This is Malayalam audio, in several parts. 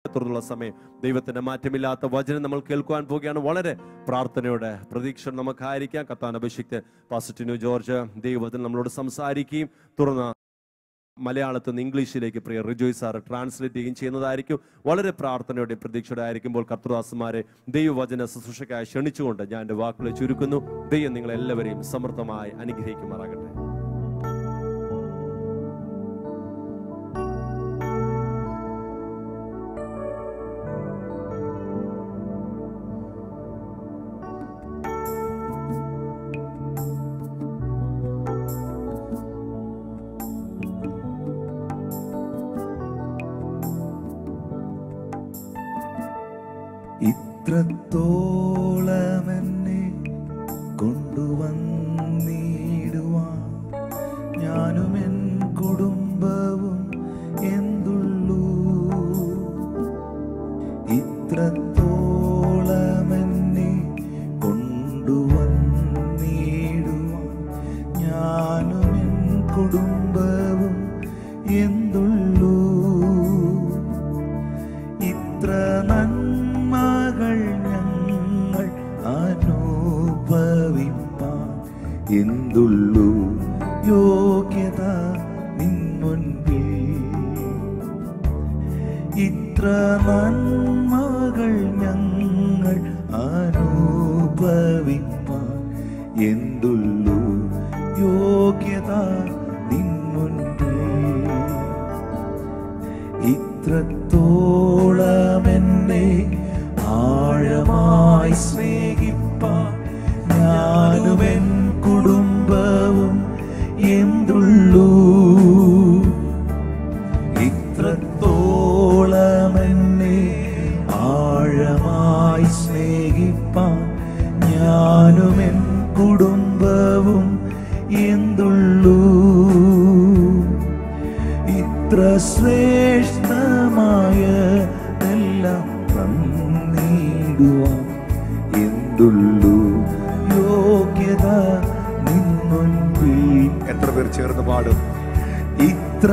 തുടർന്നുള്ള സമയം ദൈവത്തിന്റെ മാറ്റമില്ലാത്ത വചനം നമ്മൾ കേൾക്കുവാൻ പോവുകയാണ് വളരെ പ്രാർത്ഥനയോടെ പ്രതീക്ഷ നമുക്കായിരിക്കാം കത്താൻ അഭിഷിക്ത് പാസിറ്റിനു ജോർജ് ദൈവത്തിൽ നമ്മളോട് സംസാരിക്കുകയും തുടർന്ന് മലയാളത്തിൽ നിന്ന് ഇംഗ്ലീഷിലേക്ക് പ്രിയ റിജോയ് സാർ ട്രാൻസ്ലേറ്റ് ചെയ്യുകയും ചെയ്യുന്നതായിരിക്കും വളരെ പ്രാർത്ഥനയോടെ പ്രതീക്ഷയോടെ ആയിരിക്കുമ്പോൾ കർത്തദാസന്മാരെ ദൈവവചന ശുശ്രൂഷയ്ക്കായി ക്ഷണിച്ചുകൊണ്ട് ഞാൻ എൻ്റെ വാക്കുകളെ ചുരുക്കുന്നു ദൈവം നിങ്ങളെല്ലാവരെയും സമൃദ്ധമായി അനുഗ്രഹിക്കുമാറാകട്ടെ ഇത്രത്തോളം എന്നെ കൊണ്ടുവന്നിടുവാൻ ഞാനും എൻ കുടുംബവും എന്തുള്ളൂ ഇത്രത്തോളം എന്നെ കൊണ്ടുവന്നിടുവാൻ ഞാനും എൻ കുടുംബവും എന്തുള്ളൂ ഇത്ര നന്മകൾ ഞങ്ങൾ അനുഭവിപ്പാൻ എന്തുള്ളൂ യോഗ്യത നിൻ മുൻപിൽ ഇത്ര നന്മകൾ ഞങ്ങൾ അനുഭവിപ്പാൻ എന്തുള്ളൂ യോഗ്യത നിൻ മുൻപിൽ ഇത്രത്തോളം എന്നെ ആഴമായി സ്നേഹിപ്പാൻ ഞാനും എൻ കുടുംബവും എന്തുള്ളൂ ഇത്രത്തോളം എന്നെ ആഴമായി സ്നേഹിപ്പാൻ ഞാനും എൻ കുടുംബവും എന്തുള്ളൂ ഇത്ര ശ്രേഷ്ഠമായതെല്ലാം തന്നിടുവാൻ എന്തുള്ളൂ യോഗ്യത നിൻ മുൻപിൽ എത്ര പേർ ചേർന്ന് പാടും ഇത്ര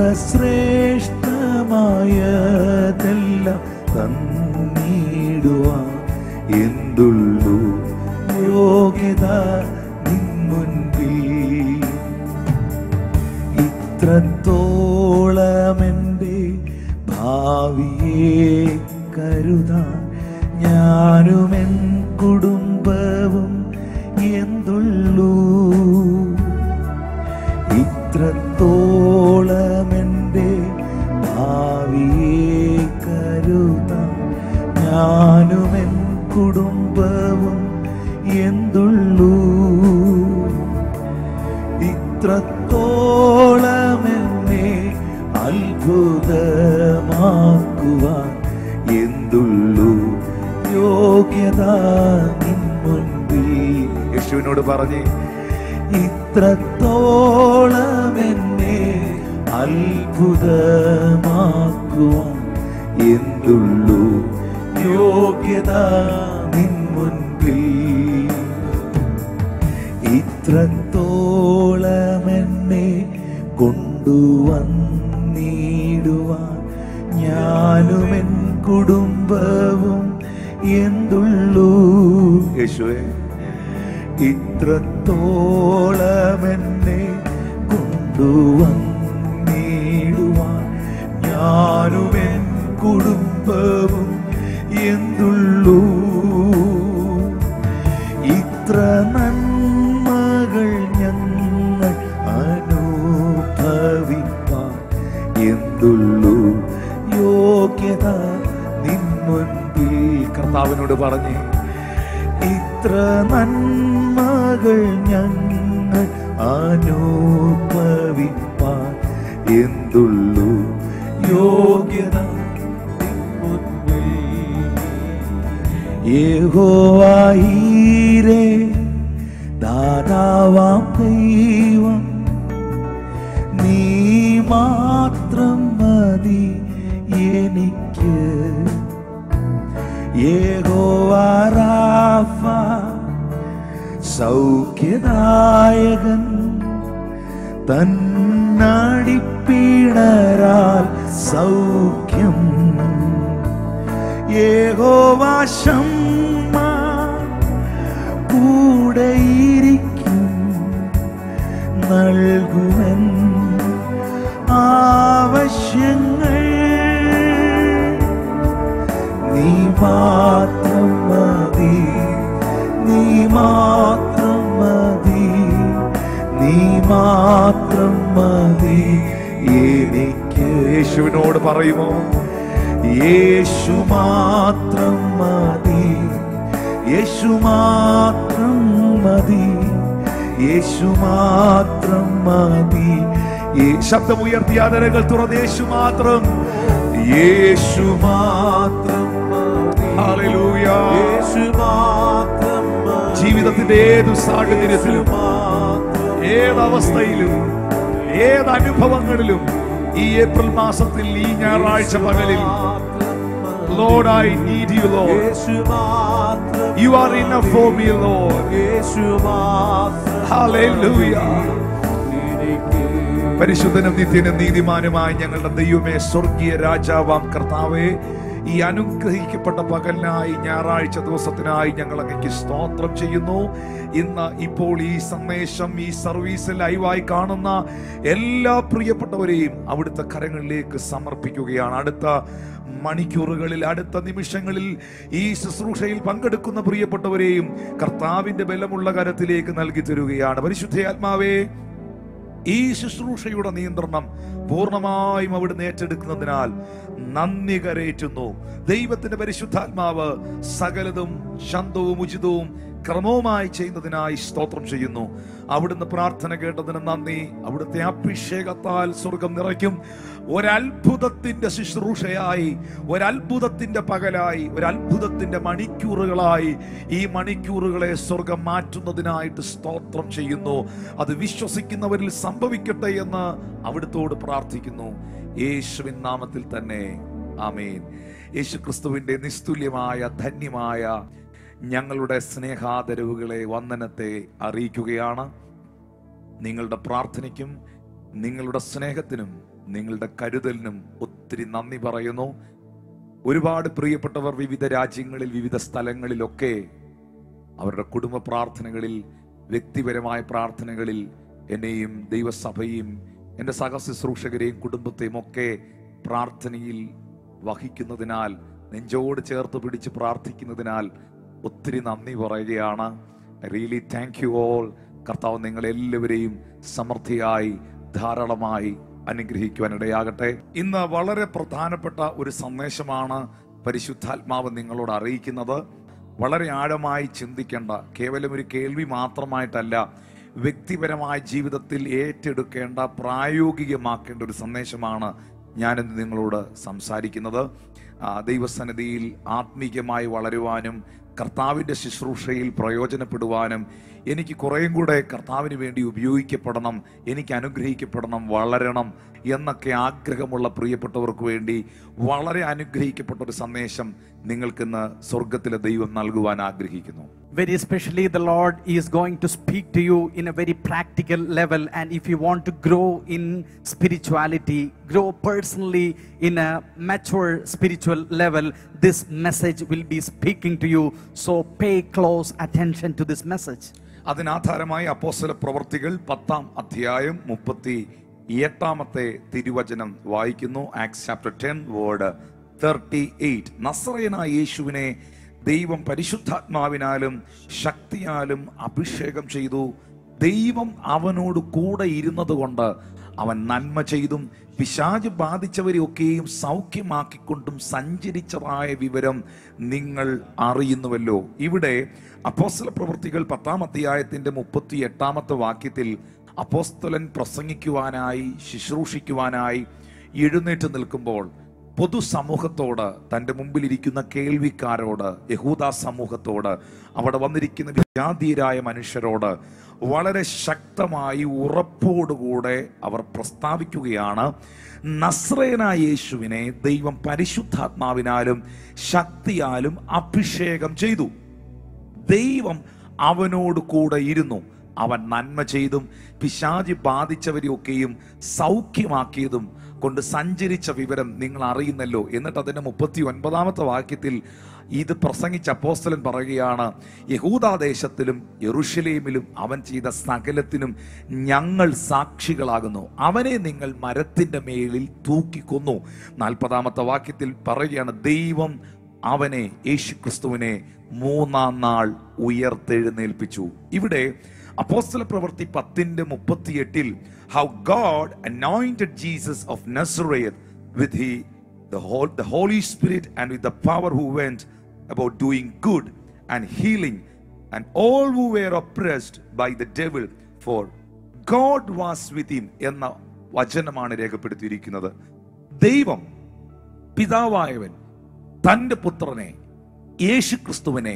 ശ്രേഷ്ഠമായതെല്ലാം തന്നിടുവാൻ എന്തുള്ളൂ യോഗ്യത നിൻ മുൻപിൽ ഇത്രത്തോളം എൻ്റെ ഭാവിയെ കരുതാൻ ഞാനും എൻ കുടുംബവും എന്തുള്ളൂ ഇത്രത്തോളം എൻ്റെ ഭാവിയെ കരുതാൻ ഞാനും എൻ കുടുംബവും എന്തുള്ളൂ ഇത്രത്തോളം എന്നെ അത്ഭുതമാക്കുവാൻ എന്തുള്ളൂ യോഗ്യത നിൻ മുൻപിൽ യേശുവിനോട് പറഞ്ഞേ ഇത്രത്തോളം എന്നെ അത്ഭുതമാക്കുവാൻ എന്തുള്ളൂ യോഗ്യത നിൻ മുൻപിൽ ഇത്രത്തോളം എന്നെ കൊണ്ടുവന്നിടുവാൻ ഞാനും എൻ കുടുംബവും എന്തുള്ളൂ യേശുവേ ഇത്രത്തോളം എന്നെ കൊണ്ടുവന്നിടുവാൻ ഞാനും എൻ കുടുംബവും എന്തുള്ളൂ ഇത്ര നന്മകൾ ഞങ്ങൾ അനുഭവിപ്പാൻ എന്തുള്ളൂ യോഗ്യത നിൻ മുൻപിൽ കർത്താവിനോട് പറഞ്ഞേ ഇത്ര നന്മകൾ ഞങ്ങൾ അനുഭവിപ്പാൻ എന്തുള്ളൂ യോഗ്യത നിൻ മുൻപിൽ യഹോവായീരേ ദാതാവാം ദൈവം നീ മാത്രം മതി എനിക്ക് യഹോവാറാഫ സൗഖ്യദായകൻ തന്നടിപ്പിണരാൽ സൗഖ്യം യേഹോവാശമ്മ കൂടെയിരിക്കും നൽകുവൻ ആവശ്യങ്ങൾ നീ മാത്രം മതി നീ മാത്രം മതി നീ മാത്രം മതി എനിക്ക് യേശുവിനോട് പറയുമോ യേശു മാത്രം മതി യേശു മാത്രം മതി യേശു മാത്രം മതി ഈ ശബ്ദം ഉയർത്തിയ ആദരകൾ തുറന്ന് യേശു മാത്രം യേശു മാത്രം മതി ഹല്ലേലൂയ യേശു മാത്രം ജീവിതത്തിന്റെ ഏതു സാഹചര്യത്തിലും ഏതവസ്ഥയിലും ഏത് അനുഭവങ്ങളിലും ഈ ഏപ്രിൽ മാസത്തിൽ ഈ ഞായറാഴ്ച പകലിൽ Lord, I need you, Lord. You are enough for me, Lord. Hallelujah. പരിശുദ്ധനും നിത്യനും നീതിമാനുമായ ഞങ്ങളുടെ ദൈവമേ സ്വർഗീയ രാജാവാം കർത്താവേ ഈ അനുഗ്രഹിക്കപ്പെട്ട പകലിനായി ഞായറാഴ്ച ദിവസത്തിനായി ഞങ്ങൾ അങ്ങേക്ക് സ്തോത്രം ചെയ്യുന്നു ഇന്ന് ഇപ്പോൾ ഈ സന്ദേശം ഈ സർവീസ് ലൈവായി കാണുന്ന എല്ലാ പ്രിയപ്പെട്ടവരെയും അവിടുത്തെ കരങ്ങളിലേക്ക് സമർപ്പിക്കുകയാണ് അടുത്ത മണിക്കൂറുകളിൽ അടുത്ത നിമിഷങ്ങളിൽ ഈ ശുശ്രൂഷയിൽ പങ്കെടുക്കുന്ന പ്രിയപ്പെട്ടവരെയും കർത്താവിന്റെ ബലമുള്ള കരത്തിലേക്ക് നൽകി തരുകയാണ് പരിശുദ്ധയാത്മാവേ ഈ ശുശ്രൂഷയുടെ നിയന്ത്രണം പൂർണ്ണമായും അവിടുന്ന് ഏറ്റെടുക്കുന്നതിനാൽ നന്ദി കരേറ്റുന്നു ദൈവത്തിന്റെ പരിശുദ്ധാത്മാവ് സകലതും ശാന്തവും ഉചിതവും ക്രമവുമായി ചെയ്യുന്നതിനായി സ്തോത്രം ചെയ്യുന്നു അവിടുന്ന് പ്രാർത്ഥന കേട്ടതിന് നന്ദി അവിടുത്തെ അഭിഷേകത്താൽ സ്വർഗം നിറയ്ക്കും ഒരത്ഭുതത്തിന്റെ ശുശ്രൂഷയായി ഒരത്ഭുതത്തിന്റെ പകലായി ഒരത്ഭുതത്തിന്റെ മണിക്കൂറുകളായി ഈ മണിക്കൂറുകളെ സ്വർഗം മാറ്റുന്നതിനായിട്ട് സ്തോത്രം ചെയ്യുന്നു അത് വിശ്വസിക്കുന്നവരിൽ സംഭവിക്കട്ടെ എന്ന് അവിടുത്തോട് പ്രാർത്ഥിക്കുന്നു യേശുവിൻ നാമത്തിൽ തന്നെ ആമേൻ യേശു ക്രിസ്തുവിന്റെ നിസ്തുല്യമായ ധന്യമായ ഞങ്ങളുടെ സ്നേഹാദരവുകളെ വന്ദനത്തെ അറിയിക്കുകയാണ് നിങ്ങളുടെ പ്രാർത്ഥനയ്ക്കും നിങ്ങളുടെ സ്നേഹത്തിനും നിങ്ങളുടെ കരുതലിനും ഒത്തിരി നന്ദി പറയുന്നു ഒരുപാട് പ്രിയപ്പെട്ടവർ വിവിധ രാജ്യങ്ങളിൽ വിവിധ സ്ഥലങ്ങളിലൊക്കെ അവരുടെ കുടുംബ പ്രാർത്ഥനകളിൽ വ്യക്തിപരമായ പ്രാർത്ഥനകളിൽ എന്നെയും ദൈവസഭയും എൻ്റെ സഹശുശ്രൂഷകരെയും കുടുംബത്തെയും ഒക്കെ പ്രാർത്ഥനയിൽ വഹിക്കുന്നതിനാൽ നെഞ്ചോട് ചേർത്ത് പിടിച്ച് പ്രാർത്ഥിക്കുന്നതിനാൽ ഒത്തിരി നന്ദി പറയുകയാണ് റിയലി താങ്ക് യു ഓൾ കർത്താവ് നിങ്ങളെല്ലാവരെയും സമൃദ്ധിയായി ധാരാളമായി അനുഗ്രഹിക്കുവാൻ ഇടയാകട്ടെ ഇന്ന് വളരെ പ്രധാനപ്പെട്ട ഒരു സന്ദേശമാണ് പരിശുദ്ധാത്മാവ് നിങ്ങളോട് അറിയിക്കുന്നത് വളരെ ആഴമായി ചിന്തിക്കേണ്ട കേവലം ഒരു കേൾവി മാത്രമായിട്ടല്ല വ്യക്തിപരമായ ജീവിതത്തിൽ ഏറ്റെടുക്കേണ്ട പ്രായോഗികമാക്കേണ്ട ഒരു സന്ദേശമാണ് ഞാനിന്ന് നിങ്ങളോട് സംസാരിക്കുന്നത് ആ, ദൈവസന്നിധിയിൽ ആത്മീയമായി വളരുവാനും കർത്താവിൻ്റെ ശുശ്രൂഷയിൽ പ്രയോജനപ്പെടുവാനും എനിക്ക് കുറേയും കൂടെ കർത്താവിന് വേണ്ടി ഉപയോഗിക്കപ്പെടണം എനിക്ക് അനുഗ്രഹിക്കപ്പെടണം വളരണം എന്നൊക്കെ ആഗ്രഹമുള്ള പ്രിയപ്പെട്ടവർക്ക് വേണ്ടി വളരെ അനുഗ്രഹിക്കപ്പെട്ട ഒരു സന്ദേശം നിങ്ങൾക്കിന്ന് സ്വർഗത്തിലെ ദൈവം നൽകുവാൻ ആഗ്രഹിക്കുന്നു Very especially, the Lord is going to speak to you in a very practical level. And if you want to grow in spirituality, grow personally in a mature spiritual level, this message will be speaking to you. So pay close attention to this message. അതിനാധാരമായി അപ്പോസ്തല പ്രവർത്തികൾ പത്താം അധ്യായം മുപ്പത്തി എട്ടാമത്തെ തിരുവചനം വായിക്കുന്നു Acts chapter ten word thirty eight നസ്രയനായ യേശുവിനെ ദൈവം പരിശുദ്ധാത്മാവിനാലും ശക്തിയാലും അഭിഷേകം ചെയ്തു ദൈവം അവനോട് കൂടെ ഇരുന്നത് കൊണ്ട് അവൻ നന്മ ചെയ്തും പിശാജ് ബാധിച്ചവരെയൊക്കെയും സൗഖ്യമാക്കിക്കൊണ്ടും സഞ്ചരിച്ചതായ വിവരം നിങ്ങൾ അറിയുന്നുവല്ലോ ഇവിടെ അപ്പോസ്തല പ്രവൃത്തികൾ പത്താം അധ്യായത്തിന്റെ മുപ്പത്തി എട്ടാമത്തെ വാക്യത്തിൽ അപ്പോസ്തലൻ പ്രസംഗിക്കുവാനായി ശുശ്രൂഷിക്കുവാനായി എഴുന്നേറ്റ് നിൽക്കുമ്പോൾ പൊതുസമൂഹത്തോട് തൻ്റെ മുമ്പിലിരിക്കുന്ന കേൾവിക്കാരോട് യഹൂദ സമൂഹത്തോട് അവിടെ വന്നിരിക്കുന്ന വിജാതീയരായ മനുഷ്യരോട് വളരെ ശക്തമായി ഉറപ്പോടുകൂടെ അവർ പ്രസ്താവിക്കുകയാണ് നസ്രയനായ യേശുവിനെ ദൈവം പരിശുദ്ധാത്മാവിനാലും ശക്തിയാലും അഭിഷേകം ചെയ്തു ദൈവം അവനോട് കൂടെ ഇരുന്നു അവൻ നന്മ ചെയ്തും പിശാചി ബാധിച്ചവരെയൊക്കെയും സൗഖ്യമാക്കിയതും കൊണ്ട് സഞ്ചരിച്ച വിവരം നിങ്ങൾ അറിയുന്നല്ലോ എന്നിട്ട് അതിന്റെ മുപ്പത്തി ഒൻപതാമത്തെ വാക്യത്തിൽ ഇത് പ്രസംഗിച്ച അപ്പോസ്തലൻ പറയുകയാണ് യഹൂദാദേശത്തിലും യെറുഷലേമിലും അവൻ ചെയ്ത സകലത്തിനും ഞങ്ങൾ സാക്ഷികളാകുന്നു അവനെ നിങ്ങൾ മരത്തിന്റെ മേലിൽ തൂക്കിക്കൊന്നു നാൽപ്പതാമത്തെ വാക്യത്തിൽ പറയുകയാണ് ദൈവം അവനെ യേശുക്രിസ്തുവിനെ മൂന്നാം നാൾ ഉയർത്തെഴുന്നേൽപ്പിച്ചു ഇവിടെ അപ്പോസ്തല പ്രവൃത്തി പത്തിന്റെ മുപ്പത്തിയെട്ടിൽ how God anointed Jesus of Nazareth with he the whole the holy spirit and with the power who went about doing good and healing and all who were oppressed by the devil for god was with him എന്ന വചനമാണ് രേഖപ്പെടുത്തിയിരിക്കുന്നത് ദൈവം പിതാവായവൻ തന്റെ പുത്രനെ യേശു ക്രിസ്തുവിനെ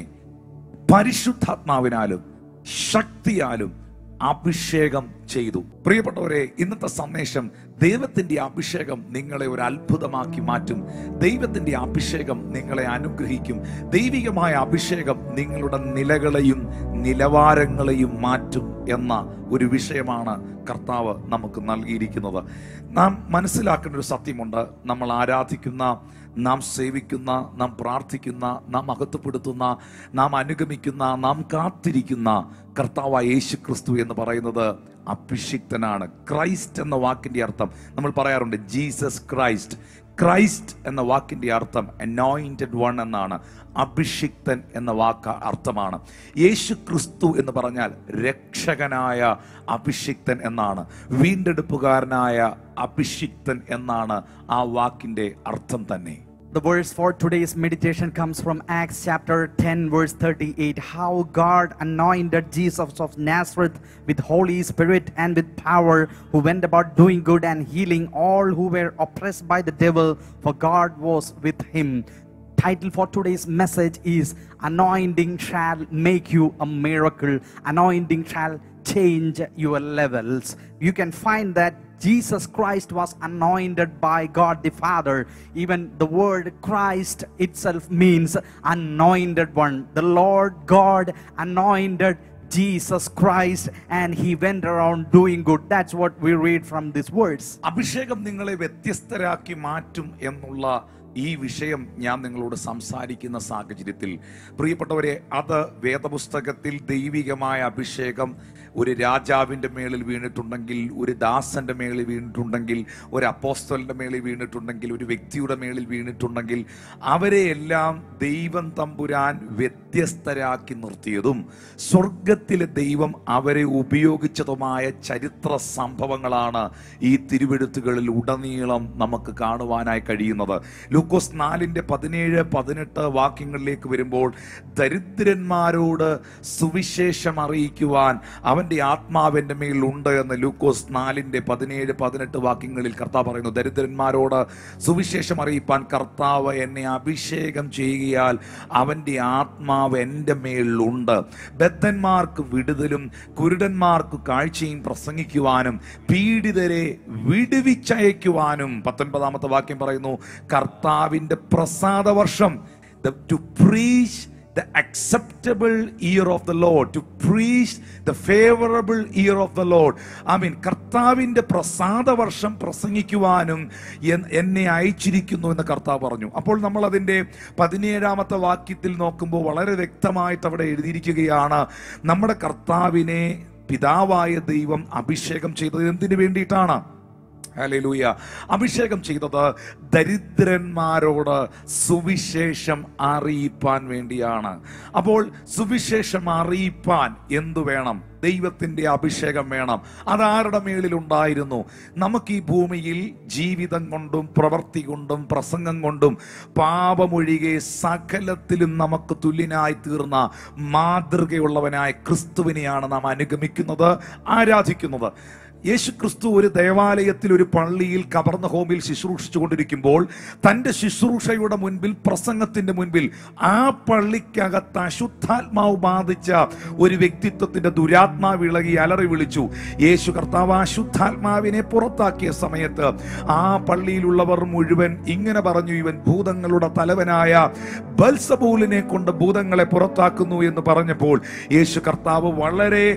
പരിശുദ്ധാത്മാവിനാലും ശക്തിയാലും അഭിഷേകം ചെയ്തു പ്രിയപ്പെട്ടവരെ ഇന്നത്തെ സന്ദേശം ദൈവത്തിന്റെ അഭിഷേകം നിങ്ങളെ ഒരു അത്ഭുതമാക്കി മാറ്റും ദൈവത്തിന്റെ അഭിഷേകം നിങ്ങളെ അനുഗ്രഹിക്കും ദൈവികമായ അഭിഷേകം നിങ്ങളുടെ നിലകളെയും നിലവാരങ്ങളെയും മാറ്റും എന്ന ഒരു വിഷയമാണ് കർത്താവ് നമുക്ക് നൽകിയിരിക്കുന്നത് നാം മനസ്സിലാക്കേണ്ട ഒരു സത്യമുണ്ട് നമ്മൾ ആരാധിക്കുന്ന നാം സേവിക്കുന്ന നാം പ്രാർത്ഥിക്കുന്ന നാം മഹത്വപ്പെടുത്തുന്ന നാം അനുഗമിക്കുന്ന നാം കാത്തിരിക്കുന്ന കർത്താവ് യേശു ക്രിസ്തു എന്ന് പറയുന്നത് അഭിഷിക്തനാണ് ക്രൈസ്റ്റ് എന്ന വാക്കിന്റെ അർത്ഥം നമ്മൾ പറയാറുണ്ട് ജീസസ് ക്രൈസ്റ്റ് ക്രൈസ്റ്റ് എന്ന വാക്കിന്റെ അർത്ഥം അനോയിന്റഡ് വൺ എന്നാണ് അഭിഷിക്തൻ എന്ന വാക്ക് അർത്ഥമാണ് യേശു ക്രിസ്തു എന്ന് പറഞ്ഞാൽ രക്ഷകനായ അഭിഷിക്തൻ എന്നാണ് വീണ്ടെടുപ്പുകാരനായ അഭിഷിക്തൻ എന്നാണ് ആ വാക്കിന്റെ അർത്ഥം തന്നെ The verse for today's meditation comes from Acts chapter 10, verse 38. How God anointed Jesus of Nazareth with Holy Spirit and with power, who went about doing good and healing all who were oppressed by the devil, for God was with him. Title for today's message is Anointing Shall Make You a Miracle. Anointing shall change your levels. You can find that Jesus Christ was anointed by God the Father. Even the word Christ itself means anointed one. The Lord God anointed Jesus Christ and he went around doing good. That's what we read from these words. അഭിഷേകം നിങ്ങളെ വ്യത്യസ്തരാക്കി മാറ്റും എന്നുള്ള ഈ വിഷയം ഞാൻ നിങ്ങളോട് സംസാരിക്കുന്ന സാഹചര്യത്തിൽ പ്രിയപ്പെട്ടവരെ അത് വേദപുസ്തകത്തിൽ ദൈവികമായ അഭിഷേകം ഒരു രാജാവിൻ്റെ മേളിൽ വീണിട്ടുണ്ടെങ്കിൽ ഒരു ദാസന്റെ മേളിൽ വീണിട്ടുണ്ടെങ്കിൽ ഒരു അപ്പോസ്തലിന്റെ മേളിൽ വീണിട്ടുണ്ടെങ്കിൽ ഒരു വ്യക്തിയുടെ മേളിൽ വീണിട്ടുണ്ടെങ്കിൽ അവരെ എല്ലാം ദൈവം തമ്പുരാൻ വ്യത്യസ്തരാക്കി നിർത്തിയതും സ്വർഗത്തിലെ ദൈവം അവരെ ഉപയോഗിച്ചതുമായ ചരിത്ര സംഭവങ്ങളാണ് ഈ തിരുവെഴുത്തുകളിൽ ഉടനീളം നമുക്ക് കാണുവാനായി കഴിയുന്നത് ലൂക്കോസ് നാലിന്റെ പതിനേഴ് പതിനെട്ട് വാക്യങ്ങളിലേക്ക് വരുമ്പോൾ ദരിദ്രന്മാരോട് സുവിശേഷം അറിയിക്കുവാൻ അവന്റെ ആത്മാവിന്റെ മേൽ ഉണ്ട് എന്ന് ലൂക്കോസ് നാലിന്റെ പതിനേഴ് പതിനെട്ട് വാക്യങ്ങളിൽ കർത്താവ് പറയുന്നു ദരിദ്രന്മാരോട് സുവിശേഷം അറിയിപ്പാൻ കർത്താവ് എന്നെ അഭിഷേകം ചെയ്യുകയാൽ അവന്റെ ആത്മാവ് എൻ്റെ മേളിലുണ്ട് ബദ്ധന്മാർക്ക് വിടുതലും കുരുടന്മാർക്ക് കാഴ്ചയും പ്രസംഗിക്കുവാനും പീഡിതരെ വിടുവിച്ചയക്കുവാനും പത്തൊൻപതാമത്തെ വാക്യം പറയുന്നു കർത്താവിന്റെ പ്രസാദ വർഷം to preach the acceptable year of the Lord, to preach the favorable year of the Lord. I mean, കർത്താവിന്റെ പ്രസാദ വർഷം പ്രസംഗിക്കുവാനും എൻ- എന്നെ അയച്ചിരിക്കുന്നു എന്ന് കർത്താവ് പറഞ്ഞു അപ്പോൾ നമ്മൾ അതിന്റെ പതിനേഴാമത്തെ വാക്യത്തിൽ നോക്കുമ്പോൾ വളരെ വ്യക്തമായിട്ട് അവിടെ എഴുതിയിരിക്കുകയാണ് നമ്മുടെ കർത്താവിനെ പിതാവായ ദൈവം അഭിഷേകം ചെയ്തത് എന്തിനു വേണ്ടിയിട്ടാണ് ഹല്ലേലൂയ അഭിഷേകം ചെയ്തത് ദരിദ്രന്മാരോട് സുവിശേഷം അറിയിപ്പാൻ വേണ്ടിയാണ് അപ്പോൾ സുവിശേഷം അറിയിപ്പാൻ എന്തു വേണം ദൈവത്തിന്റെ അഭിഷേകം വേണം അതാരുടെ മേളിലുണ്ടായിരുന്നു നമുക്ക് ഈ ഭൂമിയിൽ ജീവിതം കൊണ്ടും പ്രവൃത്തി കൊണ്ടും പ്രസംഗം കൊണ്ടും പാപമൊഴികെ സകലത്തിലും നമുക്ക് തുല്യനായി തീർന്ന മാതൃകയുള്ളവനായ ക്രിസ്തുവിനെയാണ് നാം അനുഗമിക്കുന്നത് ആരാധിക്കുന്നത് യേശു ക്രിസ്തു ഒരു ദേവാലയത്തിൽ ഒരു പള്ളിയിൽ കവർന്ന ഹോമിൽ ശുശ്രൂഷിച്ചു കൊണ്ടിരിക്കുമ്പോൾ തന്റെ ശുശ്രൂഷയുടെ മുൻപിൽ പ്രസംഗത്തിന്റെ മുൻപിൽ ആ പള്ളിക്കകത്ത് അശുദ്ധാത്മാവ് ബാധിച്ച ഒരു വ്യക്തിത്വത്തിന്റെ ദുരാത്മാവ് ഇളകി അലറി വിളിച്ചു യേശു കർത്താവ് അശുദ്ധാത്മാവിനെ പുറത്താക്കിയ സമയത്ത് ആ പള്ളിയിലുള്ളവർ മുഴുവൻ ഇങ്ങനെ പറഞ്ഞു ഇവൻ ഭൂതങ്ങളുടെ തലവനായ ബൽസബൂലിനെ കൊണ്ട് ഭൂതങ്ങളെ പുറത്താക്കുന്നു എന്ന് പറഞ്ഞപ്പോൾ യേശു കർത്താവ് വളരെ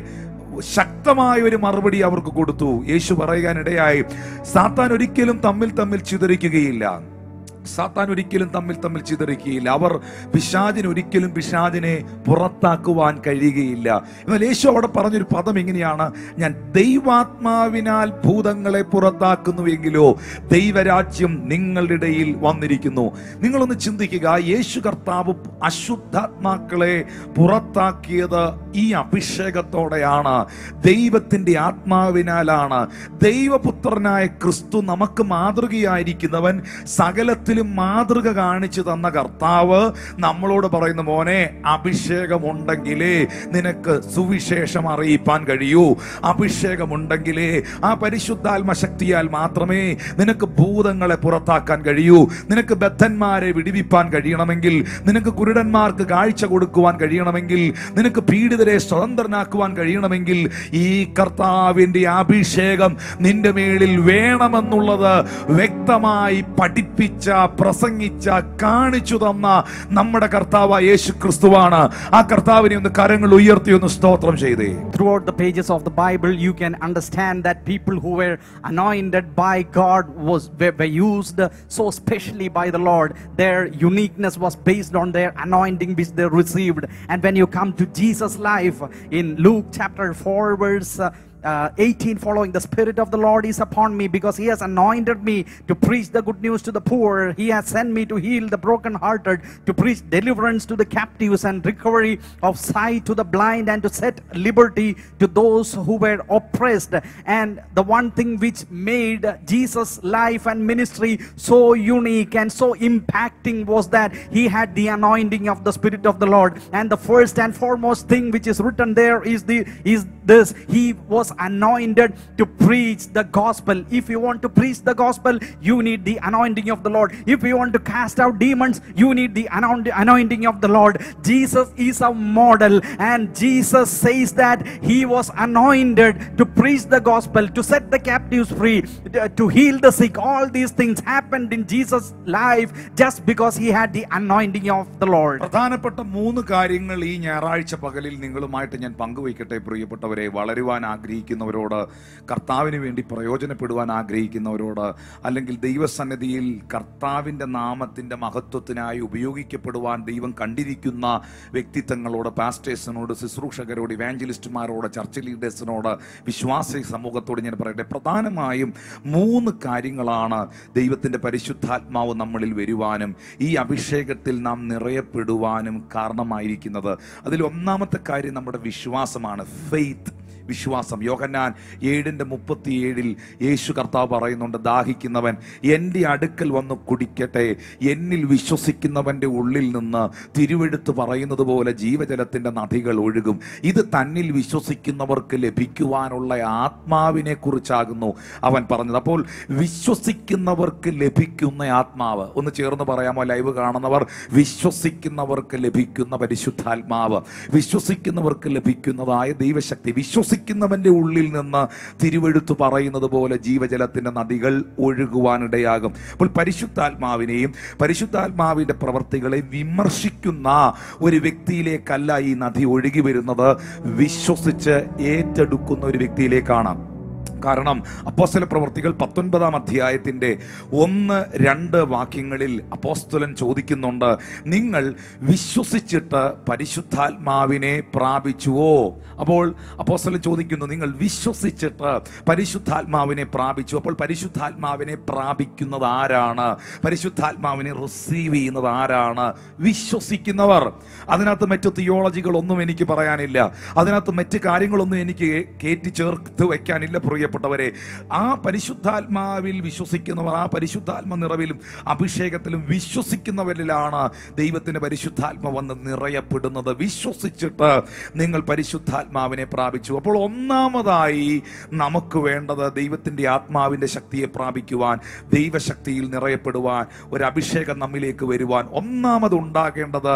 ശക്തമായ ഒരു മറുപടി അവർക്ക് കൊടുത്തു യേശു പറയാനിടയായി സാത്താൻ ഒരിക്കലും തമ്മിൽ തമ്മിൽ ചിതറിക്കുകയില്ല സാത്താൻ ഒരിക്കലും തമ്മിൽ തമ്മിൽ ചിതറിക്കുകയില്ല അവർ പിശാചിന് ഒരിക്കലും പിശാചിനെ പുറത്താക്കുവാൻ കഴിയുകയില്ല എന്നാൽ യേശു അവിടെ പറഞ്ഞൊരു പദം എങ്ങനെയാണ് ഞാൻ ദൈവാത്മാവിനാൽ ഭൂതങ്ങളെ പുറത്താക്കുന്നുവെങ്കിലോ ദൈവരാജ്യം നിങ്ങളുടെ ഇടയിൽ വന്നിരിക്കുന്നു നിങ്ങളൊന്ന് ചിന്തിക്കുക യേശു കർത്താവ് അശുദ്ധാത്മാക്കളെ പുറത്താക്കിയത് ഈ അഭിഷേകത്തോടെയാണ് ദൈവത്തിന്റെ ആത്മാവിനാലാണ് ദൈവപുത്രനായ ക്രിസ്തു നമുക്ക് മാതൃകയായിരിക്കുന്നവൻ സകലത്തിലും മാതൃക കാണിച്ചു തന്ന കർത്താവ് നമ്മളോട് പറയുന്ന മോനെ അഭിഷേകമുണ്ടെങ്കിലേ നിനക്ക് സുവിശേഷം അറിയിപ്പാൻ കഴിയൂ അഭിഷേകമുണ്ടെങ്കിലേ ആ പരിശുദ്ധാത്മ ശക്തിയാൽ മാത്രമേ നിനക്ക് ഭൂതങ്ങളെ പുറത്താക്കാൻ കഴിയൂ നിനക്ക് ബദ്ധന്മാരെ വിടിവിപ്പാൻ കഴിയണമെങ്കിൽ നിനക്ക് കുരുടന്മാർക്ക് കാഴ്ച കൊടുക്കുവാൻ കഴിയണമെങ്കിൽ നിനക്ക് പീഡിതരെ സ്വതന്ത്രനാക്കുവാൻ കഴിയണമെങ്കിൽ ഈ കർത്താവിന്റെ അഭിഷേകം നിന്റെ മേളിൽ വേണമെന്നുള്ളത് വ്യക്തമായി പഠിപ്പിച്ച പ്രസംഗിച്ച കാണിച്ചു തന്ന നമ്മുടെ കർത്താവ് യേശു ക്രിസ്തുവാണ് ആ കർത്താവിനെ ഒന്ന് കരങ്ങൾ ഉയർത്തി ഒന്ന് സ്തോത്രം ചെയ്തേ throughout the pages of the bible you can understand that people who were anointed by god was were, were used so specially by the lord their uniqueness was based on their anointing which they received and when you come to jesus life in luke chapter 4 verse uh, uh, 18 following the spirit of the lord is upon me because he has anointed me to preach the good news to the poor he has sent me to heal the brokenhearted to preach deliverance to the captives and recovery of sight to the blind and to set liberty to those who were oppressed and the one thing which made jesus life and ministry so unique and so impacting was that he had the anointing of the spirit of the lord and the first and foremost thing which is written there is the is this he was anointed to preach the gospel if you want to preach the gospel you need the anointing of the lord if you want to cast out demons you need the anoint- anointing of the lord jesus is a model and jesus says that he was anointed to preach the gospel to set the captives free to heal the sick all these things happened in jesus life just because he had the anointing of the lord പ്രധാനപ്പെട്ട മൂന്ന് കാര്യങ്ങൾ ഈ ഞായറാഴ്ച പകലിൽ നിങ്ങളുമായിട്ട് ഞാൻ പങ്കുവയ്ക്കട്ടെ പ്രിയപ്പെട്ടവരെ വളരുവാൻ ആഗ്രഹിക്കുന്നവരോട് കർത്താവിന് വേണ്ടി പ്രയോജനപ്പെടുവാൻ ആഗ്രഹിക്കുന്നവരോട് അല്ലെങ്കിൽ ദൈവസന്നിധിയിൽ കർത്താവിൻ്റെ നാമത്തിൻ്റെ മഹത്വത്തിനായി ഉപയോഗിക്കപ്പെടുവാൻ ദൈവം കണ്ടിരിക്കുന്ന വ്യക്തിത്വങ്ങളോട് പാസ്റ്റേഴ്സിനോട് ശുശ്രൂഷകരോട് ഇവാഞ്ചലിസ്റ്റുമാരോട് ചർച്ച് ലീഡേഴ്സിനോട് വിശ്വാസി സമൂഹത്തോട് ഞാൻ പറയട്ടെ പ്രധാനമായും മൂന്ന് കാര്യങ്ങളാണ് ദൈവത്തിൻ്റെ പരിശുദ്ധാത്മാവ് നമ്മളിൽ വരുവാനും ഈ അഭിഷേകത്തിൽ നാം നിറയപ്പെടുവാനും കാരണമായിരിക്കുന്നത് അതിൽ ഒന്നാമത്തെ കാര്യം നമ്മുടെ വിശ്വാസമാണ് ഫെയ്ത്ത് വിശ്വാസം യോഹന്നാൻ ഏഴിൻ്റെ മുപ്പത്തിയേഴിൽ യേശു കർത്താവ് പറയുന്നുണ്ട് ദാഹിക്കുന്നവൻ എൻ്റെ അടുക്കൽ വന്ന് കുടിക്കട്ടെ എന്നിൽ വിശ്വസിക്കുന്നവൻ്റെ ഉള്ളിൽ നിന്ന് തിരുവെടുത്ത് പറയുന്നത് പോലെ ജീവജലത്തിൻ്റെ നദികൾ ഒഴുകും ഇത് തന്നിൽ വിശ്വസിക്കുന്നവർക്ക് ലഭിക്കുവാനുള്ള ആത്മാവിനെ കുറിച്ചാകുന്നു അവൻ പറഞ്ഞത് അപ്പോൾ വിശ്വസിക്കുന്നവർക്ക് ലഭിക്കുന്ന ആത്മാവ് ഒന്ന് ചേർന്ന് പറയാമോ ലൈവ് കാണുന്നവർ വിശ്വസിക്കുന്നവർക്ക് ലഭിക്കുന്ന പരിശുദ്ധാത്മാവ് വിശ്വസിക്കുന്നവർക്ക് ലഭിക്കുന്നതായ ദൈവശക്തി വിശ്വസിക്കുന്നവന്റെ ഉള്ളിൽ നിന്ന് തിരുവെടുത്ത് പറയുന്നത് പോലെ ജീവജലത്തിന്റെ നദികൾ ഒഴുകുവാനിടയാകും അപ്പോൾ പരിശുദ്ധാത്മാവിനെയും പരിശുദ്ധാത്മാവിന്റെ പ്രവർത്തികളെ വിമർശിക്കുന്ന ഒരു വ്യക്തിയിലേക്കല്ല ഈ നദി ഒഴുകി വരുന്നത് വിശ്വസിച്ച് ഏറ്റെടുക്കുന്ന ഒരു വ്യക്തിയിലേക്കാണ് കാരണം അപ്പോസ്തല പ്രവർത്തികൾ പത്തൊൻപതാം അധ്യായത്തിന്റെ ഒന്ന് രണ്ട് വാക്യങ്ങളിൽ അപ്പോസ്തലൻ ചോദിക്കുന്നുണ്ട് നിങ്ങൾ വിശ്വസിച്ചിട്ട് പരിശുദ്ധാത്മാവിനെ പ്രാപിച്ചുവോ അപ്പോൾ അപ്പോസ്തലൻ ചോദിക്കുന്നു നിങ്ങൾ വിശ്വസിച്ചിട്ട് പരിശുദ്ധാത്മാവിനെ പ്രാപിച്ചു അപ്പോൾ പരിശുദ്ധാത്മാവിനെ പ്രാപിക്കുന്നത് ആരാണ് പരിശുദ്ധാത്മാവിനെ റിസീവ് ചെയ്യുന്നത് ആരാണ് വിശ്വസിക്കുന്നവർ അതിനകത്ത് മറ്റു തിയോളജികളൊന്നും എനിക്ക് പറയാനില്ല അതിനകത്ത് മറ്റു കാര്യങ്ങളൊന്നും എനിക്ക് കയറ്റി ചേർത്ത് വയ്ക്കാനില്ല പ്രിയപ്പെട്ടവരെ ആ പരിശുദ്ധാത്മാവിൽ വിശ്വസിക്കുന്നവർ ആ പരിശുദ്ധാത്മ നിറവിലും അഭിഷേകത്തിലും വിശ്വസിക്കുന്നവരിലാണ് ദൈവത്തിന്റെ പരിശുദ്ധാത്മ വന്ന് നിറയപ്പെടുന്നത് വിശ്വസിച്ചിട്ട് നിങ്ങൾ പരിശുദ്ധാത്മാവിനെ പ്രാപിച്ചു അപ്പോൾ ഒന്നാമതായി നമുക്ക് വേണ്ടത് ദൈവത്തിന്റെ ആത്മാവിന്റെ ശക്തിയെ പ്രാപിക്കുവാൻ ദൈവശക്തിയിൽ നിറയപ്പെടുവാൻ ഒരു അഭിഷേകം നമ്മിലേക്ക് വരുവാൻ ഒന്നാമത് ഉണ്ടാകേണ്ടത്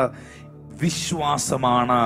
വിശ്വാസമാണ്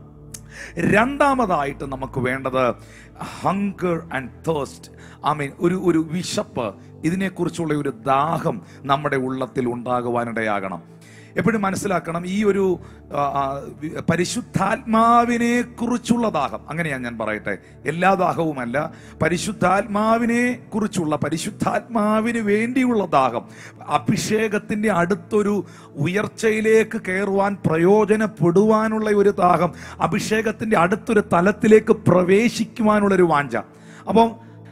രണ്ടാമതായിട്ട് നമുക്ക് വേണ്ടത് hunger and thirst I mean ഒരു ഒരു വിശപ്പ് ഇതിനെക്കുറിച്ചുള്ള ഒരു ദാഹം നമ്മുടെ ഉള്ളത്തിൽ ഉണ്ടാകുവാനിടയാകണം എപ്പോഴും മനസ്സിലാക്കണം ഈ ഒരു ആ, ആ, വി- പരിശുദ്ധാത്മാവിനെ കുറിച്ചുള്ള ദാഹം അങ്ങനെയാ ഞാൻ പറയട്ടെ എല്ലാ ദാഹവുമല്ല പരിശുദ്ധാത്മാവിനെ കുറിച്ചുള്ള പരിശുദ്ധാത്മാവിന് വേണ്ടിയുള്ള ദാഹം അഭിഷേകത്തിന്റെ അടുത്തൊരു ഉയർച്ചയിലേക്ക് കയറുവാൻ പ്രയോജനപ്പെടുവാനുള്ള ഒരു ദാഹം അഭിഷേകത്തിന്റെ അടുത്തൊരു തലത്തിലേക്ക് പ്രവേശിക്കുവാനുള്ള ഒരു വാഞ്ച അപ്പം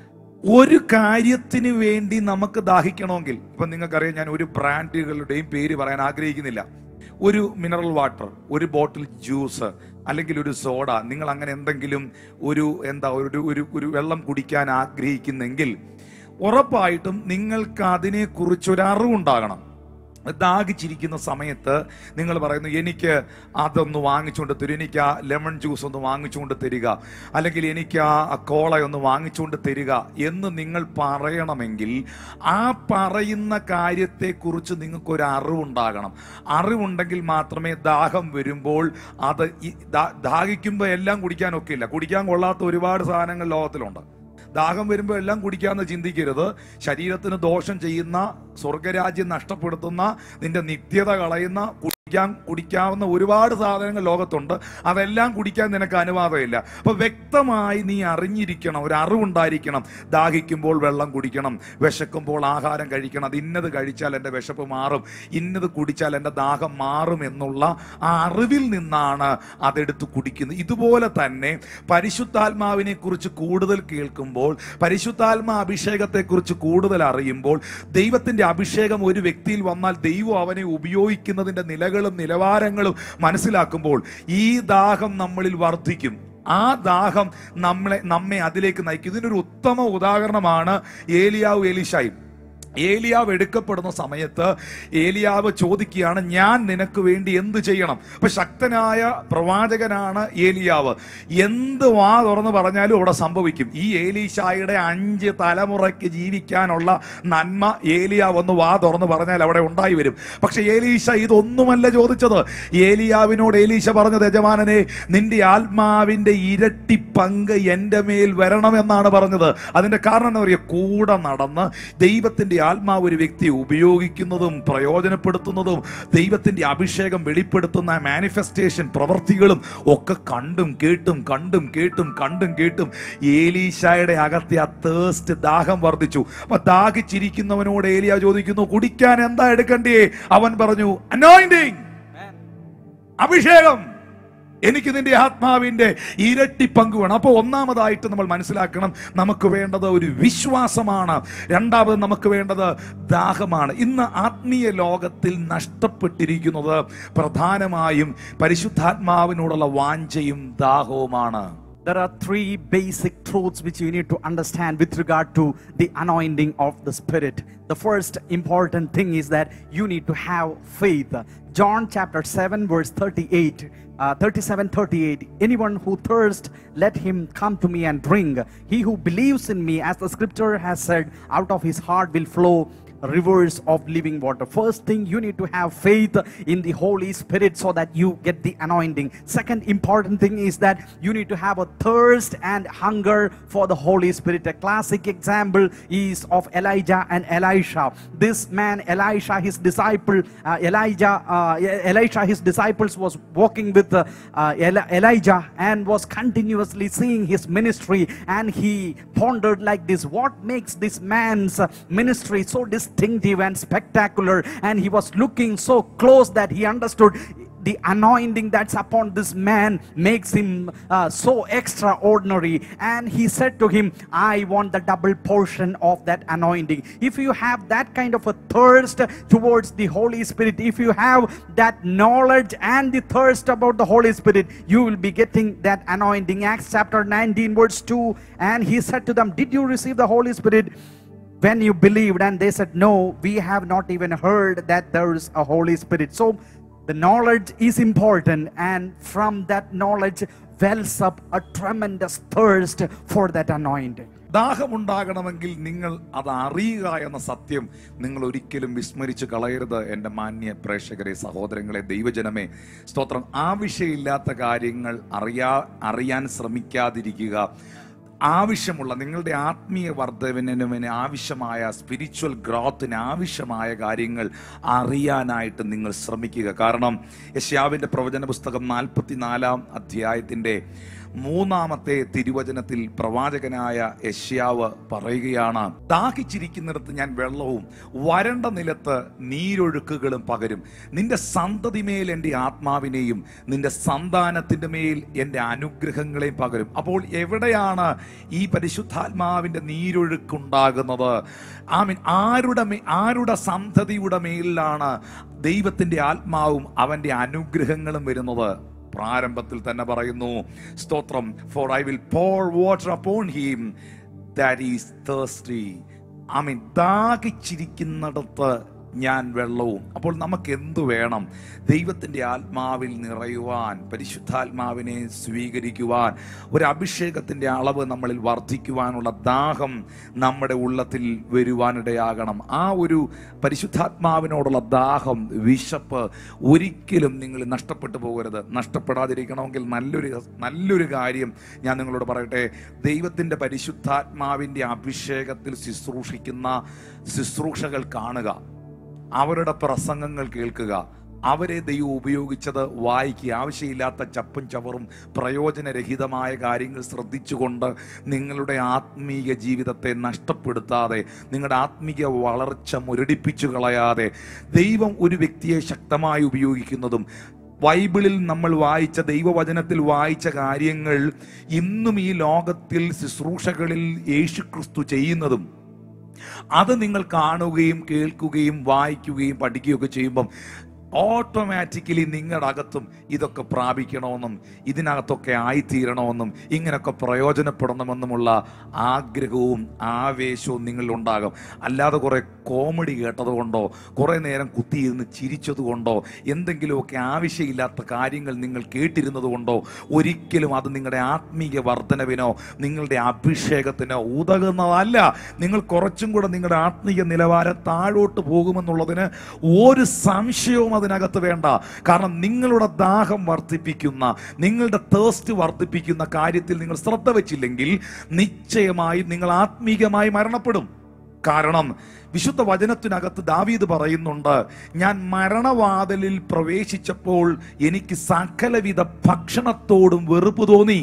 ഒരു കാര്യത്തിന് വേണ്ടി നമുക്ക് ദാഹിക്കണമെങ്കിൽ ഇപ്പൊ നിങ്ങൾക്കറിയാം ഞാൻ ഒരു ബ്രാൻഡുകളുടെയും പേര് പറയാൻ ആഗ്രഹിക്കുന്നില്ല ഒരു മിനറൽ വാട്ടർ ഒരു ബോട്ടിൽ ജ്യൂസ് അല്ലെങ്കിൽ ഒരു സോഡ നിങ്ങൾ അങ്ങനെ എന്തെങ്കിലും ഒരു എന്താ ഒരു ഒരു ഒരു വെള്ളം കുടിക്കാൻ ആഗ്രഹിക്കുന്നെങ്കിൽ ഉറപ്പായിട്ടും നിങ്ങൾക്ക് അതിനെക്കുറിച്ചൊരു അറിവുണ്ടാകണം ദാഹിച്ചിരിക്കുന്ന സമയത്ത് നിങ്ങൾ പറയുന്നു എനിക്ക് അതൊന്ന് വാങ്ങിച്ചുകൊണ്ട് തരും എനിക്ക് ആ ലെമൺ ജ്യൂസ് ഒന്ന് വാങ്ങിച്ചുകൊണ്ട് തരിക അല്ലെങ്കിൽ എനിക്ക് ആ കോള ഒന്ന് വാങ്ങിച്ചുകൊണ്ട് തരിക എന്ന് നിങ്ങൾ പറയണമെങ്കിൽ ആ പറയുന്ന കാര്യത്തെക്കുറിച്ച് നിങ്ങൾക്കൊരു അറിവുണ്ടാകണം അറിവുണ്ടെങ്കിൽ മാത്രമേ ദാഹം വരുമ്പോൾ അത് ഈ ദാ- ദാഹിക്കുമ്പോൾ എല്ലാം കുടിക്കാനൊക്കെ ഇല്ല കുടിക്കാൻ കൊള്ളാത്ത ഒരുപാട് സാധനങ്ങൾ ലോകത്തിലുണ്ട് ദാഹം വരുമ്പോൾ എല്ലാം കുടിക്കാമെന്ന് ചിന്തിക്കരുത് ശരീരത്തിന് ദോഷം ചെയ്യുന്ന സ്വർഗരാജ്യം നഷ്ടപ്പെടുത്തുന്ന നിന്റെ നിത്യത കളയുന്ന കുടിക്കാൻ കുടിക്കാവുന്ന ഒരുപാട് സാധനങ്ങൾ ലോകത്തുണ്ട് അതെല്ലാം കുടിക്കാൻ നിനക്ക് അനുവാദമില്ല അപ്പൊ വ്യക്തമായി നീ അറിഞ്ഞിരിക്കണം ഒരു അറിവുണ്ടായിരിക്കണം ദാഹിക്കുമ്പോൾ വെള്ളം കുടിക്കണം വിശക്കുമ്പോൾ ആഹാരം കഴിക്കണം അത് ഇന്നത് കഴിച്ചാൽ എൻ്റെ വിശപ്പ് മാറും ഇന്നത് കുടിച്ചാൽ എൻ്റെ ദാഹം മാറും എന്നുള്ള ആ അറിവിൽ നിന്നാണ് അതെടുത്ത് കുടിക്കുന്നത് ഇതുപോലെ തന്നെ പരിശുദ്ധാത്മാവിനെ കുറിച്ച് കൂടുതൽ കേൾക്കുമ്പോൾ പരിശുദ്ധാത്മാ അഭിഷേകത്തെക്കുറിച്ച് കൂടുതൽ അറിയുമ്പോൾ ദൈവത്തിന്റെ അഭിഷേകം ഒരു വ്യക്തിയിൽ വന്നാൽ ദൈവം അവനെ ഉപയോഗിക്കുന്നതിന്റെ നിലകളും നിലവാരങ്ങളും മനസ്സിലാക്കുമ്പോൾ ഈ ദാഹം നമ്മളിൽ വർദ്ധിക്കും ആ ദാഹം നമ്മളെ നമ്മെ അതിലേക്ക് നയിക്കും ഇതിനൊരു ഉത്തമ ഉദാഹരണമാണ് ഏലിയാവ് ഏലിഷായും ഏലിയാവ് എടുക്കപ്പെടുന്ന സമയത്ത് ഏലിയാവ് ചോദിക്കുകയാണ് ഞാൻ നിനക്ക് വേണ്ടി എന്ത് ചെയ്യണം അപ്പൊ ശക്തനായ പ്രവാചകനാണ് ഏലിയാവ് എന്ത് വാ തുറന്ന് പറഞ്ഞാലും അവിടെ സംഭവിക്കും ഈ ഏലീശായുടെ അഞ്ച് തലമുറയ്ക്ക് ജീവിക്കാനുള്ള നന്മ ഏലിയാവ് ഒന്ന് വാ തുറന്ന് പറഞ്ഞാൽ അവിടെ ഉണ്ടായി വരും പക്ഷെ ഏലീശ ഇതൊന്നുമല്ല ചോദിച്ചത് ഏലിയാവിനോട് ഏലീശ പറഞ്ഞത് യജമാനനെ നിന്റെ ആത്മാവിന്റെ ഇരട്ടി പങ്ക് എന്റെ മേൽ വരണമെന്നാണ് പറഞ്ഞത് അതിന്റെ കാരണം എന്താ പറയുക കൂടെ നടന്ന് ദൈവത്തിന്റെ ആത്മാവ് ഒരു വ്യക്തിയെ ഉപയോഗിക്കുന്നതും പ്രയോജനപ്പെടുത്തുന്നതും ദൈവത്തിന്റെ അഭിഷേകം വെളിപ്പെടുത്തുന്ന മാനിഫെസ്റ്റേഷൻ പ്രവർത്തികളും ഒക്കെ കണ്ടും കേട്ടും കണ്ടും കേട്ടും കണ്ടും കേട്ടും ഏലീശായുടെ അകത്തെ ആ തേസ്റ്റ് ദാഹം വർദ്ധിച്ചു അപ്പൊ ദാഹിച്ചിരിക്കുന്നവനോട് ഏലിയ ചോദിക്കുന്നു കുടിക്കാൻ എന്താ എടുക്കണ്ടേ അവൻ പറഞ്ഞു അനോയിന്റിങ് അഭിഷേകം എനിക്ക് നിന്റെ ആത്മാവിന്റെ ഇരട്ടി പങ്ക് വേണം അപ്പോൾ ഒന്നാമതായിട്ട് നമ്മൾ മനസ്സിലാക്കണം നമുക്ക് വേണ്ടത് ഒരു വിശ്വാസമാണ് രണ്ടാമത് നമുക്ക് വേണ്ടത് ദാഹമാണ് ഇന്ന് ആത്മീയ ലോകത്തിൽ നഷ്ടപ്പെട്ടിരിക്കുന്നത് പ്രധാനമായും പരിശുദ്ധാത്മാവിനോടുള്ള വാഞ്ചയും ദാഹവുമാണ് There are three basic truths which you need to understand with regard to the anointing of the Spirit. The first important thing is that you need to have faith. John chapter 7, verse 38. Uh, 37 38 anyone who thirsts let him come to me and drink he who believes in me as the scripture has said out of his heart will flow rivers of living water. First thing, you need to have faith in the Holy Spirit so that you get the anointing. Second important thing is that you need to have a thirst and hunger for the Holy Spirit. A classic example is of Elijah and Elisha. This man, Elisha, his disciple, uh, Elijah, uh, Elisha, his disciples was walking with uh, uh, Eli- Elijah and was continuously seeing his ministry and he pondered like this what makes this man's uh, ministry so distinctive and spectacular and he was looking so close that he understood the anointing that's upon this man makes him uh, so extraordinary and he said to him i want the double portion of that anointing if you have that kind of a thirst towards the holy spirit if you have that knowledge and the thirst about the holy spirit you will be getting that anointing acts chapter 19 verse 2 and he said to them did you receive the holy spirit when you believed and they said no we have not even heard that there is a holy spirit so the knowledge is important and from that knowledge wells up a tremendous thirst for that anointing ദാഹമുണ്ടാകണമെങ്കിൽ നിങ്ങൾ അത് അറിയുക എന്ന സത്യം നിങ്ങൾ ഒരിക്കലും വിസ്മരിച്ച് കളയരുത് എൻ്റെ മാന്യ പ്രേക്ഷകരെ സഹോദരങ്ങളെ ദൈവജനമേ സ്തോത്രം ആവശ്യമില്ലാത്ത കാര്യങ്ങൾ അറിയാ അറിയാൻ ശ്രമിക്കാതിരിക്കുക ആവശ്യമുള്ള നിങ്ങളുടെ ആത്മീയ വർദ്ധവിന് ആവശ്യമായ സ്പിരിച്വൽ ഗ്രോത്തിന് ആവശ്യമായ കാര്യങ്ങൾ അറിയാനായിട്ട് നിങ്ങൾ ശ്രമിക്കുക കാരണം യശ്യാവിൻ്റെ പ്രവചന പുസ്തകം നാൽപ്പത്തിനാലാം അധ്യായത്തിൻ്റെ മൂന്നാമത്തെ തിരുവചനത്തിൽ പ്രവാചകനായ യശ്യാവ് പറയുകയാണ് ദാഹിച്ചിരിക്കുന്നിടത്ത് ഞാൻ വെള്ളവും വരണ്ട നിലത്ത് നീരൊഴുക്കുകളും പകരും നിന്റെ സന്തതിമേൽ എൻ്റെ ആത്മാവിനെയും നിന്റെ സന്താനത്തിൻ്റെ മേൽ എൻ്റെ അനുഗ്രഹങ്ങളെയും പകരും അപ്പോൾ എവിടെയാണ് ഈ പരിശുദ്ധാത്മാവിൻ്റെ നീരൊഴുക്കുണ്ടാകുന്നത് ആമീൻ ആരുടെ മേ ആരുടെ സന്തതിയുടെ മേലിലാണ് ദൈവത്തിൻ്റെ ആത്മാവും അവൻ്റെ അനുഗ്രഹങ്ങളും വരുന്നത് പ്രാരംഭത്തിൽ തന്നെ പറയുന്നു സ്തോത്രം for I will pour water upon him that is thirsty I mean ദാഹിച്ചിരിക്കുന്നിടത്ത് ഞാൻ വെള്ളവും അപ്പോൾ നമുക്ക് എന്തു വേണം ദൈവത്തിൻ്റെ ആത്മാവിൽ നിറയുവാൻ പരിശുദ്ധാത്മാവിനെ സ്വീകരിക്കുവാൻ ഒരു അഭിഷേകത്തിൻ്റെ അളവ് നമ്മളിൽ വർദ്ധിക്കുവാനുള്ള ദാഹം നമ്മുടെ ഉള്ളത്തിൽ വരുവാനിടയാകണം ആ ഒരു പരിശുദ്ധാത്മാവിനോടുള്ള ദാഹം വിശപ്പ് ഒരിക്കലും നിങ്ങൾ നഷ്ടപ്പെട്ടു പോകരുത് നഷ്ടപ്പെടാതിരിക്കണമെങ്കിൽ നല്ലൊരു നല്ലൊരു കാര്യം ഞാൻ നിങ്ങളോട് പറയട്ടെ ദൈവത്തിൻ്റെ പരിശുദ്ധാത്മാവിൻ്റെ അഭിഷേകത്തിൽ ശുശ്രൂഷിക്കുന്ന ശുശ്രൂഷകൾ കാണുക അവരുടെ പ്രസംഗങ്ങൾ കേൾക്കുക അവരെ ദൈവം ഉപയോഗിച്ചത് വായിക്കുക ആവശ്യമില്ലാത്ത ചപ്പും ചവറും പ്രയോജനരഹിതമായ കാര്യങ്ങൾ ശ്രദ്ധിച്ചുകൊണ്ട് നിങ്ങളുടെ ആത്മീയ ജീവിതത്തെ നഷ്ടപ്പെടുത്താതെ നിങ്ങളുടെ ആത്മീയ വളർച്ച മുരടിപ്പിച്ചു കളയാതെ ദൈവം ഒരു വ്യക്തിയെ ശക്തമായി ഉപയോഗിക്കുന്നതും ബൈബിളിൽ നമ്മൾ വായിച്ച ദൈവവചനത്തിൽ വായിച്ച കാര്യങ്ങൾ ഇന്നും ഈ ലോകത്തിൽ ശുശ്രൂഷകളിൽ യേശുക്രിസ്തു ചെയ്യുന്നതും അത് നിങ്ങൾ കാണുകയും കേൾക്കുകയും വായിക്കുകയും പഠിക്കുകയൊക്കെ ചെയ്യുമ്പം ഓട്ടോമാറ്റിക്കലി നിങ്ങളുടെ അകത്തും ഇതൊക്കെ പ്രാപിക്കണമെന്നും ഇതിനകത്തൊക്കെ ആയിത്തീരണമെന്നും ഇങ്ങനെയൊക്കെ പ്രയോജനപ്പെടണമെന്നുമുള്ള ആഗ്രഹവും ആവേശവും നിങ്ങളിലുണ്ടാകും അല്ലാതെ കുറെ കോമഡി കേട്ടതുകൊണ്ടോ കുറെ നേരം കുത്തിയിരുന്ന് ചിരിച്ചതുകൊണ്ടോ എന്തെങ്കിലുമൊക്കെ ആവശ്യമില്ലാത്ത കാര്യങ്ങൾ നിങ്ങൾ കേട്ടിരുന്നത് കൊണ്ടോ ഒരിക്കലും അത് നിങ്ങളുടെ ആത്മീയ വർധനവിനോ നിങ്ങളുടെ അഭിഷേകത്തിനോ ഉതകുന്നതല്ല നിങ്ങൾ കുറച്ചും കൂടെ നിങ്ങളുടെ ആത്മീയ നിലവാരം താഴോട്ട് പോകുമെന്നുള്ളതിന് ഒരു സംശയവും അതിനകത്ത് വേണ്ട കാരണം നിങ്ങളുടെ ദാഹം വർദ്ധിപ്പിക്കുന്ന നിങ്ങളുടെ തേസ്റ്റ് വർദ്ധിപ്പിക്കുന്ന കാര്യത്തിൽ നിങ്ങൾ ശ്രദ്ധ വെച്ചില്ലെങ്കിൽ നിശ്ചയമായും നിങ്ങൾ ആത്മീകമായി മരണപ്പെടും കാരണം വിശുദ്ധ വചനത്തിനകത്ത് ദാവീദ് പറയുന്നുണ്ട് ഞാൻ മരണവാതിലിൽ പ്രവേശിച്ചപ്പോൾ എനിക്ക് സകലവിധ ഭക്ഷണത്തോടും വെറുപ്പ് തോന്നി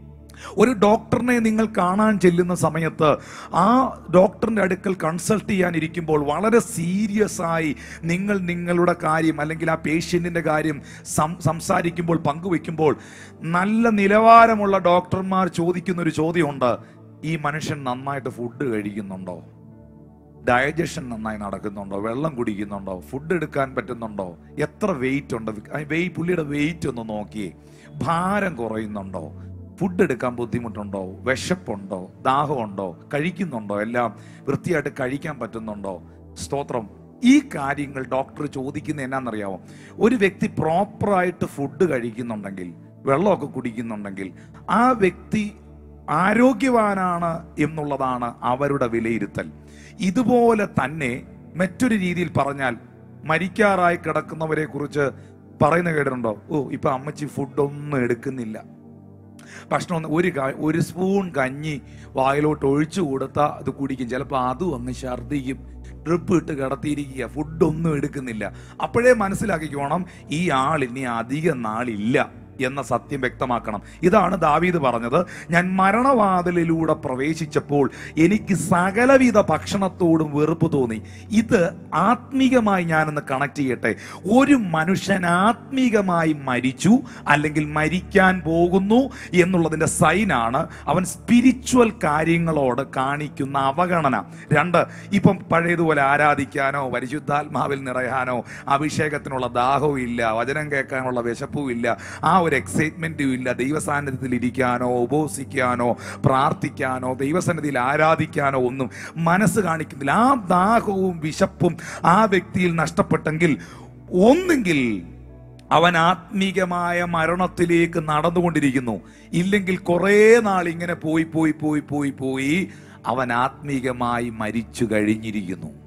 ഒരു ഡോക്ടറിനെ നിങ്ങൾ കാണാൻ ചെല്ലുന്ന സമയത്ത് ആ ഡോക്ടറിന്റെ അടുക്കൽ കൺസൾട്ട് ചെയ്യാൻ ഇരിക്കുമ്പോൾ വളരെ സീരിയസ് ആയി നിങ്ങൾ നിങ്ങളുടെ കാര്യം അല്ലെങ്കിൽ ആ പേഷ്യന്റിന്റെ കാര്യം സം- സംസാരിക്കുമ്പോൾ പങ്കുവെക്കുമ്പോൾ നല്ല നിലവാരമുള്ള ഡോക്ടർമാർ ചോദിക്കുന്ന ഒരു ചോദ്യമുണ്ട് ഈ മനുഷ്യൻ നന്നായിട്ട് ഫുഡ് കഴിക്കുന്നുണ്ടോ ഡയജഷൻ നന്നായി നടക്കുന്നുണ്ടോ വെള്ളം കുടിക്കുന്നുണ്ടോ ഫുഡ് എടുക്കാൻ പറ്റുന്നുണ്ടോ എത്ര വെയിറ്റ് ഉണ്ട് വെയ് പുള്ളിയുടെ വെയിറ്റ് ഒന്ന് നോക്കിയേ ഭാരം കുറയുന്നുണ്ടോ ഫുഡ് എടുക്കാൻ ബുദ്ധിമുട്ടുണ്ടോ വിശപ്പുണ്ടോ ദാഹമുണ്ടോ കഴിക്കുന്നുണ്ടോ എല്ലാം വൃത്തിയായിട്ട് കഴിക്കാൻ പറ്റുന്നുണ്ടോ സ്തോത്രം ഈ കാര്യങ്ങൾ ഡോക്ടർ ചോദിക്കുന്ന എന്നാന്നറിയാമോ ഒരു വ്യക്തി പ്രോപ്പറായിട്ട് ഫുഡ് കഴിക്കുന്നുണ്ടെങ്കിൽ വെള്ളമൊക്കെ കുടിക്കുന്നുണ്ടെങ്കിൽ ആ വ്യക്തി ആരോഗ്യവാനാണ് എന്നുള്ളതാണ് അവരുടെ വിലയിരുത്തൽ ഇതുപോലെ തന്നെ മറ്റൊരു രീതിയിൽ പറഞ്ഞാൽ മരിക്കാറായി കിടക്കുന്നവരെ കുറിച്ച് പറയുന്ന കേട്ടിട്ടുണ്ടോ ഓ ഇപ്പൊ അമ്മച്ചി ഫുഡൊന്നും എടുക്കുന്നില്ല ഭക്ഷണം ഒന്ന് ഒരു ക- ഒരു സ്പൂൺ കഞ്ഞി വായിലോട്ട് ഒഴിച്ചു കൊടുത്താൽ അത് കുടിക്കും ചിലപ്പോൾ അതും അങ്ങ് ഛർദ്ദിക്കും ഡ്രിപ്പ് ഇട്ട് കിടത്തിയിരിക്കുക ഫുഡൊന്നും എടുക്കുന്നില്ല അപ്പോഴേ മനസ്സിലാക്കിക്കോണം ഈ ആൾ ഇനി അധികം നാളില്ല എന്ന സത്യം വ്യക്തമാക്കണം ഇതാണ് ദാവീദ് പറഞ്ഞത് ഞാൻ മരണവാതിലിലൂടെ പ്രവേശിച്ചപ്പോൾ എനിക്ക് സകലവിധ ഭക്ഷണത്തോടും വെറുപ്പ് തോന്നി ഇത് ആത്മീകമായി ഞാനൊന്ന് കണക്ട് ചെയ്യട്ടെ ഒരു മനുഷ്യൻ ആത്മീകമായി മരിച്ചു അല്ലെങ്കിൽ മരിക്കാൻ പോകുന്നു എന്നുള്ളതിന്റെ സൈനാണ് അവൻ സ്പിരിച്വൽ കാര്യങ്ങളോട് കാണിക്കുന്ന അവഗണന രണ്ട് ഇപ്പം പഴയതുപോലെ ആരാധിക്കാനോ പരിശുദ്ധാത്മാവിൽ നിറയാനോ അഭിഷേകത്തിനുള്ള ദാഹവും ഇല്ല വചനം കേൾക്കാനുള്ള വിശപ്പും ഇല്ല ആ ഒരു എക്സൈറ്റ്മെന്റും ഇല്ല ദൈവസാന്നിധ്യത്തിൽ ഇരിക്കാനോ ഉപവസിക്കാനോ പ്രാർത്ഥിക്കാനോ ദൈവസന്നിധിയിൽ ആരാധിക്കാനോ ഒന്നും മനസ്സ് കാണിക്കുന്നില്ല ആ ദാഹവും വിശപ്പും ആ വ്യക്തിയിൽ നഷ്ടപ്പെട്ടെങ്കിൽ ഒന്നെങ്കിൽ അവൻ ആത്മീകമായ മരണത്തിലേക്ക് നടന്നുകൊണ്ടിരിക്കുന്നു ഇല്ലെങ്കിൽ കുറേ നാൾ ഇങ്ങനെ പോയി പോയി പോയി പോയി പോയി അവൻ ആത്മീകമായി മരിച്ചു കഴിഞ്ഞിരിക്കുന്നു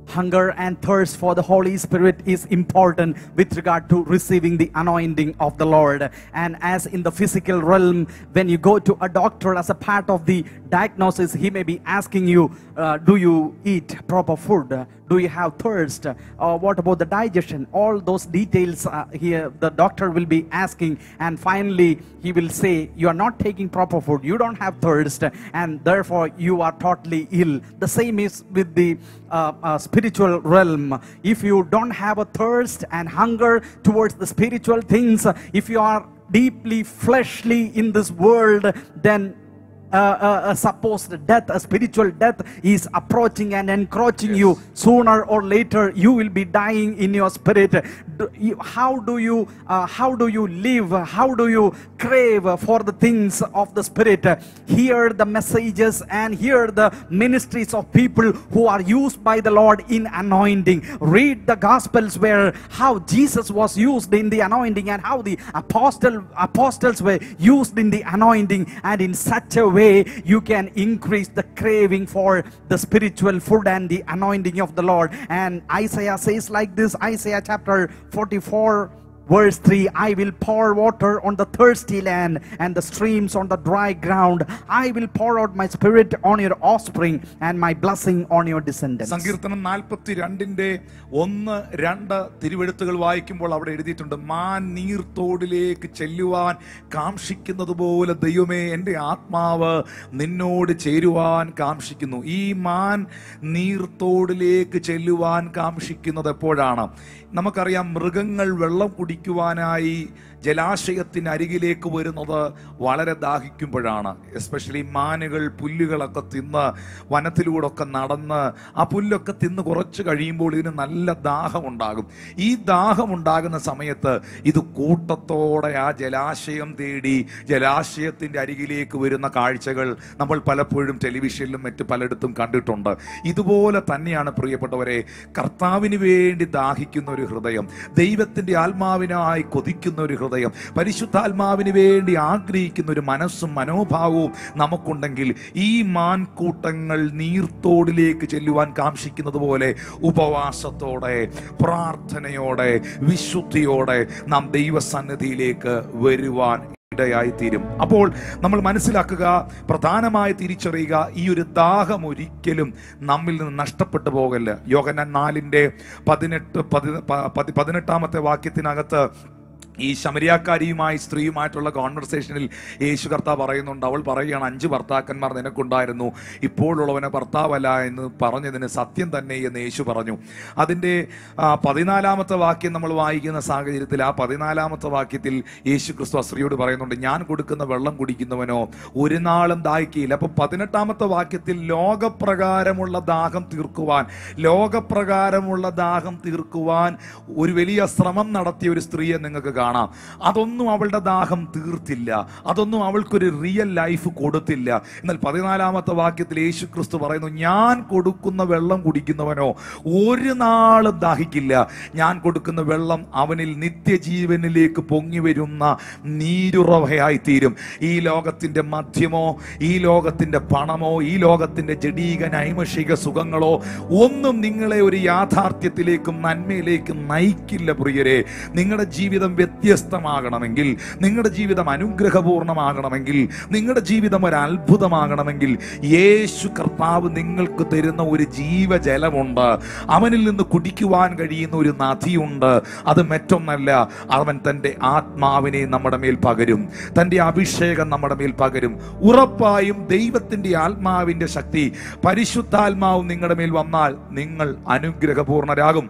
hunger and thirst for the Holy Spirit is important with regard to receiving the anointing of the Lord. And as in the physical realm, when you go to a doctor as a part of the diagnosis, he may be asking you, uh, Do you eat proper food? Do you have thirst? Or what about the digestion? All those details uh, here the doctor will be asking. And finally, he will say, You are not taking proper food, you don't have thirst, and therefore you are totally ill. The same is with the uh, uh, spiritual realm. If you don't have a thirst and hunger towards the spiritual things, if you are deeply fleshly in this world, then uh, uh, a supposed death, a spiritual death is approaching and encroaching you. Sooner or later, you will be dying in your spirit. Do you- how do you, uh, how do you live? How do you crave for the things of the spirit? Hear the messages and hear the ministries of people who are used by the Lord in anointing. Read the Gospels where how Jesus was used in the anointing and how the apostle apostles were used in the anointing, and in such a way you can increase the craving for the spiritual food and the anointing of the Lord. And Isaiah says like this Isaiah chapter 44. Verse 3 I will pour water on the thirsty land and the streams on the dry ground. I will pour out my spirit on your offspring and my blessing on your descendants. സങ്കീർത്തനം നാൽപ്പത്തി രണ്ടിന്റെ ഒന്ന് രണ്ട് തിരുവെഴുത്തുകൾ വായിക്കുമ്പോൾ അവിടെ എഴുതിയിട്ടുണ്ട് മാൻ നീർത്തോടിലേക്ക് ചെല്ലുവാൻ കാക്ഷിക്കുന്നത് പോലെ ദൈവമേ എൻ്റെ ആത്മാവ് നിന്നോട് ചേരുവാൻ കാക്ഷിക്കുന്നു ഈ മാൻ നീർത്തോടിലേക്ക് ചെല്ലുവാൻ കാക്ഷിക്കുന്നത് എപ്പോഴാണ് നമുക്കറിയാം മൃഗങ്ങൾ വെള്ളം കുടിക്കുവാനായി ജലാശയത്തിന് അരികിലേക്ക് വരുന്നത് വളരെ ദാഹിക്കുമ്പോഴാണ് എസ്പെഷ്യലി മാനുകൾ പുല്ലുകളൊക്കെ തിന്ന് വനത്തിലൂടെ ഒക്കെ നടന്ന് ആ പുല്ലൊക്കെ തിന്ന് കുറച്ച് കഴിയുമ്പോൾ ഇതിന് നല്ല ദാഹമുണ്ടാകും ഈ ദാഹമുണ്ടാകുന്ന സമയത്ത് ഇത് കൂട്ടത്തോടെ ആ ജലാശയം തേടി ജലാശയത്തിൻ്റെ അരികിലേക്ക് വരുന്ന കാഴ്ചകൾ നമ്മൾ പലപ്പോഴും ടെലിവിഷനിലും മറ്റ് പലയിടത്തും കണ്ടിട്ടുണ്ട് ഇതുപോലെ തന്നെയാണ് പ്രിയപ്പെട്ടവരെ കർത്താവിന് വേണ്ടി ദാഹിക്കുന്ന ഒരു ഹൃദയം ദൈവത്തിൻ്റെ ആത്മാവിനായി കൊതിക്കുന്ന ഒരു ഹൃദയം പരിശുദ്ധാത്മാവിന് വേണ്ടി ആഗ്രഹിക്കുന്ന ഒരു മനസ്സും മനോഭാവവും നമുക്കുണ്ടെങ്കിൽ ഈ മാൻകൂട്ടങ്ങൾ നീർത്തോടിലേക്ക് ചെല്ലുവാൻ കാക്ഷിക്കുന്നത് പോലെ ഉപവാസത്തോടെ പ്രാർത്ഥനയോടെ വിശുദ്ധിയോടെ നാം ദൈവസന്നിധിയിലേക്ക് വരുവാൻ ഇടയായി തീരും അപ്പോൾ നമ്മൾ മനസ്സിലാക്കുക പ്രധാനമായി തിരിച്ചറിയുക ഈ ഒരു ദാഹം ഒരിക്കലും നമ്മിൽ നിന്ന് നഷ്ടപ്പെട്ടു പോകല്ല യോഗന നാലിൻ്റെ പതിനെട്ട് പതി പ- പതി- പതിനെട്ടാമത്തെ വാക്യത്തിനകത്ത് ഈ ശമരിയാക്കാരിയുമായി സ്ത്രീയുമായിട്ടുള്ള കോൺവെർസേഷനിൽ യേശു കർത്താവ് പറയുന്നുണ്ട് അവൾ പറയുകയാണ് അഞ്ച് ഭർത്താക്കന്മാർ നിനക്കുണ്ടായിരുന്നു ഇപ്പോഴുള്ളവനെ ഭർത്താവല്ല എന്ന് പറഞ്ഞതിന് സത്യം തന്നെ എന്ന് യേശു പറഞ്ഞു അതിൻ്റെ ആ, പതിനാലാമത്തെ വാക്യം നമ്മൾ വായിക്കുന്ന സാഹചര്യത്തിൽ ആ പതിനാലാമത്തെ വാക്യത്തിൽ യേശു ക്രിസ്തു ആ സ്ത്രീയോട് പറയുന്നുണ്ട് ഞാൻ കൊടുക്കുന്ന വെള്ളം കുടിക്കുന്നവനോ ഒരു നാളും ദാഹിക്കുകയില്ല അപ്പൊ പതിനെട്ടാമത്തെ വാക്യത്തിൽ ലോകപ്രകാരമുള്ള ദാഹം തീർക്കുവാൻ ലോകപ്രകാരമുള്ള ദാഹം തീർക്കുവാൻ ഒരു വലിയ ശ്രമം നടത്തിയ ഒരു സ്ത്രീയെ നിങ്ങൾക്ക് കാണാം അതൊന്നും അവളുടെ ദാഹം തീർത്തില്ല അതൊന്നും അവൾക്കൊരു റിയൽ ലൈഫ് കൊടുത്തില്ല എന്നാൽ പതിനാലാമത്തെ വാക്യത്തിൽ യേശു ക്രിസ്തു പറയുന്നു ഞാൻ കൊടുക്കുന്ന വെള്ളം കുടിക്കുന്നവനോ ഒരു നാളും ദാഹിക്കില്ല ഞാൻ കൊടുക്കുന്ന വെള്ളം അവനിൽ നിത്യജീവനിലേക്ക് പൊങ്ങി വരുന്ന നീരുറവയായി തീരും ഈ ലോകത്തിന്റെ മധ്യമോ ഈ ലോകത്തിന്റെ പണമോ ഈ ലോകത്തിന്റെ ജഡീക നൈമഷിക സുഖങ്ങളോ ഒന്നും നിങ്ങളെ ഒരു യാഥാർത്ഥ്യത്തിലേക്കും നന്മയിലേക്കും നയിക്കില്ല പ്രിയരെ നിങ്ങളുടെ ജീവിതം വ്യത്യസ്തമാകണമെങ്കിൽ നിങ്ങളുടെ ജീവിതം അനുഗ്രഹപൂർണമാകണമെങ്കിൽ നിങ്ങളുടെ ജീവിതം ഒരു അത്ഭുതമാകണമെങ്കിൽ യേശു കർത്താവ് നിങ്ങൾക്ക് തരുന്ന ഒരു ജീവജലമുണ്ട് അവനിൽ നിന്ന് കുടിക്കുവാൻ കഴിയുന്ന ഒരു നദിയുണ്ട് അത് മറ്റൊന്നല്ല അവൻ തൻ്റെ ആത്മാവിനെ നമ്മുടെ മേൽ പകരും തൻ്റെ അഭിഷേകം നമ്മുടെ മേൽ പകരും ഉറപ്പായും ദൈവത്തിൻ്റെ ആത്മാവിൻ്റെ ശക്തി പരിശുദ്ധാത്മാവും നിങ്ങളുടെ മേൽ വന്നാൽ നിങ്ങൾ അനുഗ്രഹപൂർണരാകും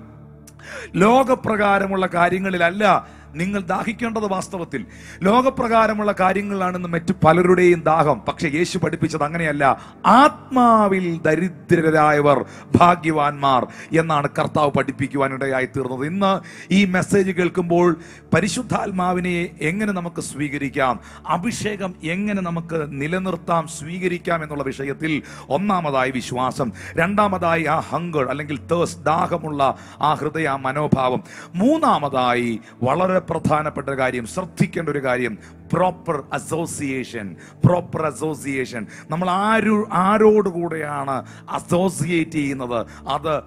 ലോകപ്രകാരമുള്ള കാര്യങ്ങളിലല്ല നിങ്ങൾ ദാഹിക്കേണ്ടത് വാസ്തവത്തിൽ ലോകപ്രകാരമുള്ള കാര്യങ്ങളാണെന്ന് മറ്റു പലരുടെയും ദാഹം പക്ഷെ യേശു പഠിപ്പിച്ചത് അങ്ങനെയല്ല ആത്മാവിൽ ദരിദ്രരായവർ ഭാഗ്യവാന്മാർ എന്നാണ് കർത്താവ് പഠിപ്പിക്കുവാനിടയായി തീർന്നത് ഇന്ന് ഈ മെസ്സേജ് കേൾക്കുമ്പോൾ പരിശുദ്ധാത്മാവിനെ എങ്ങനെ നമുക്ക് സ്വീകരിക്കാം അഭിഷേകം എങ്ങനെ നമുക്ക് നിലനിർത്താം സ്വീകരിക്കാം എന്നുള്ള വിഷയത്തിൽ ഒന്നാമതായി വിശ്വാസം രണ്ടാമതായി ആ ഹങ്കർ അല്ലെങ്കിൽ തേഴ്സ് ദാഹമുള്ള ആ ഹൃദയ ആ മനോഭാവം മൂന്നാമതായി വളരെ പ്രധാനപ്പെട്ട കാര്യം ശ്രദ്ധിക്കേണ്ട ഒരു കാര്യം പ്രോപ്പർ അസോസിയേഷൻ പ്രോപ്പർ അസോസിയേഷൻ നമ്മൾ ആരു ആരോടുകൂടെയാണ് അസോസിയേറ്റ് ചെയ്യുന്നത് അത്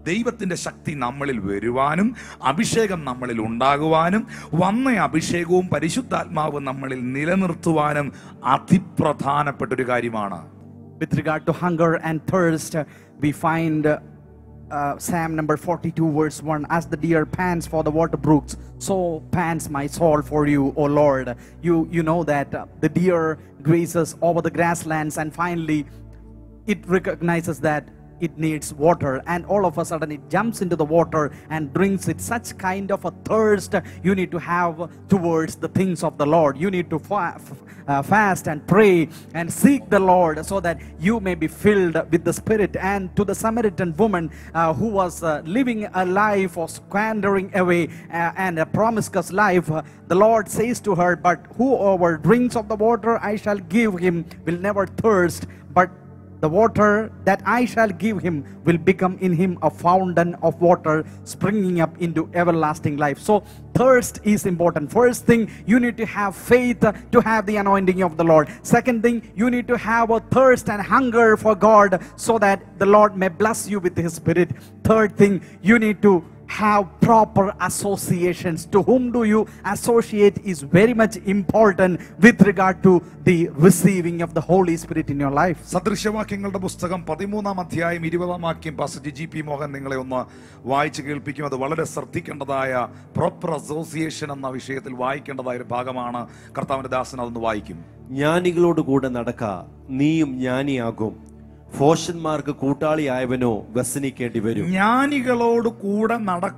ദൈവത്തിന്റെ ശക്തി നമ്മളിൽ വരുവാനും അഭിഷേകം നമ്മളിൽ ഉണ്ടാകുവാനും വന്ന അഭിഷേകവും പരിശുദ്ധാത്മാവും നമ്മളിൽ നിലനിർത്തുവാനും അതിപ്രധാനപ്പെട്ട ഒരു കാര്യമാണ് With regard to hunger and thirst, we find uh, uh, Psalm number 42, verse 1 As the deer pants for the water brooks, so pants my soul for you, O Lord. You, you know that uh, the deer grazes over the grasslands, and finally, it recognizes that it needs water and all of a sudden it jumps into the water and drinks it such kind of a thirst you need to have towards the things of the lord you need to fa- f- uh, fast and pray and seek the lord so that you may be filled with the spirit and to the samaritan woman uh, who was uh, living a life of squandering away uh, and a promiscuous life uh, the lord says to her but whoever drinks of the water i shall give him will never thirst but the water that I shall give him will become in him a fountain of water springing up into everlasting life. So, thirst is important. First thing, you need to have faith to have the anointing of the Lord. Second thing, you need to have a thirst and hunger for God so that the Lord may bless you with his spirit. Third thing, you need to have proper associations. To whom do you associate is very much important with regard to the receiving of the Holy Spirit in your life. സദൃശവാക്യങ്ങളുടെ പുസ്തകം പതിമൂന്നാം അധ്യായം ഇരുപതാം വാക്യം പാസ്റ്റർ ജി പി മോഹൻ നിങ്ങളെ ഒന്ന് വായിച്ചു കേൾപ്പിക്കും അത് വളരെ ശ്രദ്ധിക്കേണ്ടതായ പ്രോപ്പർ അസോസിയേഷൻ എന്ന വിഷയത്തിൽ വായിക്കേണ്ടതായ ഒരു ഭാഗമാണ് കർത്താവിന്റെ ദാസൻ അതൊന്ന് വായിക്കും ജ്ഞാനികളോട് കൂടെ നടക്ക നീയും ജ്ഞാനിയാകും ഫോഷന്മാർക്ക് കൂട്ടാളിയായവനോ വ്യസനിക്കേണ്ടി വരും ജ്ഞാനികളോട് കൂടെ നടക്ക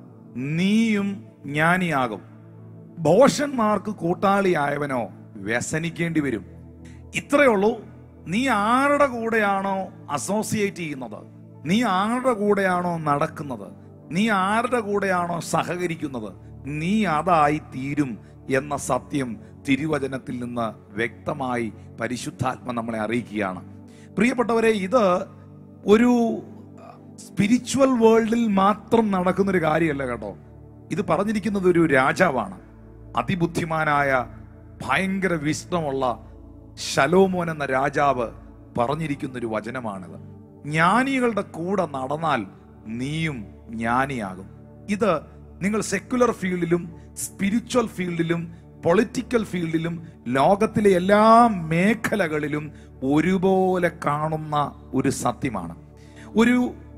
നീയും ജ്ഞാനിയാകും ഭോഷന്മാർക്ക് കൂട്ടാളിയായവനോ വ്യസനിക്കേണ്ടി വരും ഇത്രയേ ഉള്ളൂ നീ ആരുടെ കൂടെയാണോ അസോസിയേറ്റ് ചെയ്യുന്നത് നീ ആരുടെ കൂടെയാണോ നടക്കുന്നത് നീ ആരുടെ കൂടെയാണോ സഹകരിക്കുന്നത് നീ അതായി തീരും എന്ന സത്യം തിരുവചനത്തിൽ നിന്ന് വ്യക്തമായി പരിശുദ്ധാത്മ നമ്മളെ അറിയിക്കുകയാണ് പ്രിയപ്പെട്ടവരെ ഇത് ഒരു സ്പിരിച്വൽ വേൾഡിൽ മാത്രം നടക്കുന്ന ഒരു കാര്യമല്ല കേട്ടോ ഇത് പറഞ്ഞിരിക്കുന്നത് ഒരു രാജാവാണ് അതിബുദ്ധിമാനായ ഭയങ്കര വിഷ്ണമുള്ള ശലോമോൻ എന്ന രാജാവ് പറഞ്ഞിരിക്കുന്ന ഒരു വചനമാണിത് ജ്ഞാനികളുടെ കൂടെ നടന്നാൽ നീയും ജ്ഞാനിയാകും ഇത് നിങ്ങൾ സെക്യുലർ ഫീൽഡിലും സ്പിരിച്വൽ ഫീൽഡിലും പൊളിറ്റിക്കൽ ഫീൽഡിലും ലോകത്തിലെ എല്ലാ മേഖലകളിലും ഒരുപോലെ കാണുന്ന ഒരു സത്യമാണ് ഒരു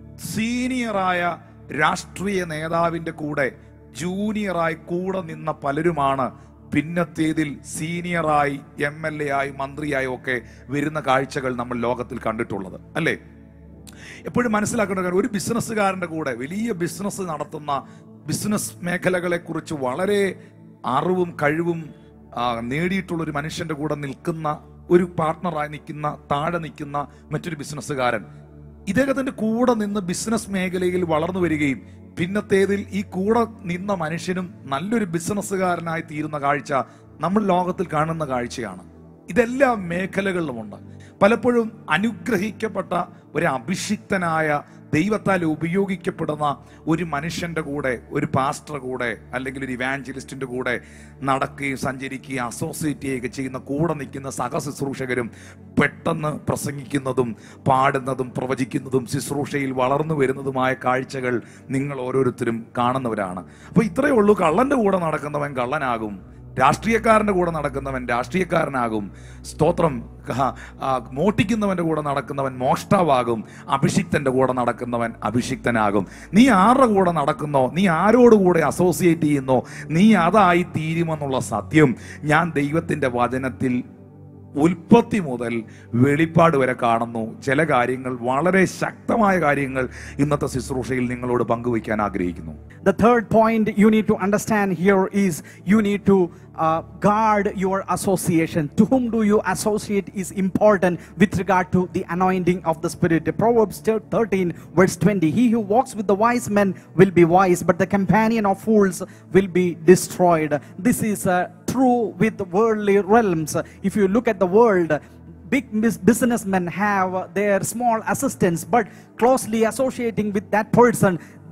സീനിയറായ രാഷ്ട്രീയ നേതാവിന്റെ കൂടെ ജൂനിയറായി കൂടെ നിന്ന പലരുമാണ് പിന്നത്തേതിൽ സീനിയറായി എം എൽ എ ആയി മന്ത്രിയായി ഒക്കെ വരുന്ന കാഴ്ചകൾ നമ്മൾ ലോകത്തിൽ കണ്ടിട്ടുള്ളത് അല്ലേ എപ്പോഴും മനസ്സിലാക്കേണ്ട കാര്യം ഒരു ബിസിനസ്സുകാരന്റെ കൂടെ വലിയ ബിസിനസ് നടത്തുന്ന ബിസിനസ് മേഖലകളെ കുറിച്ച് വളരെ അറിവും കഴിവും ആ, നേടിയിട്ടുള്ള ഒരു മനുഷ്യന്റെ കൂടെ നിൽക്കുന്ന ഒരു പാർട്ട്ണറായി നിൽക്കുന്ന താഴെ നിൽക്കുന്ന മറ്റൊരു ബിസിനസ്സുകാരൻ ഇദ്ദേഹത്തിന്റെ കൂടെ നിന്ന് ബിസിനസ് മേഖലയിൽ വളർന്നു വരികയും പിന്നത്തേതിൽ ഈ കൂടെ നിന്ന മനുഷ്യനും നല്ലൊരു ബിസിനസ്സുകാരനായി തീരുന്ന കാഴ്ച നമ്മൾ ലോകത്തിൽ കാണുന്ന കാഴ്ചയാണ് ഇതെല്ലാ മേഖലകളിലുമുണ്ട് പലപ്പോഴും അനുഗ്രഹിക്കപ്പെട്ട ഒരു അഭിഷിക്തനായ ദൈവത്താൽ ഉപയോഗിക്കപ്പെടുന്ന ഒരു മനുഷ്യന്റെ കൂടെ ഒരു പാസ്റ്റർ കൂടെ അല്ലെങ്കിൽ ഒരു ഇവാഞ്ചലിസ്റ്റിന്റെ കൂടെ നടക്കുകയും സഞ്ചരിക്കുകയും അസോസിയേറ്റ് ചെയ്യുകയൊക്കെ ചെയ്യുന്ന കൂടെ നിൽക്കുന്ന സഹശുശ്രൂഷകരും പെട്ടെന്ന് പ്രസംഗിക്കുന്നതും പാടുന്നതും പ്രവചിക്കുന്നതും ശുശ്രൂഷയിൽ വളർന്നു വരുന്നതുമായ കാഴ്ചകൾ നിങ്ങൾ ഓരോരുത്തരും കാണുന്നവരാണ് അപ്പൊ ഇത്രയേ ഉള്ളൂ കള്ളന്റെ കൂടെ നടക്കുന്നവൻ കള്ളനാകും രാഷ്ട്രീയക്കാരന്റെ കൂടെ നടക്കുന്നവൻ രാഷ്ട്രീയക്കാരനാകും സ്തോത്രം ക- ആ, മോഷ്ടിക്കുന്നവന്റെ കൂടെ നടക്കുന്നവൻ മോഷ്ടാവാകും അഭിഷിക്തന്റെ കൂടെ നടക്കുന്നവൻ അഭിഷിക്തനാകും നീ ആരുടെ കൂടെ നടക്കുന്നോ നീ ആരോട് കൂടെ അസോസിയേറ്റ് ചെയ്യുന്നോ നീ അതായി തീരുമെന്നുള്ള സത്യം ഞാൻ ദൈവത്തിന്റെ വചനത്തിൽ ഉൽപ്പത്തി മുതൽ വെളിപ്പാട് വരെ കാണുന്നു ചില കാര്യങ്ങൾ വളരെ ശക്തമായ കാര്യങ്ങൾ ഇന്നത്തെ ശുശ്രൂഷയിൽ നിങ്ങളോട് പങ്കുവയ്ക്കാൻ ആഗ്രഹിക്കുന്നു The third point you need to understand here is you need to uh, guard your association. To whom do you associate is important with regard to the anointing of the Spirit. Proverbs 13, verse 20 He who walks with the wise men will be wise, but the companion of fools will be destroyed. This is uh, true with worldly realms. If you look at the world, big bus- businessmen have their small assistants but closely associating with that person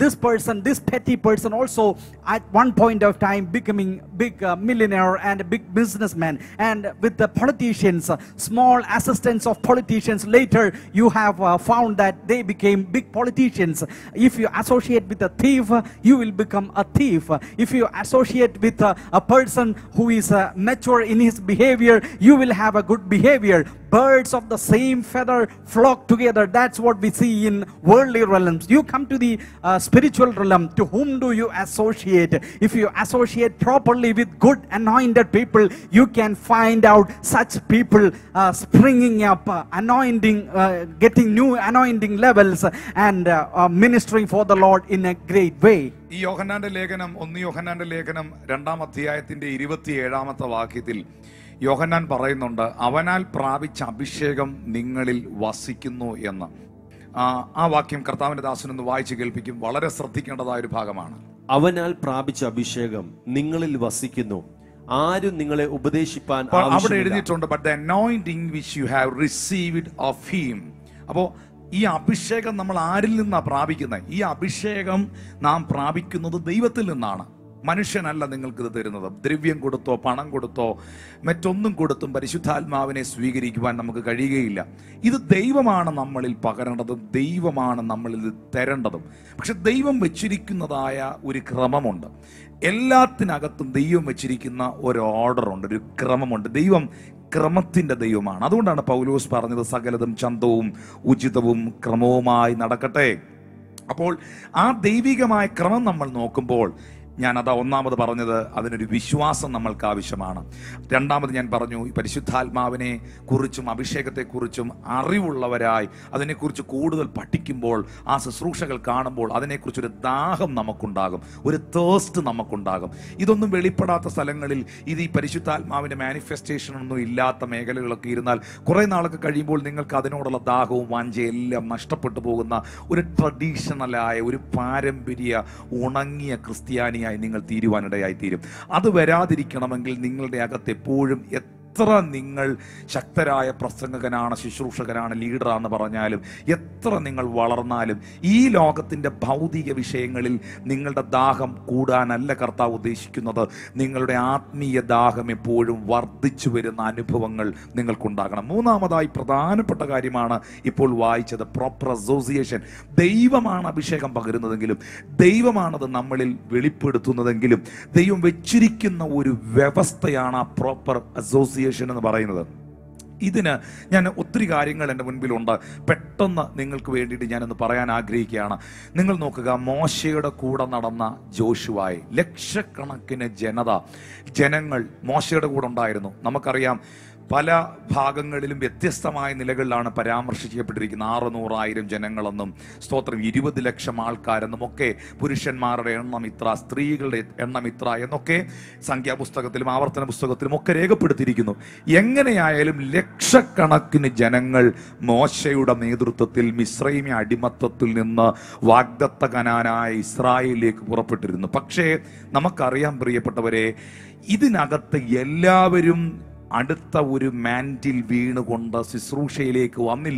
this person, this petty person, also at one point of time becoming big uh, millionaire and a big businessman, and with the politicians, uh, small assistants of politicians. Later, you have uh, found that they became big politicians. If you associate with a thief, uh, you will become a thief. If you associate with uh, a person who is uh, mature in his behavior, you will have a good behavior. Birds of the same feather flock together. That's what we see in worldly realms. You come to the uh, spiritual realm. To whom do you associate? If you associate properly with good anointed people, you can find out such people uh, springing up, uh, anointing, uh, getting new anointing levels, and uh, uh, ministering for the Lord in a great way. ഈ യോഹന്നാന്റെ ലേഖനം ഒന്ന് യോഹന്നാന്റെ ലേഖനം രണ്ടാം അധ്യായത്തിന്റെ ഇരുപത്തിയേഴാമത്തെ വാക്യത്തിൽ യോഹന്നാൻ പറയുന്നുണ്ട് അവനാൽ പ്രാപിച്ച അഭിഷേകം നിങ്ങളിൽ വസിക്കുന്നു എന്ന് ആ, ആ വാക്യം കർത്താവിന്റെ ദാസനൊന്ന് വായിച്ചു കേൾപ്പിക്കും വളരെ ശ്രദ്ധിക്കേണ്ടതായ ഒരു ഭാഗമാണ് അവനാൽ പ്രാപിച്ച അഭിഷേകം നിങ്ങളിൽ വസിക്കുന്നു ആരും നിങ്ങളെ ഉപദേശിപ്പാൻ അപ്പോൾ അവിടെ ആവശ്യമില്ല. എഴുതിയിട്ടുണ്ട് but the anointing which you have received of him അപ്പോൾ ഈ അഭിഷേകം നമ്മൾ ആരിൽ നിന്നാണ് പ്രാപിക്കുന്നത് ഈ അഭിഷേകം നാം പ്രാപിക്കുന്നത് ദൈവത്തിൽ നിന്നാണ് മനുഷ്യനല്ല നിങ്ങൾക്ക് ഇത് തരുന്നത് ദ്രവ്യം കൊടുത്തോ പണം കൊടുത്തോ മറ്റൊന്നും കൊടുത്തും പരിശുദ്ധാത്മാവിനെ സ്വീകരിക്കുവാൻ നമുക്ക് കഴിയുകയില്ല ഇത് ദൈവമാണ് നമ്മളിൽ പകരേണ്ടതും ദൈവമാണ് നമ്മളിൽ ഇത് തരേണ്ടതും പക്ഷെ ദൈവം വെച്ചിരിക്കുന്നതായ ഒരു ക്രമമുണ്ട് എല്ലാത്തിനകത്തും ദൈവം വെച്ചിരിക്കുന്ന ഒരു ഓർഡറുണ്ട് ഒരു ക്രമമുണ്ട് ദൈവം ക്രമത്തിന്റെ ദൈവമാണ് അതുകൊണ്ടാണ് പൗലോസ് പറഞ്ഞത് സകലതും ചന്തവും ഉചിതവും ക്രമവുമായി നടക്കട്ടെ അപ്പോൾ ആ ദൈവികമായ ക്രമം നമ്മൾ നോക്കുമ്പോൾ ഞാൻ അതാ ഒന്നാമത് പറഞ്ഞത് അതിനൊരു വിശ്വാസം നമ്മൾക്ക് ആവശ്യമാണ് രണ്ടാമത് ഞാൻ പറഞ്ഞു ഈ പരിശുദ്ധാത്മാവിനെ കുറിച്ചും അഭിഷേകത്തെക്കുറിച്ചും അറിവുള്ളവരായി അതിനെക്കുറിച്ച് കൂടുതൽ പഠിക്കുമ്പോൾ ആ ശുശ്രൂഷകൾ കാണുമ്പോൾ അതിനെക്കുറിച്ചൊരു ദാഹം നമുക്കുണ്ടാകും ഒരു തേസ്റ്റ് നമുക്കുണ്ടാകും ഇതൊന്നും വെളിപ്പെടാത്ത സ്ഥലങ്ങളിൽ ഇത് ഈ പരിശുദ്ധാത്മാവിന്റെ മാനിഫെസ്റ്റേഷൻ ഒന്നും ഇല്ലാത്ത മേഖലകളൊക്കെ ഇരുന്നാൽ കുറെ നാളൊക്കെ കഴിയുമ്പോൾ നിങ്ങൾക്ക് അതിനോടുള്ള ദാഹവും വാഞ്ചയും എല്ലാം നഷ്ടപ്പെട്ടു പോകുന്ന ഒരു ട്രഡീഷണലായ ഒരു പാരമ്പര്യ ഉണങ്ങിയ ക്രിസ്ത്യാനിയായി നിങ്ങൾ തീരുവാനിടയായി തീരും അത് വരാതിരിക്കണമെങ്കിൽ നിങ്ങളുടെ അകത്ത് എപ്പോഴും എത്ര നിങ്ങൾ ശക്തരായ പ്രസംഗകനാണ് ശുശ്രൂഷകനാണ് ലീഡറാണെന്ന് പറഞ്ഞാലും എത്ര നിങ്ങൾ വളർന്നാലും ഈ ലോകത്തിൻ്റെ ഭൗതിക വിഷയങ്ങളിൽ നിങ്ങളുടെ ദാഹം കൂടാനല്ല കർത്താവ് ഉദ്ദേശിക്കുന്നത് നിങ്ങളുടെ ആത്മീയ ദാഹം എപ്പോഴും വർദ്ധിച്ചു വരുന്ന അനുഭവങ്ങൾ നിങ്ങൾക്കുണ്ടാകണം മൂന്നാമതായി പ്രധാനപ്പെട്ട കാര്യമാണ് ഇപ്പോൾ വായിച്ചത് പ്രോപ്പർ അസോസിയേഷൻ ദൈവമാണ് അഭിഷേകം പകരുന്നതെങ്കിലും ദൈവമാണത് നമ്മളിൽ വെളിപ്പെടുത്തുന്നതെങ്കിലും ദൈവം വെച്ചിരിക്കുന്ന ഒരു വ്യവസ്ഥയാണ് ആ പ്രോപ്പർ അസോസിയേഷൻ എന്ന് പറയുന്നത് ഇതിന് ഞാൻ ഒത്തിരി കാര്യങ്ങൾ എൻ്റെ മുൻപിലുണ്ട് പെട്ടെന്ന് നിങ്ങൾക്ക് വേണ്ടിയിട്ട് ഞാനൊന്ന് പറയാൻ ആഗ്രഹിക്കുകയാണ് നിങ്ങൾ നോക്കുക മോശയുടെ കൂടെ നടന്ന ജോഷുവായി ലക്ഷക്കണക്കിന് ജനത ജനങ്ങൾ മോശയുടെ കൂടെ ഉണ്ടായിരുന്നു നമുക്കറിയാം പല ഭാഗങ്ങളിലും വ്യത്യസ്തമായ നിലകളിലാണ് പരാമർശിക്കപ്പെട്ടിരിക്കുന്നത് ആറ് നൂറായിരം ജനങ്ങളെന്നും സ്തോത്രം ഇരുപത് ലക്ഷം ആൾക്കാരെന്നും ഒക്കെ പുരുഷന്മാരുടെ എണ്ണം ഇത്ര സ്ത്രീകളുടെ എണ്ണം ഇത്ര എന്നൊക്കെ സംഖ്യാപുസ്തകത്തിലും ആവർത്തന പുസ്തകത്തിലും ഒക്കെ രേഖപ്പെടുത്തിയിരിക്കുന്നു എങ്ങനെയായാലും ലക്ഷക്കണക്കിന് ജനങ്ങൾ മോശയുടെ നേതൃത്വത്തിൽ മിശ്രൈമി അടിമത്തത്തിൽ നിന്ന് വാഗ്ദത്ത കനാനായ ഇസ്രായേലിലേക്ക് പുറപ്പെട്ടിരുന്നു പക്ഷേ നമുക്കറിയാം പ്രിയപ്പെട്ടവരെ ഇതിനകത്ത് എല്ലാവരും അടുത്ത ഒരു മാൻറ്റിൽ വീണുകൊണ്ട് ശുശ്രൂഷയിലേക്ക് വന്നില്ല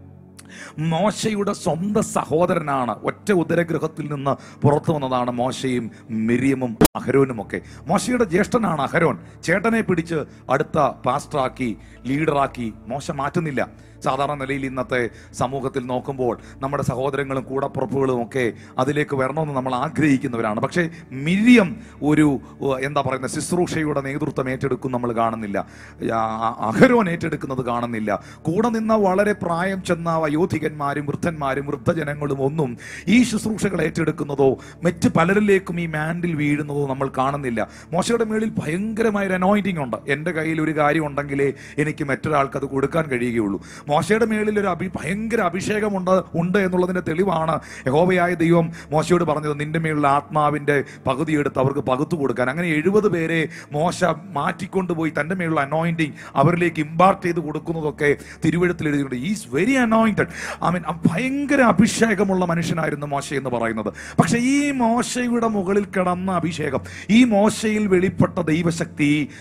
മോശയുടെ സ്വന്തം സഹോദരനാണ് ഒറ്റ ഉദരഗ്രഹത്തിൽ നിന്ന് പുറത്തു വന്നതാണ് മോശയും മിരിയമും അഹരോനും ഒക്കെ മോശയുടെ ജ്യേഷ്ഠനാണ് അഹരോൻ ചേട്ടനെ പിടിച്ച് അടുത്ത പാസ്റ്ററാക്കി ലീഡറാക്കി മോശ മാറ്റുന്നില്ല സാധാരണ നിലയിൽ ഇന്നത്തെ സമൂഹത്തിൽ നോക്കുമ്പോൾ നമ്മുടെ സഹോദരങ്ങളും കൂടപ്പുറപ്പുകളും ഒക്കെ അതിലേക്ക് വരണമെന്ന് നമ്മൾ ആഗ്രഹിക്കുന്നവരാണ് പക്ഷേ മിരിയം ഒരു ഉ, എന്താ പറയുന്ന ശുശ്രൂഷയുടെ നേതൃത്വം ഏറ്റെടുക്കും നമ്മൾ കാണുന്നില്ല ആ, അഹരോൻ ഏറ്റെടുക്കുന്നത് കാണുന്നില്ല കൂടെ നിന്ന വളരെ പ്രായം ചെന്ന വയോധികന്മാരും വൃദ്ധന്മാരും വൃദ്ധജനങ്ങളും ഒന്നും ഈ ശുശ്രൂഷകൾ ഏറ്റെടുക്കുന്നതോ മറ്റ് പലരിലേക്കും ഈ മാൻഡിൽ വീഴുന്നതോ നമ്മൾ കാണുന്നില്ല മോശയുടെ മേളിൽ ഭയങ്കരമായ ഒരു അനോയിന്റിംഗ് ഉണ്ട് എൻ്റെ കയ്യിൽ ഒരു കാര്യം ഉണ്ടെങ്കിലേ എനിക്ക് മറ്റൊരാൾക്ക് അത് കൊടുക്കാൻ കഴിയുകയുള്ളൂ മോശയുടെ മേളിൽ ഒരു അഭി ഭയങ്കര അഭിഷേകമുണ്ട് ഉണ്ട് എന്നുള്ളതിന്റെ തെളിവാണ് യഹോവയായ ദൈവം മോശയോട് പറഞ്ഞത് നിന്റെ മേലുള്ള ആത്മാവിന്റെ പകുതി എടുത്ത് അവർക്ക് പകുത്തു കൊടുക്കാൻ അങ്ങനെ എഴുപത് പേരെ മോശ മാറ്റിക്കൊണ്ടുപോയി തന്റെ മേലുള്ള അനോയിന്റിങ് അവരിലേക്ക് ഇമ്പാർട്ട് ചെയ്ത് കൊടുക്കുന്നതൊക്കെ തിരുവഴുത്തിൽ എഴുതിയിട്ടുണ്ട് is very anointed I mean ഭയങ്കര അഭിഷേകമുള്ള മനുഷ്യനായിരുന്നു മോശ എന്ന് പറയുന്നത് പക്ഷെ ഈ മോശയുടെ മുകളിൽ കിടന്ന അഭിഷേകം ഈ മോശയിൽ വെളിപ്പെട്ട ദൈവശക്തി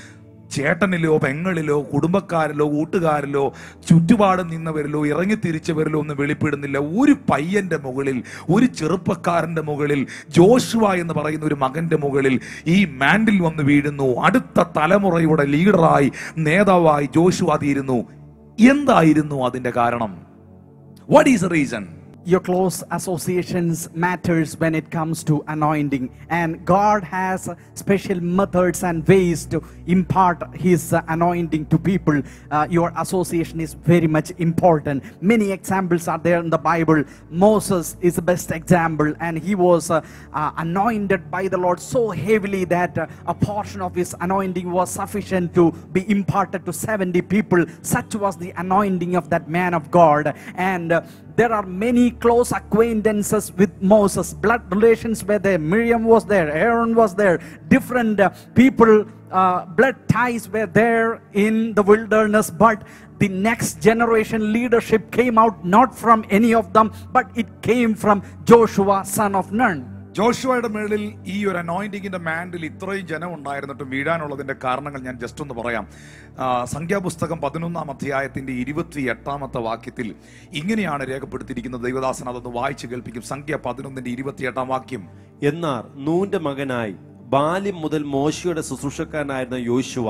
ചേട്ടനിലോ പെങ്ങളിലോ കുടുംബക്കാരിലോ കൂട്ടുകാരിലോ ചുറ്റുപാടും നിന്നവരിലോ ഇറങ്ങിത്തിരിച്ചവരിലോ ഒന്നും വെളിപ്പെടുന്നില്ല ഒരു പയ്യന്റെ മുകളിൽ ഒരു ചെറുപ്പക്കാരന്റെ മുകളിൽ ജോഷുവ എന്ന് പറയുന്ന ഒരു മകന്റെ മുകളിൽ ഈ മാൻഡിൽ വന്ന് വീഴുന്നു അടുത്ത തലമുറയുടെ ലീഡറായി നേതാവായി ജോഷുവ തീരുന്നു എന്തായിരുന്നു അതിന്റെ കാരണം what is reason your close associations matters when it comes to anointing and god has special methods and ways to impart his uh, anointing to people Uh, your association is very much important many examples are there in the bible moses is the best example and he was uh, uh, anointed by the lord so heavily that uh, a portion of his anointing was sufficient to be imparted to 70 people such was the anointing of that man of god and uh, there are many close acquaintances with Moses. Blood relations were there. Miriam was there. Aaron was there. Different uh, people, uh, blood ties were there in the wilderness. But the next generation leadership came out not from any of them, but it came from Joshua, son of Nun. ജോഷുവയുടെ മേളിൽ ഈ ഒരു അനോയിന്റിങ്ങിന്റെ മാൻഡിൽ ഇത്രയും ജനം ഉണ്ടായിരുന്നിട്ടും വീഴാനുള്ളതിന്റെ കാരണങ്ങൾ ഞാൻ ജസ്റ്റ് ഒന്ന് പറയാം ആ, സംഖ്യാപുസ്തകം പതിനൊന്നാം അധ്യായത്തിന്റെ ഇരുപത്തി എട്ടാമത്തെ വാക്യത്തിൽ ഇങ്ങനെയാണ് രേഖപ്പെടുത്തിയിരിക്കുന്നത് ദൈവദാസൻ അതൊന്ന് വായിച്ചു കേൾപ്പിക്കും സംഖ്യ പതിനൊന്നിന്റെ ഇരുപത്തിയെട്ടാം വാക്യം എന്നാൽ നൂന്റെ മകനായി ബാല്യം മുതൽ മോശയുടെ ശുശ്രൂഷക്കാരനായിരുന്ന യോശുവ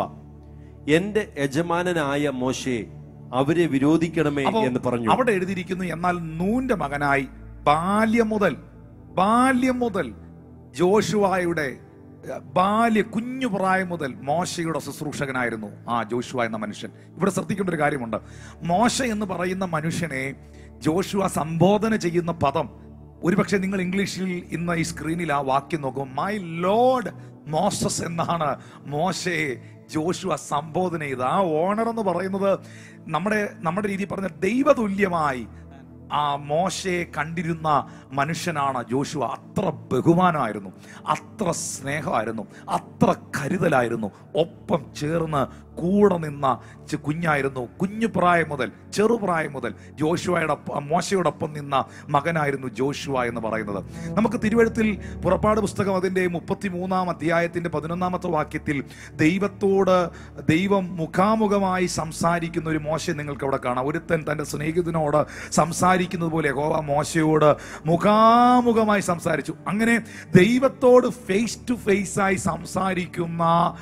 എന്റെ യജമാനനായ മോശയെ അവരെ വിരോധിക്കണമേ അപ്പോ എന്ന് പറഞ്ഞു അവിടെ എഴുതിയിരിക്കുന്നു എന്നാൽ നൂന്റെ മകനായി ബാല്യം മുതൽ ബാല്യം മുതൽ ജോഷുവായുടെ ഏഹ്, ബാല്യ കുഞ്ഞു പ്രായം മുതൽ മോശയുടെ ശുശ്രൂഷകനായിരുന്നു ആ ജോഷുവ എന്ന മനുഷ്യൻ ഇവിടെ ശ്രദ്ധിക്കേണ്ട ഒരു കാര്യമുണ്ട് മോശ എന്ന് പറയുന്ന മനുഷ്യനെ ജോഷുവ സംബോധന ചെയ്യുന്ന പദം ഒരുപക്ഷെ നിങ്ങൾ ഇംഗ്ലീഷിൽ ഇന്ന് ഈ സ്ക്രീനിൽ ആ വാക്യം നോക്കും മൈ ലോഡ് മോസസ് എന്നാണ് മോശയെ ജോഷുവ സംബോധന ചെയ്ത് ആ ഓണർ എന്ന് പറയുന്നത് നമ്മുടെ നമ്മുടെ രീതി പറഞ്ഞ ദൈവതുല്യമായി ആ മോശയെ കണ്ടിരുന്ന മനുഷ്യനാണ് ജോഷുവ അത്ര ബഹുമാനമായിരുന്നു അത്ര സ്നേഹമായിരുന്നു അത്ര കരുതലായിരുന്നു ഒപ്പം ചേർന്ന് കൂടെ നിന്ന ചെ- കുഞ്ഞായിരുന്നു കുഞ്ഞു പ്രായം മുതൽ ചെറുപ്രായം മുതൽ ജോഷുവയുടെ ഒപ്പം- മോശയോടൊപ്പം നിന്ന മകനായിരുന്നു ജോഷുവ എന്ന് പറയുന്നത് നമുക്ക് തിരുവഴുത്തിൽ പുറപ്പാട് പുസ്തകം അതിൻ്റെ മുപ്പത്തി മൂന്നാം അധ്യായത്തിന്റെ പതിനൊന്നാമത്തെ വാക്യത്തിൽ ദൈവത്തോട് ദൈവം മുഖാമുഖമായി സംസാരിക്കുന്ന ഒരു മോശ നിങ്ങൾക്ക് അവിടെ കാണാം ഒരുത്തൻ തന്റെ സ്നേഹിതനോട് സംസാരിക്കുന്നത് പോലെ യഹോവ മോശയോട് മുഖാമുഖമായി സംസാരിച്ചു അങ്ങനെ ദൈവത്തോട് ഫേസ് ടു ഫേസ് ആയി സംസാരിക്കുന്ന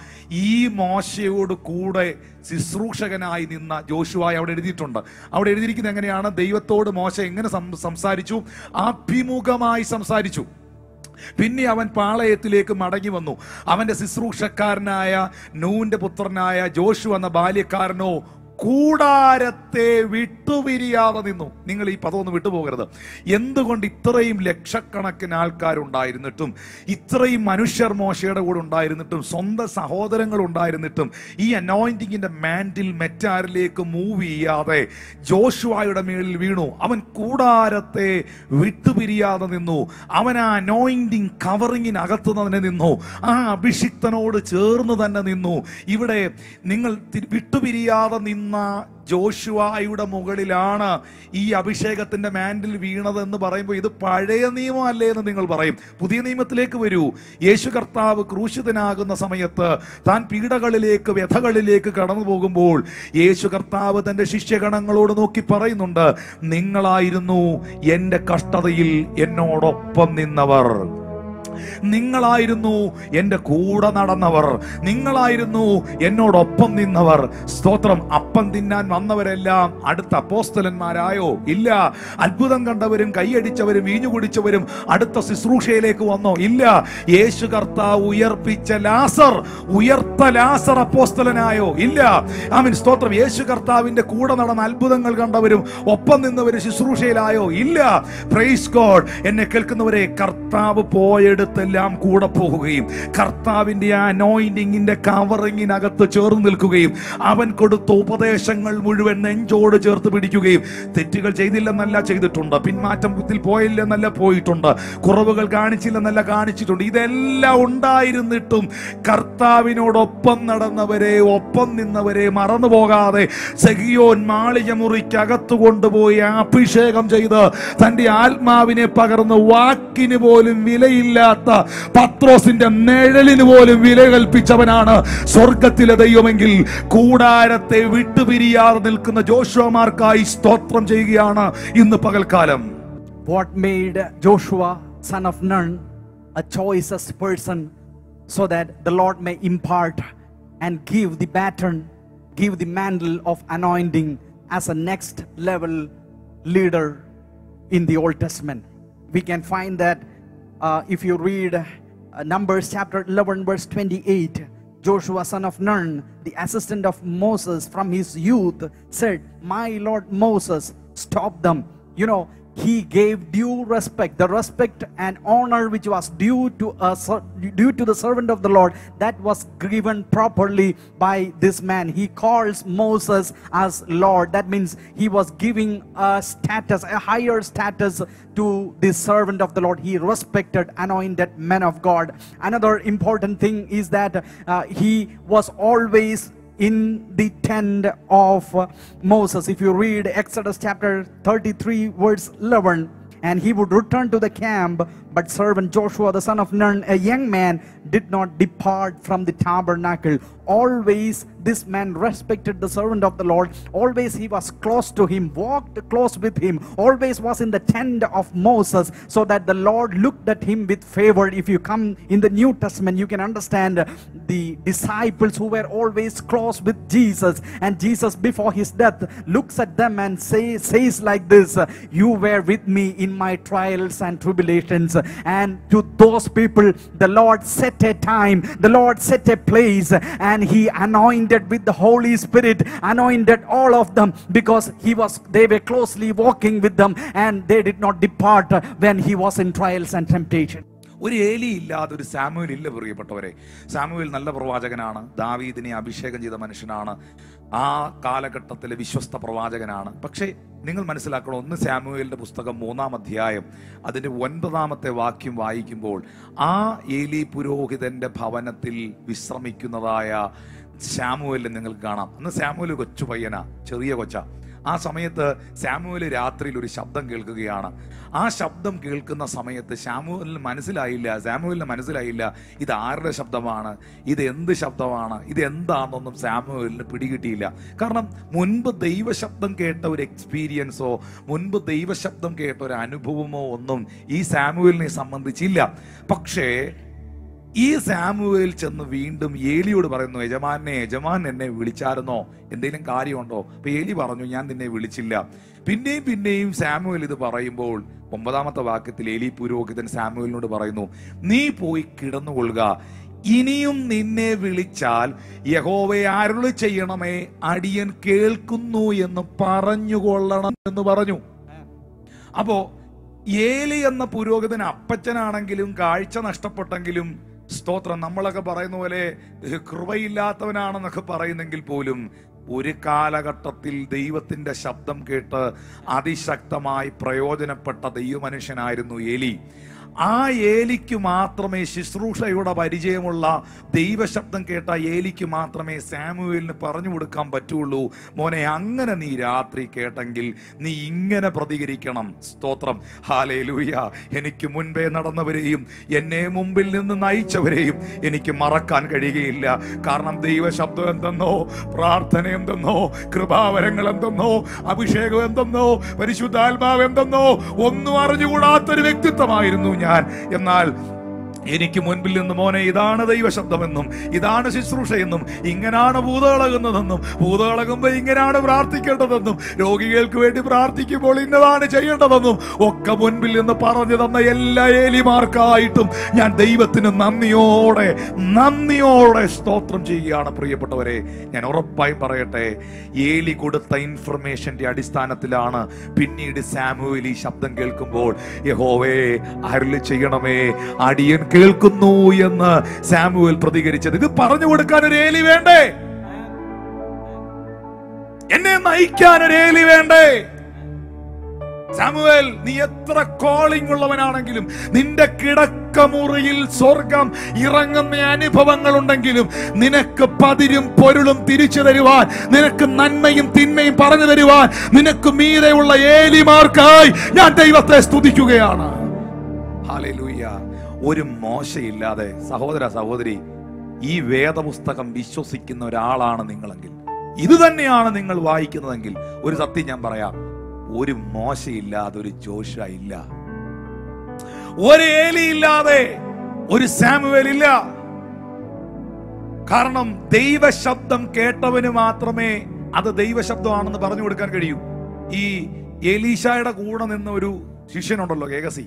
ഈ മോശയോട് കൂടെ ശുശ്രൂഷകനായി നിന്ന ജോഷുവായി അവിടെ എഴുതിയിട്ടുണ്ട് അവിടെ എഴുതിയിരിക്കുന്നത് എങ്ങനെയാണ് ദൈവത്തോട് മോശ എങ്ങനെ സം- സംസാരിച്ചു അഭിമുഖമായി സംസാരിച്ചു പിന്നെ അവൻ പാളയത്തിലേക്ക് മടങ്ങി വന്നു അവന്റെ ശുശ്രൂഷക്കാരനായ നൂന്റെ പുത്രനായ ജോഷു എന്ന ബാല്യക്കാരനോ കൂടാരത്തെ വിട്ടുപിരിയാതെ നിന്നു നിങ്ങൾ ഈ പദം ഒന്ന് വിട്ടുപോകരുത് എന്തുകൊണ്ട് ഇത്രയും ലക്ഷക്കണക്കിന് ആൾക്കാരുണ്ടായിരുന്നിട്ടും ഇത്രയും മനുഷ്യർ മോശയുടെ കൂടെ ഉണ്ടായിരുന്നിട്ടും സ്വന്തം സഹോദരങ്ങൾ ഉണ്ടായിരുന്നിട്ടും ഈ അനോയിന്റിങ്ങിന്റെ മാൻഡിൽ മെറ്റാരിലേക്ക് മൂവ് ചെയ്യാതെ ജോഷുവായുടെ മേളിൽ വീണു അവൻ കൂടാരത്തെ വിട്ടുപിരിയാതെ നിന്നു അവൻ ആ അനോയിന്റിങ് കവറിങ്ങിനകത്ത് തന്നെ നിന്നു ആ അഭിഷിക്തനോട് ചേർന്ന് തന്നെ നിന്നു ഇവിടെ നിങ്ങൾ തി- വിട്ടുപിരിയാതെ നിന്ന ജോഷുവായുടെ മുകളിലാണ് ഈ അഭിഷേകത്തിന്റെ മാൻഡിൽ വീണതെന്ന് പറയുമ്പോൾ ഇത് പഴയ നിയമം അല്ലേ എന്ന് നിങ്ങൾ പറയും പുതിയ നിയമത്തിലേക്ക് വരൂ യേശു കർത്താവ് ക്രൂശിതനാകുന്ന സമയത്ത് താൻ പീഡകളിലേക്ക് വ്യഥകളിലേക്ക് കടന്നു പോകുമ്പോൾ യേശു കർത്താവ് തന്റെ ശിഷ്യഗണങ്ങളോട് നോക്കി പറയുന്നുണ്ട് നിങ്ങളായിരുന്നു എന്റെ കഷ്ടതയിൽ എന്നോടൊപ്പം നിന്നവർ നിങ്ങളായിരുന്നു എൻ്റെ കൂടെ നടന്നവർ നിങ്ങളായിരുന്നു എന്നോടൊപ്പം നിന്നവർ സ്തോത്രം അപ്പം തിന്നാൻ വന്നവരെല്ലാം അടുത്ത അപ്പോസ്തലന്മാരായോ ഇല്ല അത്ഭുതം കണ്ടവരും കൈയടിച്ചവരും വീഞ്ഞു കുടിച്ചവരും അടുത്ത ശുശ്രൂഷയിലേക്ക് വന്നോ ഇല്ല യേശു കർത്താവ് ഉയർപ്പിച്ച ലാസർ ഉയർത്ത ലാസർ അപ്പോസ്തലനായോ ഇല്ല ആമീൻ സ്തോത്രം യേശു കർത്താവിന്റെ കൂടെ നടന്ന അത്ഭുതങ്ങൾ കണ്ടവരും ഒപ്പം നിന്നവര് ശുശ്രൂഷയിലായോ ഇല്ല പ്രൈസ് ഗോഡ് എന്നെ കേൾക്കുന്നവരെ കർത്താവ് പോയെടുത്തെല്ലാം കൂടെ പോകുകയും കർത്താവിന്റെ ആ അനോയിന്റിങ്ങിന്റെ കവറിങ്ങിനകത്ത് ചേർന്ന് നിൽക്കുകയും അവൻ കൊടുത്ത ഉപദേശങ്ങൾ മുഴുവൻ നെഞ്ചോട് ചേർത്ത് പിടിക്കുകയും തെറ്റുകൾ ചെയ്തില്ലെന്നല്ല ചെയ്തിട്ടുണ്ട് പിന്മാറ്റത്തിൽ പോയില്ലെന്നല്ല പോയിട്ടുണ്ട് കുറവുകൾ കാണിച്ചില്ലെന്നല്ല കാണിച്ചിട്ടുണ്ട് ഇതെല്ലാം ഉണ്ടായിരുന്നിട്ടും കർത്താവിനോടൊപ്പം നടന്നവരെ ഒപ്പം നിന്നവരെ മറന്നു പോകാതെ സഹിയോൻ മാളിക മുറിക്കകത്ത് കൊണ്ടുപോയി അഭിഷേകം ചെയ്ത് തന്റെ ആത്മാവിനെ പകർന്ന് വാക്കിന് പോലും വിലയില്ലാതെ ഇല്ലാത്ത പത്രോസിന്റെ നിഴലിന് പോലും വില കൽപ്പിച്ചവനാണ് സ്വർഗത്തിലെ ദൈവമെങ്കിൽ കൂടാരത്തെ വിട്ടുപിരിയാതെ നിൽക്കുന്ന ജോഷുവമാർക്കായി സ്തോത്രം ചെയ്യുകയാണ് ഇന്ന് പകൽക്കാലം What made Joshua, son of Nun, a choicest person so that the Lord may impart and give the baton, give the mantle of anointing as a next level leader in the Old Testament? We can find that uh, if you read uh, Numbers chapter 11, verse 28. Joshua, son of Nun, the assistant of Moses from his youth, said, My Lord Moses, stop them. You know, he gave due respect, the respect and honor which was due to a ser- due to the servant of the Lord, that was given properly by this man. He calls Moses as Lord. That means he was giving a status, a higher status to the servant of the Lord. He respected anointed men of God. Another important thing is that uh, he was always in the tent of uh, Moses. If you read Exodus chapter 33, verse 11, and he would return to the camp, but servant Joshua, the son of Nun, a young man, did not depart from the tabernacle. Always this man respected the servant of the Lord. Always he was close to him, walked close with him, always was in the tent of Moses, so that the Lord looked at him with favor. If you come in the New Testament, you can understand uh, the disciples who were always close with Jesus, and Jesus before his death looks at them and say, says like this, uh, You were with me in my trials and tribulations. And to those people, the Lord set a time, the Lord set a place, and he anointed with the Holy Spirit, anointed all of them because he was they were closely walking with them and they did not depart uh, when he was in trials and temptation. ഒരു ഏലി ഇല്ലാതെ ഒരു സാമുവേൽ ഇല്ല പ്രിയപ്പെട്ടവരെ സാമുവേൽ നല്ല പ്രവാചകനാണ് ദാവീദിനെ അഭിഷേകം ചെയ്ത മനുഷ്യനാണ് ആ കാലഘട്ടത്തിലെ വിശ്വസ്ത പ്രവാചകനാണ് പക്ഷേ നിങ്ങൾ മനസ്സിലാക്കണം ഒന്ന് സാമുവേലിന്റെ പുസ്തകം മൂന്നാം അധ്യായം അതിന്റെ ഒൻപതാമത്തെ വാക്യം വായിക്കുമ്പോൾ ആ ഏലി പുരോഹിതന്റെ ഭവനത്തിൽ വിശ്രമിക്കുന്നതായ സാമുവേലിനെ നിങ്ങൾക്ക് കാണാം അന്ന് സാമുവേൽ കൊച്ചു പയ്യനാ ചെറിയ കൊച്ച ആ സമയത്ത് സാമുവൽ രാത്രിയിൽ ഒരു ശബ്ദം കേൾക്കുകയാണ് ആ ശബ്ദം കേൾക്കുന്ന സമയത്ത് സാമുവലിന് മനസ്സിലായില്ല സാമുവലിന് മനസ്സിലായില്ല ഇത് ആരുടെ ശബ്ദമാണ് ഇത് എന്ത് ശബ്ദമാണ് ഇത് എന്താണെന്നൊന്നും സാമുവലിന് പിടികിട്ടിയില്ല കാരണം മുൻപ് ദൈവശബ്ദം കേട്ട ഒരു എക്സ്പീരിയൻസോ മുൻപ് ദൈവശബ്ദം കേട്ട ഒരു അനുഭവമോ ഒന്നും ഈ സാമുവലിനെ സംബന്ധിച്ചില്ല പക്ഷേ ഈ സാമുവേൽ ചെന്ന് വീണ്ടും ഏലിയോട് പറയുന്നു യജമാനെ യജമാൻ എന്നെ വിളിച്ചായിരുന്നോ എന്തെങ്കിലും കാര്യമുണ്ടോ അപ്പൊ ഏലി പറഞ്ഞു ഞാൻ നിന്നെ വിളിച്ചില്ല പിന്നെയും പിന്നെയും സാമുവേൽ ഇത് പറയുമ്പോൾ ഒമ്പതാമത്തെ വാക്യത്തിൽ ഏലി പുരോഹിതൻ സാമുവേലിനോട് പറയുന്നു നീ പോയി കിടന്നുകൊള്ളുക ഇനിയും നിന്നെ വിളിച്ചാൽ യഹോവയെ അരുളി ചെയ്യണമേ അടിയൻ കേൾക്കുന്നു എന്ന് പറഞ്ഞുകൊള്ളണം എന്ന് പറഞ്ഞു അപ്പോ ഏലി എന്ന പുരോഹിതൻ അപ്പച്ചനാണെങ്കിലും കാഴ്ച നഷ്ടപ്പെട്ടെങ്കിലും സ്തോത്രം നമ്മളൊക്കെ പറയുന്ന പോലെ ഏഹ്, കൃപയില്ലാത്തവനാണെന്നൊക്കെ പറയുന്നെങ്കിൽ പോലും ഒരു കാലഘട്ടത്തിൽ ദൈവത്തിന്റെ ശബ്ദം കേട്ട് അതിശക്തമായി പ്രയോജനപ്പെട്ട ദൈവമനുഷ്യനായിരുന്നു ഏലി ആ ഏലിക്ക് മാത്രമേ ശുശ്രൂഷയുടെ പരിചയമുള്ള ദൈവശബ്ദം കേട്ട ഏലിക്ക് മാത്രമേ സാമുവേലിന് പറഞ്ഞു കൊടുക്കാൻ പറ്റുള്ളൂ മോനെ അങ്ങനെ നീ രാത്രി കേട്ടെങ്കിൽ നീ ഇങ്ങനെ പ്രതികരിക്കണം സ്തോത്രം ഹാലേ ലൂയ എനിക്ക് മുൻപേ നടന്നവരെയും എന്നെ മുമ്പിൽ നിന്ന് നയിച്ചവരെയും എനിക്ക് മറക്കാൻ കഴിയുകയില്ല കാരണം ദൈവശബ്ദം എന്തെന്നോ പ്രാർത്ഥന എന്തെന്നോ കൃപാവരങ്ങൾ എന്തെന്നോ അഭിഷേകം എന്തെന്നോ പരിശുദ്ധാത്മാവ് എന്തെന്നോ ഒന്നും അറിഞ്ഞുകൂടാത്തൊരു വ്യക്തിത്വമായിരുന്നു ഞാൻ എന്നാൽ എനിക്ക് മുൻപിൽ നിന്ന് മോനെ ഇതാണ് ദൈവശബ്ദമെന്നും ഇതാണ് ശുശ്രൂഷയെന്നും ഇങ്ങനാണ് ഭൂതകളകുന്നതെന്നും ഭൂതകളകുമ്പോൾ ഇങ്ങനെയാണ് പ്രാർത്ഥിക്കേണ്ടതെന്നും രോഗികൾക്ക് വേണ്ടി പ്രാർത്ഥിക്കുമ്പോൾ ഇന്നതാണ് ചെയ്യേണ്ടതെന്നും ഒക്കെ മുൻപിൽ നിന്ന് പറഞ്ഞു തന്ന എല്ലാ ഏലിമാർക്കായിട്ടും ഞാൻ ദൈവത്തിന് നന്ദിയോടെ നന്ദിയോടെ സ്തോത്രം ചെയ്യുകയാണ് പ്രിയപ്പെട്ടവരെ ഞാൻ ഉറപ്പായും പറയട്ടെ ഏലി കൊടുത്ത ഇൻഫർമേഷന്റെ അടിസ്ഥാനത്തിലാണ് പിന്നീട് സാമുവേൽ ഈ ശബ്ദം കേൾക്കുമ്പോൾ യഹോവേ അരുളി ചെയ്യണമേ അടിയൻ കേൾക്കുന്നു എന്ന് സാമുവേൽ പ്രതികരിച്ചത് ഇത് പറഞ്ഞു കൊടുക്കാൻ ഒരു ഏലി വേണ്ടേ എന്നെ നയിക്കാൻ ഒരു ഏലി വേണ്ടേ സാമുവേൽ നീ എത്ര കോളിംഗ് ഉള്ളവനാണെങ്കിലും നിന്റെ കിടക്കമുറിയിൽ സ്വർഗം ഇറങ്ങുന്ന അനുഭവങ്ങൾ ഉണ്ടെങ്കിലും നിനക്ക് പതിരും പൊരുളും തിരിച്ചു തരുവാൻ നിനക്ക് നന്മയും തിന്മയും പറഞ്ഞു തരുവാൻ നിനക്ക് മീതെയുള്ള ഏലിമാർക്കായി ഞാൻ ദൈവത്തെ സ്തുതിക്കുകയാണ് ഹല്ലേലൂയ ഒരു മോശയില്ലാതെ സഹോദര സഹോദരി ഈ വേദപുസ്തകം വിശ്വസിക്കുന്ന ഒരാളാണ് നിങ്ങളെങ്കിൽ ഇത് തന്നെയാണ് നിങ്ങൾ വായിക്കുന്നതെങ്കിൽ ഒരു സത്യം ഞാൻ പറയാം ഒരു മോശയില്ലാതെ ഒരു ജോഷ ഇല്ല ഒരു ഏലി ഇല്ലാതെ ഒരു സാമുവേൽ ഇല്ല കാരണം ദൈവശബ്ദം കേട്ടവന് മാത്രമേ അത് ദൈവശബ്ദമാണെന്ന് പറഞ്ഞു കൊടുക്കാൻ കഴിയൂ ഈ എലീഷായുടെ കൂടെ നിന്ന ഒരു ശിഷ്യനുണ്ടല്ലോ ഏകസി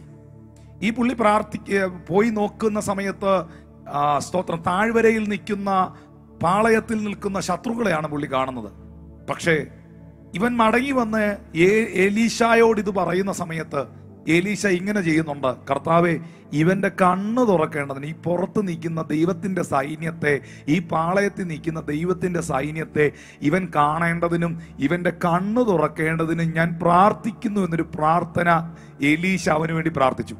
ഈ പുള്ളി പ്രാർത്ഥിക്ക പോയി നോക്കുന്ന സമയത്ത് ആ, സ്തോത്രം താഴ്വരയിൽ നിൽക്കുന്ന പാളയത്തിൽ നിൽക്കുന്ന ശത്രുക്കളെയാണ് പുള്ളി കാണുന്നത് പക്ഷേ ഇവൻ മടങ്ങി വന്ന് ഏ- എലീശായോട് ഇത് പറയുന്ന സമയത്ത് എലീശ ഇങ്ങനെ ചെയ്യുന്നുണ്ട് കർത്താവെ ഇവന്റെ കണ്ണ് തുറക്കേണ്ടതിന് ഈ പുറത്ത് നിൽക്കുന്ന ദൈവത്തിന്റെ സൈന്യത്തെ ഈ പാളയത്തിൽ നിൽക്കുന്ന ദൈവത്തിന്റെ സൈന്യത്തെ ഇവൻ കാണേണ്ടതിനും ഇവന്റെ കണ്ണ് തുറക്കേണ്ടതിനും ഞാൻ പ്രാർത്ഥിക്കുന്നു എന്നൊരു പ്രാർത്ഥന എലീശ അവന് വേണ്ടി പ്രാർത്ഥിച്ചു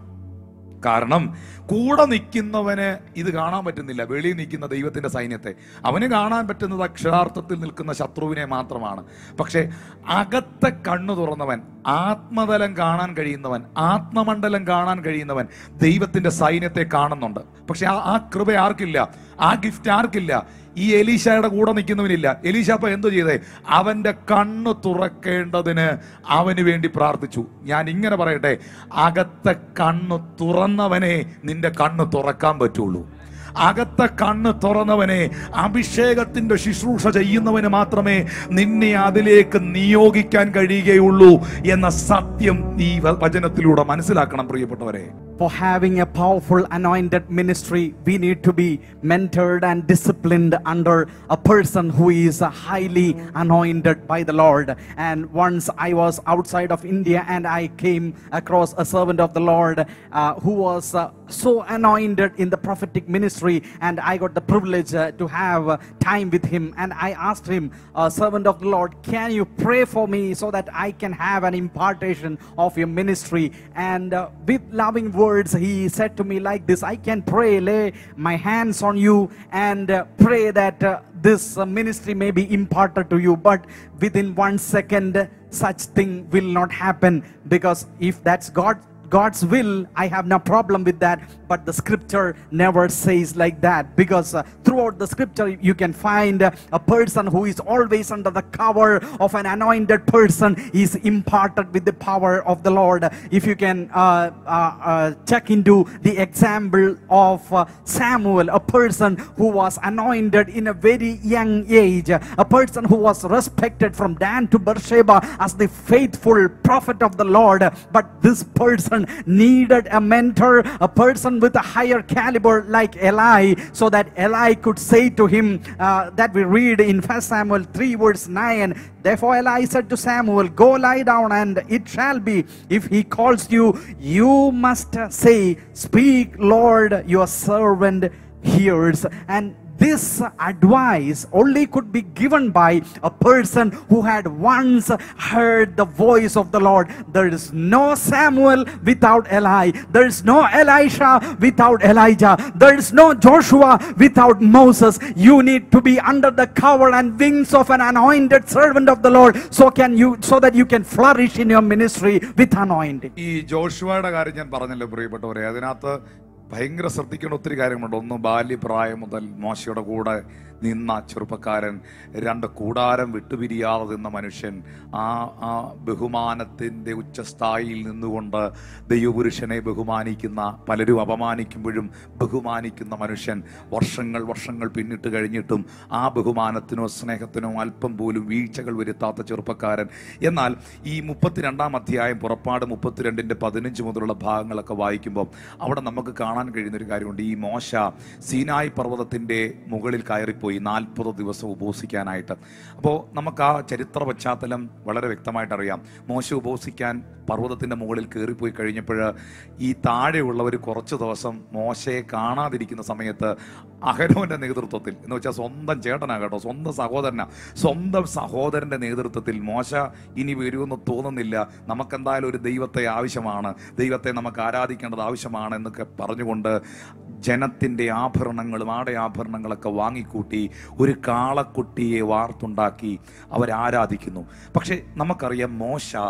കാരണം കൂടെ നിൽക്കുന്നവന് ഇത് കാണാൻ പറ്റുന്നില്ല വെളിയിൽ നിൽക്കുന്ന ദൈവത്തിന്റെ സൈന്യത്തെ അവന് കാണാൻ പറ്റുന്നത് അക്ഷരാർത്ഥത്തിൽ നിൽക്കുന്ന ശത്രുവിനെ മാത്രമാണ് പക്ഷെ അകത്തെ കണ്ണു തുറന്നവൻ ആത്മതലം കാണാൻ കഴിയുന്നവൻ ആത്മമണ്ഡലം കാണാൻ കഴിയുന്നവൻ ദൈവത്തിന്റെ സൈന്യത്തെ കാണുന്നുണ്ട് പക്ഷെ ആ ആ കൃപ ആർക്കില്ല ആ ഗിഫ്റ്റ് ആർക്കില്ല ഈ എലീശയുടെ കൂടെ നിൽക്കുന്നവനില്ല എലീശ അപ്പൊ എന്തോ ചെയ്തേ അവന്റെ കണ്ണ് തുറക്കേണ്ടതിന് അവന് വേണ്ടി പ്രാർത്ഥിച്ചു ഞാൻ ഇങ്ങനെ പറയട്ടെ അകത്തെ കണ്ണ് തുറന്നവനെ നിന്റെ കണ്ണ് തുറക്കാൻ പറ്റുള്ളൂ അകത്തെ കണ്ണ് തുറന്നവനെ അഭിഷേകത്തിന്റെ ശുശ്രൂഷ ചെയ്യുന്നവന് മാത്രമേ നിന്നെ അതിലേക്ക് നിയോഗിക്കാൻ കഴിയുകയുള്ളൂ എന്ന സത്യം ഈ വ- വചനത്തിലൂടെ മനസ്സിലാക്കണം പ്രിയപ്പെട്ടവരെ For having a powerful anointed ministry, we need to be mentored and disciplined under a person who is uh, highly anointed by the Lord. And once I was outside of India and I came across a servant of the Lord uh, who was uh, so anointed in the prophetic ministry, and I got the privilege uh, to have uh, time with him. And I asked him, uh, Servant of the Lord, can you pray for me so that I can have an impartation of your ministry? And uh, with loving words, he said to me like this I can pray, lay my hands on you, and uh, pray that uh, this uh, ministry may be imparted to you. But within one second, such thing will not happen because if that's God. God's will, I have no problem with that. But the scripture never says like that because uh, throughout the scripture, you can find uh, a person who is always under the cover of an anointed person is imparted with the power of the Lord. If you can uh, uh, uh, check into the example of uh, Samuel, a person who was anointed in a very young age, a person who was respected from Dan to Beersheba as the faithful prophet of the Lord. But this person needed a mentor, a person with a higher caliber like Eli, so that Eli could say to him uh, that we read in 1 Samuel 3, verse 9. Therefore, Eli said to Samuel, Go lie down, and it shall be, if he calls you, you must uh, say, Speak, Lord, your servant hears. And this advice only could be given by a person who had once heard the voice of the Lord. There is no Samuel without Eli. There is no Elisha without Elijah. There is no Joshua without Moses. You need to be under the cover and wings of an anointed servant of the Lord so can you so that you can flourish in your ministry with anointing. ഈ ജോഷുവയുടെ കാര്യം ഞാൻ പറഞ്ഞല്ലോ പ്രിയപ്പെട്ടവരെ അതിനകത്ത് ഭയങ്കര ശ്രദ്ധിക്കേണ്ട ഒത്തിരി കാര്യങ്ങളുണ്ട് ഒന്ന് ബാല്യപ്രായം മുതൽ മോശയുടെ കൂടെ നിന്ന ചെറുപ്പക്കാരൻ രണ്ട് കൂടാരം വിട്ടുപിരിയാതെ നിന്ന മനുഷ്യൻ ആ ആ ബഹുമാനത്തിൻ്റെ ഉച്ചസ്ഥായിയിൽ നിന്നുകൊണ്ട് ദൈവപുരുഷനെ ബഹുമാനിക്കുന്ന പലരും അപമാനിക്കുമ്പോഴും ബഹുമാനിക്കുന്ന മനുഷ്യൻ വർഷങ്ങൾ വർഷങ്ങൾ പിന്നിട്ട് കഴിഞ്ഞിട്ടും ആ ബഹുമാനത്തിനോ സ്നേഹത്തിനോ അല്പം പോലും വീഴ്ചകൾ വരുത്താത്ത ചെറുപ്പക്കാരൻ എന്നാൽ ഈ മുപ്പത്തിരണ്ടാം അധ്യായം പുറപ്പാട് മുപ്പത്തിരണ്ടിൻ്റെ പതിനഞ്ച് മുതലുള്ള ഭാഗങ്ങളൊക്കെ വായിക്കുമ്പോൾ അവിടെ നമുക്ക് കാണാൻ കഴിയുന്ന ഒരു കാര്യമുണ്ട് ഈ മോശ സീനായി പർവ്വതത്തിൻ്റെ മുകളിൽ കയറിപ്പോയി നാൽപ്പത് ദിവസം ഉപവസിക്കാനായിട്ട് അപ്പോൾ നമുക്ക് ആ ചരിത്ര പശ്ചാത്തലം വളരെ വ്യക്തമായിട്ട് അറിയാം മോശ ഉപവസിക്കാൻ പർവ്വതത്തിൻ്റെ മുകളിൽ കയറിപ്പോയി കഴിഞ്ഞപ്പോൾ ഈ താഴെയുള്ളവർ കുറച്ച് ദിവസം മോശയെ കാണാതിരിക്കുന്ന സമയത്ത് അഹരോന്റെ നേതൃത്വത്തിൽ എന്ന് വെച്ചാൽ സ്വന്തം ചേട്ടനാ കേട്ടോ സ്വന്തം സഹോദരനാ സ്വന്തം സഹോദരന്റെ നേതൃത്വത്തിൽ മോശ ഇനി വരുമെന്ന് തോന്നുന്നില്ല നമുക്കെന്തായാലും ഒരു ദൈവത്തെ ആവശ്യമാണ് ദൈവത്തെ നമുക്ക് ആരാധിക്കേണ്ടത് ആവശ്യമാണ് എന്നൊക്കെ പറഞ്ഞുകൊണ്ട് ജനത്തിൻ്റെ ആഭരണങ്ങളും ആടെ ആഭരണങ്ങളൊക്കെ വാങ്ങിക്കൂട്ടി ഒരു കാളക്കുട്ടിയെ വാർത്തുണ്ടാക്കി അവരാരാധിക്കുന്നു പക്ഷെ നമുക്കറിയാം മോശ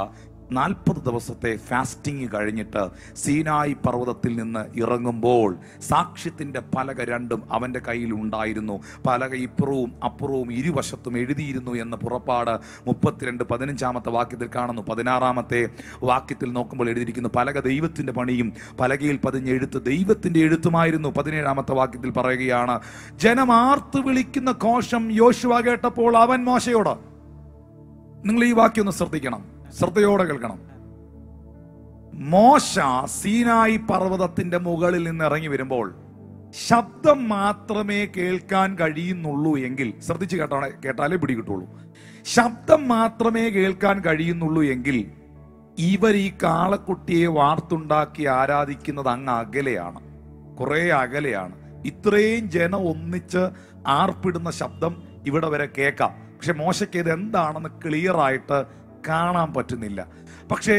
നാൽപ്പത് ദിവസത്തെ ഫാസ്റ്റിംഗ് കഴിഞ്ഞിട്ട് സീനായി പർവ്വതത്തിൽ നിന്ന് ഇറങ്ങുമ്പോൾ സാക്ഷ്യത്തിന്റെ പലക രണ്ടും അവന്റെ കയ്യിൽ ഉണ്ടായിരുന്നു പലക ഇപ്പുറവും അപ്പുറവും ഇരുവശത്തും എഴുതിയിരുന്നു എന്ന് പുറപ്പാട് മുപ്പത്തിരണ്ട് പതിനഞ്ചാമത്തെ വാക്യത്തിൽ കാണുന്നു പതിനാറാമത്തെ വാക്യത്തിൽ നോക്കുമ്പോൾ എഴുതിയിരിക്കുന്നു പലക ദൈവത്തിന്റെ പണിയും പലകയിൽ പതിഞ്ഞ എഴുത്ത് ദൈവത്തിന്റെ എഴുത്തുമായിരുന്നു പതിനേഴാമത്തെ വാക്യത്തിൽ പറയുകയാണ് ജനം ആർത്ത് വിളിക്കുന്ന കോശം യോശുവ കേട്ടപ്പോൾ അവൻ മോശയോട് നിങ്ങൾ ഈ വാക്യം ഒന്ന് ശ്രദ്ധിക്കണം ശ്രദ്ധയോടെ കേൾക്കണം മോശ സീനായി പർവ്വതത്തിന്റെ മുകളിൽ നിന്ന് ഇറങ്ങി വരുമ്പോൾ ശബ്ദം മാത്രമേ കേൾക്കാൻ കഴിയുന്നുള്ളൂ എങ്കിൽ ശ്രദ്ധിച്ച് കേട്ടോ കേട്ടാലേ പിടികിട്ടുള്ളൂ ശബ്ദം മാത്രമേ കേൾക്കാൻ കഴിയുന്നുള്ളൂ എങ്കിൽ ഇവർ ഈ കാളക്കുട്ടിയെ വാർത്തുണ്ടാക്കി ആരാധിക്കുന്നത് അങ്ങ് അകലെയാണ് കുറെ അകലെയാണ് ഇത്രയും ജനം ഒന്നിച്ച് ആർപ്പിടുന്ന ശബ്ദം ഇവിടെ വരെ കേൾക്കാം പക്ഷെ മോശയ്ക്ക് ഇത് എന്താണെന്ന് ക്ലിയർ ആയിട്ട് കാണാൻ പറ്റുന്നില്ല പക്ഷേ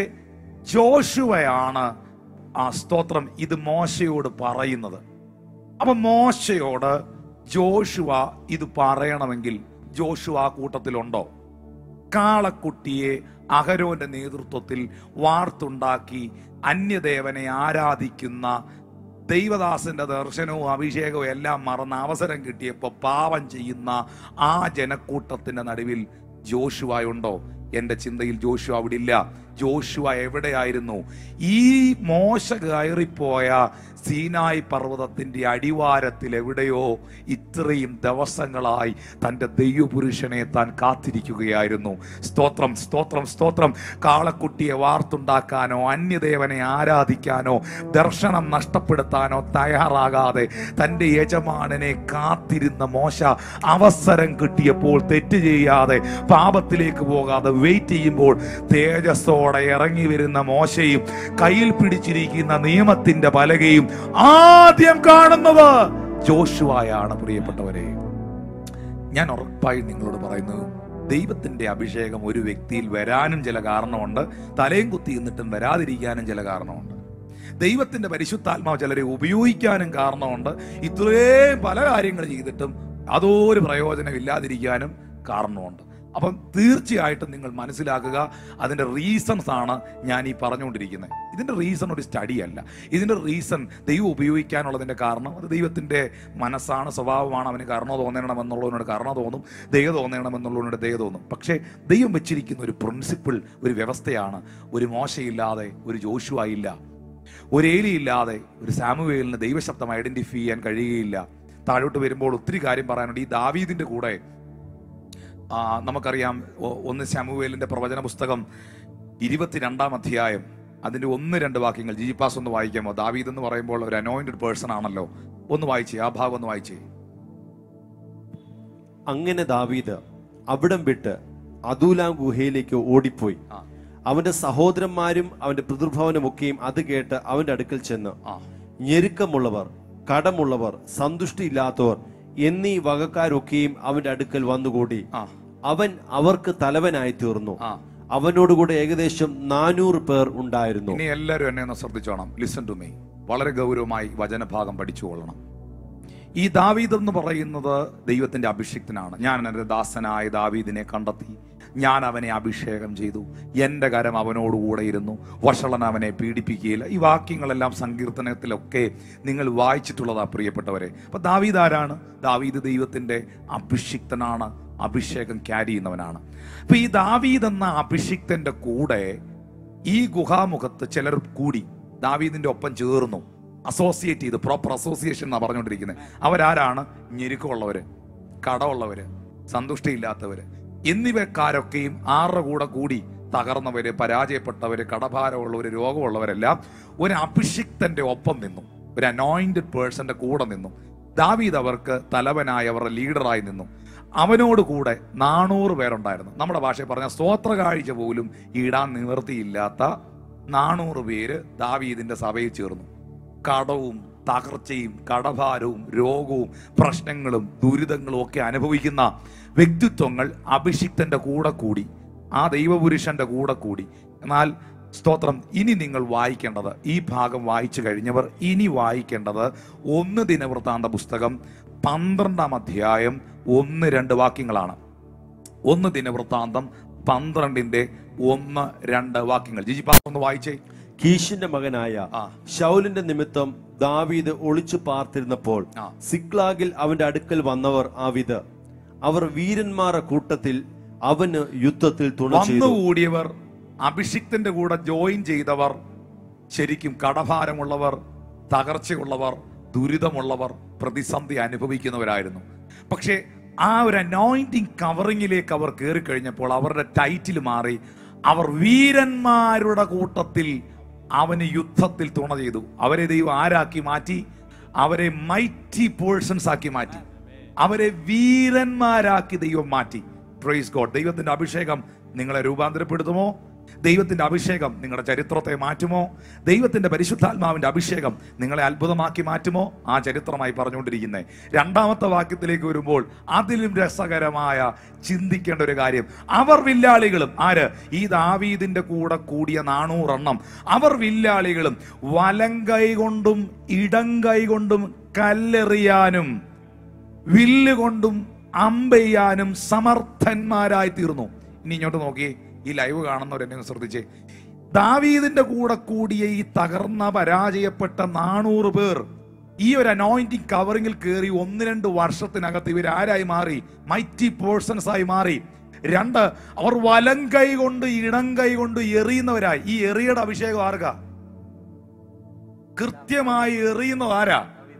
ജോഷുവയാണ് ആ സ്തോത്രം ഇത് മോശയോട് പറയുന്നത് അപ്പൊ മോശയോട് ജോഷുവ ഇത് പറയണമെങ്കിൽ ജോഷുവ ആ കൂട്ടത്തിലുണ്ടോ കാളക്കുട്ടിയെ അഹരോന്റെ നേതൃത്വത്തിൽ വാർത്തുണ്ടാക്കി അന്യദേവനെ ആരാധിക്കുന്ന ദൈവദാസന്റെ ദർശനവും അഭിഷേകവും എല്ലാം മറന്ന അവസരം കിട്ടിയപ്പോൾ പാപം ചെയ്യുന്ന ആ ജനക്കൂട്ടത്തിന്റെ നടുവിൽ ജോഷുവ ഉണ്ടോ എന്റെ ചിന്തയിൽ ജോഷുവ അവിടെ ഇല്ല ജോഷുവ എവിടെയായിരുന്നു ഈ മോശ കയറിപ്പോയ സീനായി പർവ്വതത്തിന്റെ അടിവാരത്തിൽ എവിടെയോ ഇത്രയും ദിവസങ്ങളായി തൻ്റെ ദൈവപുരുഷനെ താൻ കാത്തിരിക്കുകയായിരുന്നു സ്തോത്രം സ്തോത്രം സ്തോത്രം കാളക്കുട്ടിയെ വാർത്തുണ്ടാക്കാനോ അന്യദേവനെ ആരാധിക്കാനോ ദർശനം നഷ്ടപ്പെടുത്താനോ തയ്യാറാകാതെ തൻ്റെ യജമാനനെ കാത്തിരുന്ന മോശ അവസരം കിട്ടിയപ്പോൾ തെറ്റ് ചെയ്യാതെ പാപത്തിലേക്ക് പോകാതെ വെയിറ്റ് ചെയ്യുമ്പോൾ തേജസ്സോടെ ഇറങ്ങി വരുന്ന മോശയും കയ്യിൽ പിടിച്ചിരിക്കുന്ന നിയമത്തിന്റെ പലകയും ആദ്യം കാണുന്നത് ജോഷുവായാണ് പ്രിയപ്പെട്ടവരെ ഞാൻ ഉറപ്പായി നിങ്ങളോട് പറയുന്നു ദൈവത്തിന്റെ അഭിഷേകം ഒരു വ്യക്തിയിൽ വരാനും ചില കാരണമുണ്ട് തലയും കുത്തി നിന്നിട്ടും വരാതിരിക്കാനും ചില കാരണമുണ്ട് ദൈവത്തിന്റെ പരിശുദ്ധാത്മാവ് ചിലരെ ഉപയോഗിക്കാനും കാരണമുണ്ട് ഇത്രയും പല കാര്യങ്ങൾ ചെയ്തിട്ടും അതൊരു പ്രയോജനമില്ലാതിരിക്കാനും കാരണമുണ്ട് അപ്പം തീർച്ചയായിട്ടും നിങ്ങൾ മനസ്സിലാക്കുക അതിൻ്റെ റീസൺസ് ആണ് ഞാൻ ഈ പറഞ്ഞുകൊണ്ടിരിക്കുന്നത് ഇതിൻ്റെ റീസൺ ഒരു സ്റ്റഡി അല്ല ഇതിൻ്റെ റീസൺ ദൈവം ഉപയോഗിക്കാനുള്ളതിൻ്റെ കാരണം അത് ദൈവത്തിൻ്റെ മനസ്സാണ് സ്വഭാവമാണ് അവന് കാരണം തോന്നണമെന്നുള്ളതിനോട് കാരണം തോന്നും ദയ തോന്നണമെന്നുള്ളതിനോട് ദയ തോന്നും പക്ഷേ ദൈവം വെച്ചിരിക്കുന്ന ഒരു പ്രിൻസിപ്പിൾ ഒരു വ്യവസ്ഥയാണ് ഒരു മോശയില്ലാതെ ഒരു ജോഷുവ ഇല്ല ഒരു ഏലി ഇല്ലാതെ ഒരു സാമുവേലിന് ദൈവശബ്ദം ഐഡന്റിഫൈ ചെയ്യാൻ കഴിയുകയില്ല താഴോട്ട് വരുമ്പോൾ ഒത്തിരി കാര്യം പറയാനുണ്ട് ഈ ദാവീദിന്റെ കൂടെ ആ, നമുക്കറിയാം ഒ- ഒന്ന് ശമുവേലിന്റെ പ്രവചന പുസ്തകം ഇരുപത്തിരണ്ടാം അധ്യായം അതിന്റെ ഒന്ന് രണ്ട് വാക്യങ്ങൾ ജിജിപ്പാസ് ഒന്ന് വായിക്കാമോ ദാവീദ് എന്ന് പറയുമ്പോൾ ഒരു അനോയിന്റഡ് പേഴ്സൺ ആണല്ലോ ഒന്ന് വായിച്ചേ ആ ഭാഗം ഒന്ന് വായിച്ചേ അങ്ങനെ ദാവീദ് അവിടം വിട്ട് അദൂലാം ഗുഹയിലേക്ക് ഓടിപ്പോയി ആ. അവന്റെ സഹോദരന്മാരും അവന്റെ പിതൃഭവനുമൊക്കെയും അത് കേട്ട് അവന്റെ അടുക്കൽ ചെന്ന് ആ ഞെരുക്കമുള്ളവർ കടമുള്ളവർ സന്തുഷ്ടിയില്ലാത്തവർ എന്നീ വകക്കാരൊക്കെയും അവന്റെ അടുക്കൽ വന്നുകൂടി ആ അവൻ അവർക്ക് തലവനായി തീർന്നു ആ അവനോടുകൂടെ ഏകദേശം നാനൂറ് പേർ ഉണ്ടായിരുന്നു ഇനി എല്ലാവരും എന്നെ ഒന്ന് ശ്രദ്ധിച്ചോണം ലിസൺ ടു മീ വളരെ ഗൗരവമായി വചനഭാഗം പഠിച്ചുകൊള്ളണം ഈ ദാവീദ് എന്ന് പറയുന്നത് ദൈവത്തിന്റെ അഭിഷിക്തനാണ് ഞാൻ എൻ്റെ ദാസനായ ദാവീദിനെ കണ്ടെത്തി ഞാൻ അവനെ അഭിഷേകം ചെയ്തു എൻ്റെ കരം അവനോടുകൂടെ ഇരുന്നു വഷളൻ അവനെ പീഡിപ്പിക്കുകയില്ല ഈ വാക്യങ്ങളെല്ലാം സങ്കീർത്തനത്തിലൊക്കെ നിങ്ങൾ വായിച്ചിട്ടുള്ളതാ പ്രിയപ്പെട്ടവരെ അപ്പൊ ദാവീദ് ആരാണ് ദാവീദ് ദൈവത്തിന്റെ അഭിഷിക്തനാണ് അഭിഷേകം ക്യാരി ചെയ്യുന്നവനാണ് അപ്പൊ ഈ ദാവീദ് എന്ന അഭിഷിക്തന്റെ കൂടെ ഈ ഗുഹാമുഖത്ത് ചിലർ കൂടി ദാവീദിന്റെ ഒപ്പം ചേർന്നു അസോസിയേറ്റ് ചെയ്ത് പ്രോപ്പർ അസോസിയേഷൻ എന്നാ പറഞ്ഞുകൊണ്ടിരിക്കുന്നത് അവരാരാണ് ഞെരുക്കമുള്ളവര് കടമുള്ളവര് സന്തുഷ്ടിയില്ലാത്തവര് എന്നിവക്കാരൊക്കെയും ആറുടെ കൂടെ കൂടി തകർന്നവര് പരാജയപ്പെട്ടവര് കടഭാരമുള്ളവര് രോഗമുള്ളവരെല്ലാം ഒരു അഭിഷിക്തന്റെ ഒപ്പം നിന്നു ഒരു അനോയിന്റഡ് പേഴ്സന്റെ കൂടെ നിന്നു ദാവീദ് അവർക്ക് തലവനായി അവരുടെ ലീഡറായി നിന്നു അവനോട് കൂടെ നാനൂറ് പേരുണ്ടായിരുന്നു നമ്മുടെ ഭാഷയിൽ പറഞ്ഞ സ്തോത്ര കാഴ്ച പോലും ഇടാൻ നിവൃത്തിയില്ലാത്ത നാനൂറ് പേര് ദാവീദിന്റെ സഭയിൽ ചേർന്നു കടവും തകർച്ചയും കടഭാരവും രോഗവും പ്രശ്നങ്ങളും ദുരിതങ്ങളും ഒക്കെ അനുഭവിക്കുന്ന വ്യക്തിത്വങ്ങൾ അഭിഷിക്തന്റെ കൂടെ കൂടി ആ ദൈവപുരുഷന്റെ കൂടെ കൂടി എന്നാൽ സ്തോത്രം ഇനി നിങ്ങൾ വായിക്കേണ്ടത് ഈ ഭാഗം വായിച്ചു കഴിഞ്ഞവർ ഇനി വായിക്കേണ്ടത് ഒന്ന് ദിനവൃത്താന്ത പുസ്തകം പന്ത്രണ്ടാം അധ്യായം ഒന്ന് രണ്ട് വാക്യങ്ങളാണ് ഒന്ന് ദിനവൃത്താന്തം പന്ത്രണ്ടിന്റെ ഒന്ന് രണ്ട് വാക്യങ്ങൾ ജിജി പാസ് ഒന്ന് വായിച്ചേ കീശിന്റെ മകനായ ആ. ശൗലിന്റെ നിമിത്തം ദാവീദ് ഒളിച്ചു പാർത്തിരുന്നപ്പോൾ ആ. സിക്ലാഗിൽ അവന്റെ അടുക്കൽ വന്നവർ ആവിത് അവർ വീരന്മാരുടെ കൂട്ടത്തിൽ അവന് യുദ്ധത്തിൽ തുണ ചെയ്തു വന്നുകൂടിയവർ അഭിഷിക്തന്റെ കൂടെ ജോയിൻ ചെയ്തവർ ശരിക്കും കടഭാരമുള്ളവർ തകർച്ചയുള്ളവർ ദുരിതമുള്ളവർ പ്രതിസന്ധി അനുഭവിക്കുന്നവരായിരുന്നു പക്ഷേ ആ ഒരു അനോയിന്റിങ് കവറിങ്ങിലേക്ക് അവർ കയറി കഴിഞ്ഞപ്പോൾ അവരുടെ ടൈറ്റിൽ മാറി അവർ വീരന്മാരുടെ കൂട്ടത്തിൽ അവന് യുദ്ധത്തിൽ തുണ ചെയ്തു അവരെ ദൈവം ആരാക്കി മാറ്റി അവരെ മൈറ്റി പേഴ്സൺസ് ആക്കി മാറ്റി അവരെ വീരന്മാരാക്കി ദൈവം മാറ്റി പ്രൈസ് ഗോഡ് ദൈവത്തിന്റെ അഭിഷേകം നിങ്ങളെ രൂപാന്തരപ്പെടുത്തുമോ ദൈവത്തിന്റെ അഭിഷേകം നിങ്ങളുടെ ചരിത്രത്തെ മാറ്റുമോ ദൈവത്തിന്റെ പരിശുദ്ധാത്മാവിന്റെ അഭിഷേകം നിങ്ങളെ അത്ഭുതമാക്കി മാറ്റുമോ ആ ചരിത്രമായി പറഞ്ഞുകൊണ്ടിരിക്കുന്നത് രണ്ടാമത്തെ വാക്യത്തിലേക്ക് വരുമ്പോൾ അതിലും രസകരമായ ചിന്തിക്കേണ്ട ഒരു കാര്യം അവർ വില്ലാളികളും ആര് ഈ ദാവീദിന്റെ കൂടെ കൂടിയ നാനൂറെണ്ണം അവർ വില്ലാളികളും വലങ്കൈ കൊണ്ടും ഇടങ്കൈ കൊണ്ടും കല്ലെറിയാനും വില്ലുകൊണ്ടും അമ്പെയ്യാനും സമർത്ഥന്മാരായി തീർന്നു ഇനി ഇങ്ങോട്ട് നോക്കി ഈ ലൈവ് കാണുന്നവരെന്നെ ഒന്ന് ശ്രദ്ധിച്ചേ ദാവീദിന്റെ കൂടെ കൂടിയ ഈ തകർന്ന പരാജയപ്പെട്ട നാനൂറ് പേർ ഈ ഒരു അനോയിന്റിങ് കവറിങ്ങിൽ കയറി ഒന്ന് രണ്ട് വർഷത്തിനകത്ത് ഇവർ ആരായി മാറി മൈറ്റി പേഴ്സൺസ് ആയി മാറി രണ്ട് അവർ വലം കൈ കൊണ്ട് ഇടം കൈ കൊണ്ട് എറിയുന്നവരായി ഈ എറിയുടെ അഭിഷേകം ആർക്കാ കൃത്യമായി എറിയുന്നത് ആരാ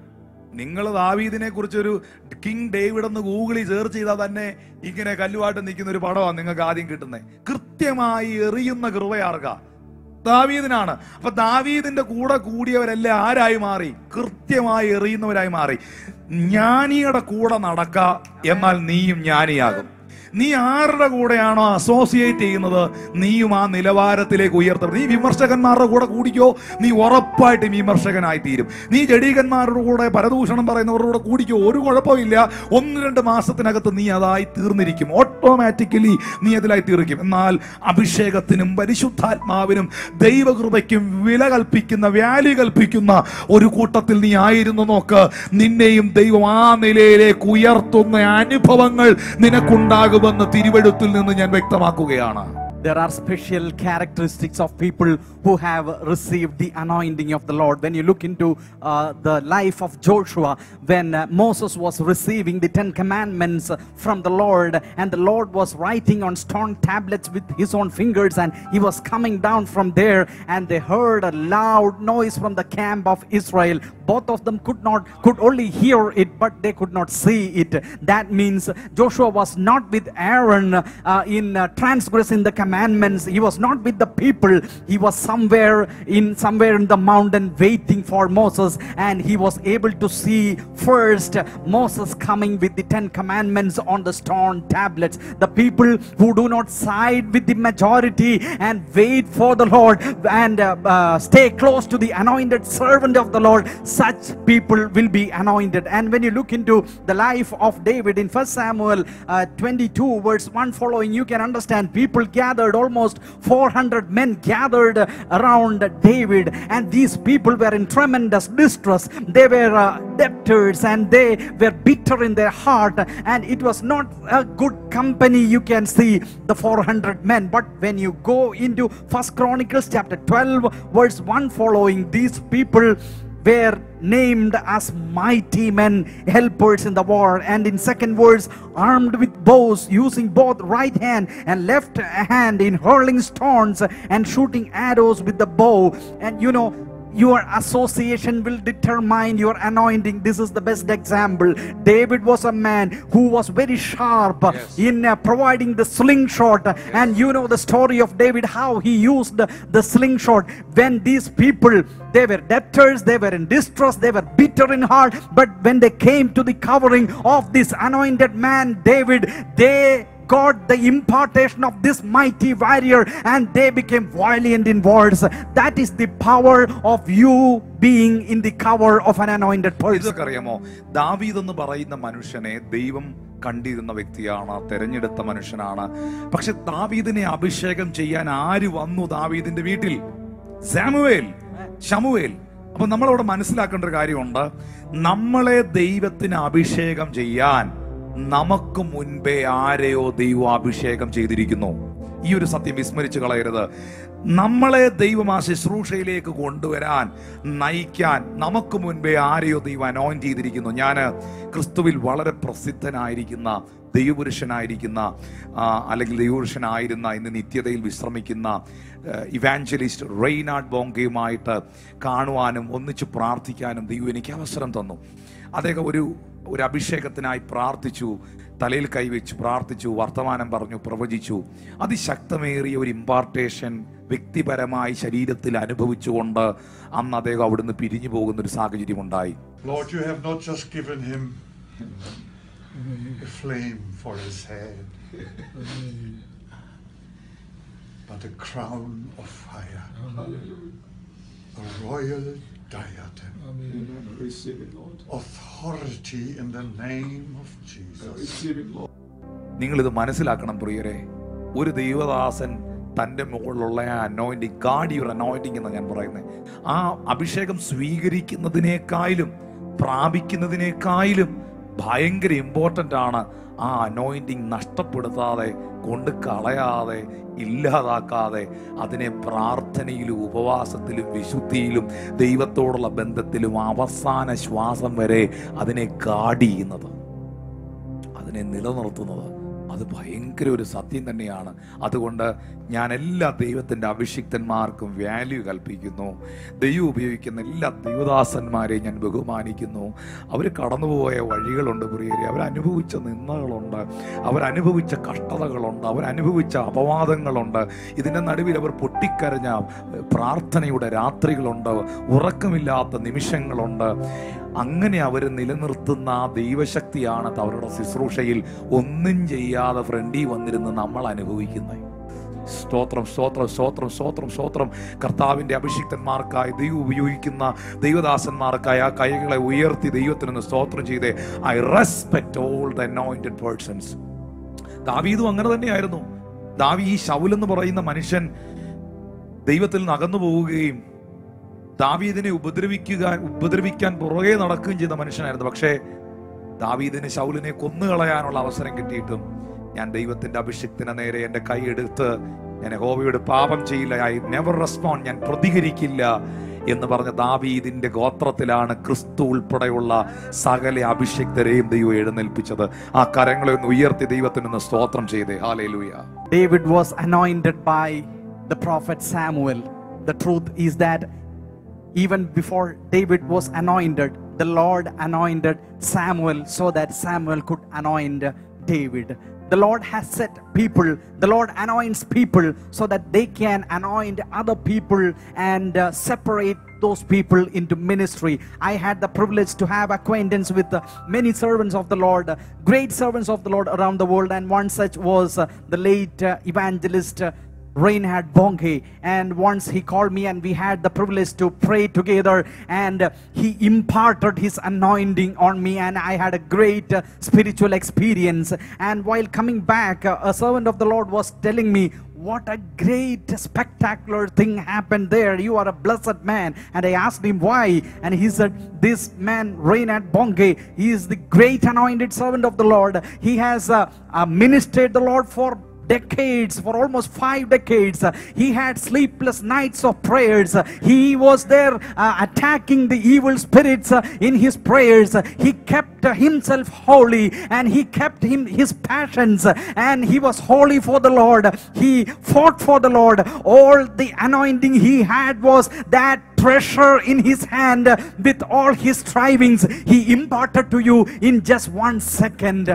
നിങ്ങൾ ദാവീദിനെ കുറിച്ച് ഒരു കിങ് ഡേവിഡ് എന്ന് ഗൂഗിളിൽ സെർച്ച് ചെയ്താൽ തന്നെ ഇങ്ങനെ കല്ലുവായിട്ട് നിൽക്കുന്ന ഒരു പടമാണ് നിങ്ങൾക്ക് ആദ്യം കിട്ടുന്നത് കൃത്യമായി എറിയുന്ന കൃപയാർക്ക ദാവീദിനാണ് അപ്പൊ ദാവീദിന്റെ കൂടെ കൂടിയവരെല്ലാം ആരായി മാറി കൃത്യമായി എറിയുന്നവരായി മാറി ജ്ഞാനിയുടെ കൂടെ നടക്ക എന്നാൽ നീയും ജ്ഞാനിയാകും നീ ആരുടെ കൂടെയാണോ അസോസിയേറ്റ് ചെയ്യുന്നത് നീയും ആ നിലവാരത്തിലേക്ക് ഉയർത്തപ്പെടും നീ വിമർശകന്മാരുടെ കൂടെ കൂടിക്കോ നീ ഉറപ്പായിട്ടും വിമർശകനായി തീരും നീ ജഡീകന്മാരുടെ കൂടെ പരദൂഷണം പറയുന്നവരുടെ കൂടെ കൂടിക്കോ ഒരു കുഴപ്പമില്ല ഒന്ന് രണ്ട് മാസത്തിനകത്ത് നീ അതായി തീർന്നിരിക്കും ഓട്ടോമാറ്റിക്കലി നീ അതിലായി തീർക്കും എന്നാൽ അഭിഷേകത്തിനും പരിശുദ്ധാത്മാവിനും ദൈവകൃപയ്ക്കും വില കൽപ്പിക്കുന്ന വാല്യൂ കൽപ്പിക്കുന്ന ഒരു കൂട്ടത്തിൽ നീ ആയിരുന്നു നോക്ക് നിന്നെയും ദൈവം ആ നിലയിലേക്ക് ഉയർത്തുന്ന അനുഭവങ്ങൾ നിനക്കുണ്ടാകുമെന്ന് തിരുവഴുത്തിൽ നിന്ന് ഞാൻ വ്യക്തമാക്കുകയാണ് There are special characteristics of people who have received the anointing of the Lord. When you look into uh, the life of Joshua, when uh, Moses was receiving the Ten Commandments uh, from the Lord, and the Lord was writing on stone tablets with his own fingers, and he was coming down from there, and they heard a loud noise from the camp of Israel. Both of them could not, could only hear it, but they could not see it. That means Joshua was not with Aaron uh, in uh, transgressing the commandments. He was not with the people. He was somewhere in somewhere in the mountain waiting for Moses, and he was able to see first Moses coming with the Ten Commandments on the stone tablets. The people who do not side with the majority and wait for the Lord and uh, uh, stay close to the anointed servant of the Lord, such people will be anointed. And when you look into the life of David in 1 Samuel uh, 22, verse 1 following, you can understand people gathered, almost 400 men gathered around David, and these people were in tremendous distress. They were uh, debtors and they were bitter in their heart, and it was not a good company. You can see the 400 men, but when you go into First Chronicles chapter 12, verse 1 following, these people were named as mighty men, helpers in the war. And in second verse, armed with bows, using both right hand and left hand in hurling stones and shooting arrows with the bow. And you know, your association will determine your anointing. This is the best example. David was a man who was very sharp Yes. in uh, providing the slingshot. And you know the story of David, how he used the, the slingshot when these people they were debtors, they were in distress, they were bitter in heart. But when they came to the covering of this anointed man, David, they got the impartation of this mighty warrior and they became valiant in wars. That is the power of you being in the cover of an anointed person. ഇതൊക്കെ അറിയാമോ ദാവീദ് എന്ന് പറയുന്ന മനുഷ്യനെ ദൈവം കണ്ടിരുന്ന വ്യക്തിയാണ് തെരഞ്ഞെടുത്ത മനുഷ്യനാണ് പക്ഷെ ദാവീദിനെ അഭിഷേകം ചെയ്യാൻ ആര് വന്നു ദാവീദിന്റെ വീട്ടിൽ സാമുവേൽ ശമുവേൽ അപ്പൊ നമ്മളവിടെ മനസ്സിലാക്കേണ്ട ഒരു കാര്യമുണ്ട് നമ്മളെ ദൈവത്തിന് അഭിഷേകം ചെയ്യാൻ നമുക്ക് മുൻപേ ആരെയോ ദൈവം അഭിഷേകം ചെയ്തിരിക്കുന്നു ഈ ഒരു സത്യം വിസ്മരിച്ചു കളയരുത് നമ്മളെ ദൈവം ആ ശുശ്രൂഷയിലേക്ക് കൊണ്ടുവരാൻ നയിക്കാൻ നമുക്ക് മുൻപേ ആരെയോ ദൈവം അനോയിന്റ് ചെയ്തിരിക്കുന്നു ഞാൻ ക്രിസ്തുവിൽ വളരെ പ്രസിദ്ധനായിരിക്കുന്ന ദൈവപുരുഷനായിരിക്കുന്ന ആ, അല്ലെങ്കിൽ ദൈവപുരുഷനായിരുന്ന ഇന്ന് നിത്യതയിൽ വിശ്രമിക്കുന്ന ഇവാഞ്ചലിസ്റ്റ് റെയ്നാഡ് ബോങ്കയുമായിട്ട് കാണുവാനും ഒന്നിച്ച് പ്രാർത്ഥിക്കാനും ദൈവം എനിക്ക് അവസരം തന്നു അദ്ദേഹം ഒരു ഒരു അഭിഷേകത്തിനായി പ്രാർത്ഥിച്ചു തലയിൽ കൈവച്ച് പ്രാർത്ഥിച്ചു വർത്തമാനം പറഞ്ഞു പ്രവചിച്ചു അതിശക്തമേറിയ ഒരു ഇമ്പാർട്ടേഷൻ വ്യക്തിപരമായി ശരീരത്തിൽ അനുഭവിച്ചുകൊണ്ട് അന്ന് അദ്ദേഹം അവിടുന്ന് പിരിഞ്ഞു പോകുന്ന ഒരു സാഹചര്യം ഉണ്ടായി Lord, you have not just given him a flame for his head, but a crown of fire, a royal diadem, Receive it, Lord. authority in the name of Jesus. Receive it, Lord. നിങ്ങളിത് മനസ്സിലാക്കണം പ്രിയരെ ഒരു ദൈവദാസൻ തൻ്റെ മുകളിലുള്ള ആ അനോയിൻറ്റിങ് ഗാഡ് യുവർ അനോയിൻറ്റിങ് എന്ന് ഞാൻ പറയുന്നത് ആ അഭിഷേകം സ്വീകരിക്കുന്നതിനേക്കാളും പ്രാപിക്കുന്നതിനേക്കാളും ഭയങ്കര ഇമ്പോർട്ടൻ്റ് ആണ് ആ അനോയിൻറ്റിങ് നഷ്ടപ്പെടുത്താതെ കൊണ്ട് കളയാതെ ഇല്ലാതാക്കാതെ അതിനെ പ്രാർത്ഥനയിലും ഉപവാസത്തിലും വിശുദ്ധിയിലും ദൈവത്തോടുള്ള ബന്ധത്തിലും അവസാന ശ്വാസം വരെ അതിനെ ഗാഡ് ചെയ്യുന്നത് അതിനെ നിലനിർത്തുന്നത് അത് ഭയങ്കര ഒരു സത്യം തന്നെയാണ് അതുകൊണ്ട് ഞാൻ എല്ലാ ദൈവത്തിൻ്റെ അഭിഷിക്തന്മാർക്കും വാല്യൂ കൽപ്പിക്കുന്നു ദൈവം ഉപയോഗിക്കുന്ന എല്ലാ ദൈവദാസന്മാരെയും ഞാൻ ബഹുമാനിക്കുന്നു അവർ കടന്നുപോയ വഴികളുണ്ട് പ്രിയരെ അവരനുഭവിച്ച നിന്ദകളുണ്ട് അവരനുഭവിച്ച കഷ്ടതകളുണ്ട് അവരനുഭവിച്ച അപവാദങ്ങളുണ്ട് ഇതിൻ്റെ നടുവിൽ അവർ പൊട്ടിക്കരഞ്ഞ പ്രാർത്ഥനയുടെ രാത്രികളുണ്ട് ഉറക്കമില്ലാത്ത നിമിഷങ്ങളുണ്ട് അങ്ങനെ അവർ നിലനിർത്തുന്ന ആ ദൈവശക്തിയാണ് അവരുടെ ശുശ്രൂഷയിൽ ഒന്നും ചെയ്യാതെ ഫ്രണ്ടിൽ വന്നിരുന്ന് നമ്മൾ അനുഭവിക്കുന്നത് സ്തോത്രം സ്തോത്രം സ്തോത്രം സ്തോത്രം സ്തോത്രം കർത്താവിൻ്റെ അഭിഷിക്തന്മാർക്കായി ദൈവം ഉപയോഗിക്കുന്ന ദൈവദാസന്മാർക്കായി ആ കൈകളെ ഉയർത്തി ദൈവത്തിനൊന്ന് സ്തോത്രം ചെയ്തേ I respect all the anointed persons ദാവീദും അങ്ങനെ തന്നെയായിരുന്നു ദാവി ഈ ശൗൽ എന്ന് പറയുന്ന മനുഷ്യൻ ദൈവത്തിൽ നിന്ന് അകന്നു പോവുകയും ദാവീദിനെ ഉപദ്രവിക്കുക ഉപദ്രവിക്കാൻ പുറകെ നടക്കുകയും ചെയ്ത മനുഷ്യനായിരുന്നു പക്ഷേ ദാവീദിന് ശൗലിനെ കൊന്നുകളയാനുള്ള അവസരം കിട്ടിയിട്ടും ഞാൻ ദൈവത്തിന്റെ അഭിഷേകത്തിന് നേരെ എൻ്റെ കൈയെടുത്ത് ഞാൻ യഹോവയോട് പാപം ചെയ്യില്ല ഐ നെവർ റെസ്പോണ്ട് ഞാൻ പ്രതികരിക്കില്ല എന്ന് പറഞ്ഞ ദാവീദിന്റെ ഗോത്രത്തിലാണ് ക്രിസ്തു ഉൾപ്പെടെയുള്ള സകല അഭിഷിക്തരെയും ദൈവം എഴുന്നേൽപ്പിച്ചത് ആ കരങ്ങളെ ഒന്ന് ഉയർത്തി ദൈവത്തിനൊന്ന് സ്തോത്രം ചെയ്തേ hallelujah David was anointed by the prophet Samuel. The truth is that even before David was anointed, the Lord anointed Samuel so that Samuel could anoint David. The Lord has set people, the Lord anoints people so that they can anoint other people and uh, separate those people into ministry. I had the privilege to have acquaintance with uh, many servants of the Lord, uh, great servants of the Lord around the world, and one such was uh, the late uh, evangelist. Uh, Reinhard Bonke, and once he called me, and we had the privilege to pray together, and uh, he imparted his anointing on me, and I had a great uh, spiritual experience. And while coming back, uh, a servant of the Lord was telling me, what a great spectacular thing happened there. You are a blessed man. And I asked him why. And he said, This man, Reinhard Bonke, he is the great anointed servant of the Lord. He has uh, uh, ministered the Lord for decades for almost five decades Uh, he had sleepless nights of prayers Uh, he was there uh, attacking the evil spirits uh, in his prayers Uh, he kept uh, himself holy and he kept him his passions uh, and he was holy for the lord he fought for the lord all the anointing he had was that treasure in his hand uh, with all his strivings he imparted to you in just one second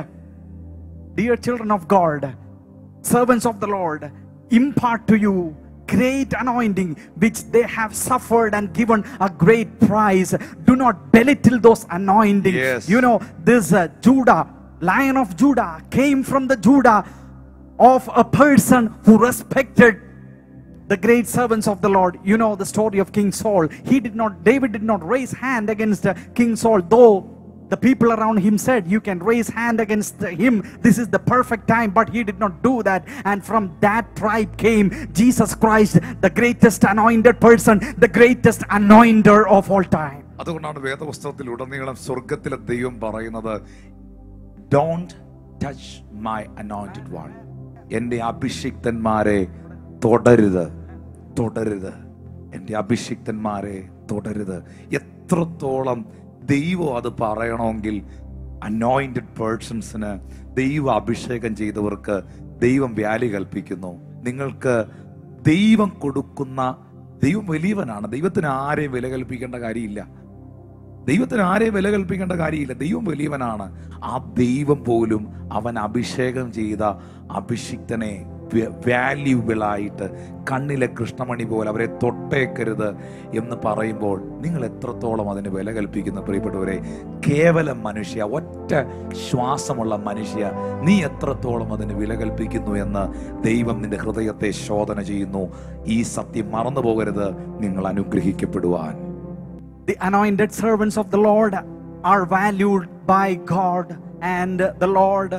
dear children of god servants of the Lord impart to you great anointing which they have suffered and given a great price. Do not belittle those anointings. Yes. You know, this uh, Judah, lion of Judah, came from the Judah of a person who respected the great servants of the Lord. You know the story of King Saul. He did not, David did not raise hand against uh, King Saul, though the people around him said, You can raise hand against him. This is the perfect time. But he did not do that. And from that tribe came Jesus Christ, the greatest anointed person, the greatest anointer of all time. അതുകൊണ്ടാണ് വേദപുസ്തകത്തിൽ ഉടനീളം സ്വർഗത്തിലെ ദൈവം പറയുന്നത് don't touch my anointed one എൻ്റെ അഭിഷിക്തന്മാരെ തുടരുത് തുടരുത് എൻ്റെ അഭിഷിക്തന്മാരെ തുടരുത് എത്രത്തോളം ദൈവം അത് പറയണമെങ്കിൽ അനോയിൻറ്റഡ് പേഴ്സൺസിന് ദൈവം അഭിഷേകം ചെയ്തവർക്ക് ദൈവം വ്യാലി കൽപ്പിക്കുന്നു നിങ്ങൾക്ക് ദൈവം കൊടുക്കുന്ന ദൈവം വലിയവനാണ് ദൈവത്തിന് ആരെയും വില കൽപ്പിക്കേണ്ട കാര്യമില്ല ദൈവത്തിന് ആരെയും വില കൽപ്പിക്കേണ്ട കാര്യമില്ല ദൈവം വലിയവനാണ് ആ ദൈവം പോലും അവൻ അഭിഷേകം ചെയ്ത അഭിഷിക്തനെ വാല്യൂബിൾ ആയിട്ട് കണ്ണിലെ കൃഷ്ണമണി പോലെ അവരെ തൊട്ടേക്കരുത് എന്ന് പറയുമ്പോൾ നിങ്ങൾ എത്രത്തോളം അതിന് വില കൽപ്പിക്കുന്ന പ്രിയപ്പെട്ടവരെ കേവലം മനുഷ്യ ഒറ്റ ശ്വാസമുള്ള മനുഷ്യ നീ എത്രത്തോളം അതിന് വില കൽപ്പിക്കുന്നു എന്ന് ദൈവം നിന്റെ ഹൃദയത്തെ ശോധന ചെയ്യുന്നു ഈ സത്യം മറന്നു പോകരുത് നിങ്ങൾ അനുഗ്രഹിക്കപ്പെടുവാൻ The anointed servants of the Lord are valued by God, and the Lord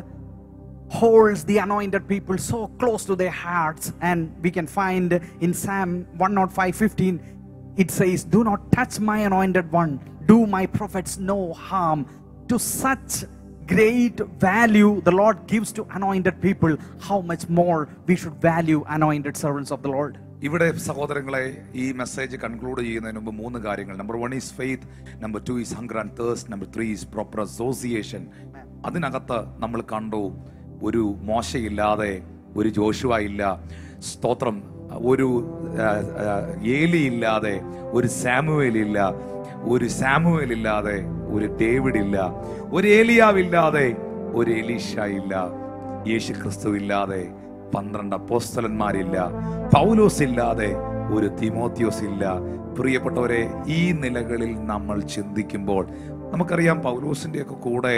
holds the anointed people so close to their hearts. And we can find in Psalm 105 15, it says, Do not touch my anointed one, do my prophets no harm. To such great value the Lord gives to anointed people, how much more we should value anointed servants of the Lord. ഇവിടെ സഹോദരങ്ങളെ ഈ മെസ്സേജ് കൺക്ലൂഡ് ചെയ്യുന്നതിന് മുമ്പ് മൂന്ന് കാര്യങ്ങൾ number one is faith number two is hunger and thirst number three is proper association അതിനകത്ത് നമ്മൾ കണ്ടു ഒരു മോശയില്ലാതെ ഒരു ജോഷുവ ഇല്ല സ്തോത്രം ഒരു ആ, ആ, ഏലി ഇല്ലാതെ ഒരു സാമുവേൽ ഇല്ല ഒരു സാമുവേൽ ഇല്ലാതെ ഒരു ഡേവിഡ് ഇല്ല ഒരു ഏലിയാവില്ലാതെ ഒരു എലീഷ ഇല്ല യേശു ക്രിസ്തു ഇല്ലാതെ പന്ത്രണ്ട് അപ്പോസ്തലന്മാരില്ല പൗലോസ് ഇല്ലാതെ ഒരു തിമോത്തിയോസ് ഇല്ല പ്രിയപ്പെട്ടവരെ ഈ നിലകളിൽ നമ്മൾ ചിന്തിക്കുമ്പോൾ നമുക്കറിയാം പൗലോസിന്റെ ഒക്കെ കൂടെ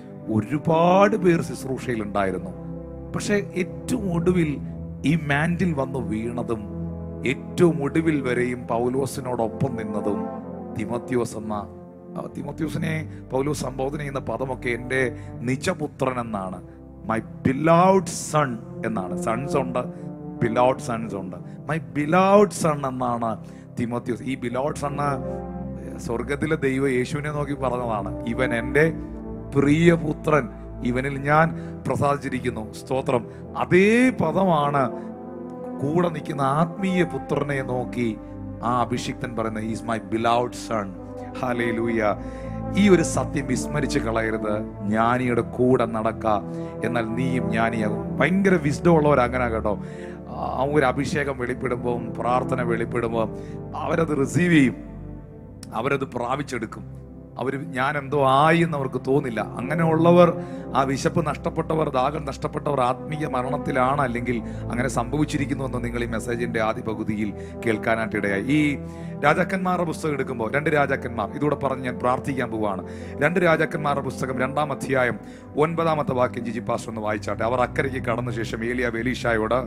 ഒരുപാട് പേർ ശുശ്രൂഷയിൽ ഉണ്ടായിരുന്നു പക്ഷെ ഏറ്റവും ഒടുവിൽ ഈ മാൻഡിൽ വന്ന് വീണതും ഏറ്റവും ഒടുവിൽ വരെയും പൗലോസിനോടൊപ്പം നിന്നതും തിമോത്യോസ് എന്ന ആ, തിമോത്യോസിനെ പൗലോസ് സംബോധന ചെയ്യുന്ന പദമൊക്കെ എൻ്റെ നിജപുത്രൻ എന്നാണ് മൈ ബിലൗഡ് സൺ എന്നാണ് സൺസ് ഉണ്ട് ബിലൗഡ് സൺസ് ഉണ്ട് മൈ ബിലൗഡ് സൺ എന്നാണ് തിമോത്യോസ് ഈ ബിലൗഡ് സണ്ണ് സ്വർഗത്തിലെ ദൈവം യേശുവിനെ നോക്കി പറഞ്ഞതാണ് ഇവൻ എൻ്റെ പ്രിയപുത്രൻ ഇവനിൽ ഞാൻ പ്രസാദിച്ചിരിക്കുന്നു സ്തോത്രം അതേ പദമാണ് കൂടെ നിൽക്കുന്ന ആത്മീയ പുത്രനെ നോക്കി ആ അഭിഷിക്തൻ പറയുന്ന ഈസ് മൈ ബിലൗഡ് സൺ ഹാലേ ലൂയ ഈ ഒരു സത്യം വിസ്മരിച്ച് കളയരുത് ജ്ഞാനിയുടെ കൂടെ നടക്ക എന്നാൽ നീയും ജ്ഞാനിയാകും ഭയങ്കര വിസ്ഡം ഉള്ളവർ അങ്ങനെ കേട്ടോ ആ ഒരു അഭിഷേകം വെളിപ്പെടുമ്പോൾ പ്രാർത്ഥന വെളിപ്പെടുമ്പോൾ അവരത് റിസീവ് ചെയ്യും അവരത് പ്രാപിച്ചെടുക്കും അവർ ഞാൻ എന്തോ ആയി എന്ന് അവർക്ക് തോന്നില്ല അങ്ങനെയുള്ളവർ ആ വിശപ്പ് നഷ്ടപ്പെട്ടവർ ദാഹം നഷ്ടപ്പെട്ടവർ ആത്മീയ മരണത്തിലാണ് അല്ലെങ്കിൽ അങ്ങനെ സംഭവിച്ചിരിക്കുന്നു എന്ന് നിങ്ങൾ ഈ മെസ്സേജിന്റെ ആദ്യ പകുതിയിൽ കേൾക്കാനായിട്ട് ഇടയായി ഈ രാജാക്കന്മാരുടെ പുസ്തകം എടുക്കുമ്പോൾ രണ്ട് രാജാക്കന്മാർ ഇതൂടെ പറഞ്ഞ് ഞാൻ പ്രാർത്ഥിക്കാൻ പോവാണ് രണ്ട് രാജാക്കന്മാരുടെ പുസ്തകം രണ്ടാം അധ്യായം ഒൻപതാമത്തെ വാക്യം ജിജി പാസ്റ്റർ ഒന്ന് വായിച്ചാട്ടെ അവർ അക്കരയ്ക്ക് കടന്ന ശേഷം ഏലിയ വെലീഷായോട്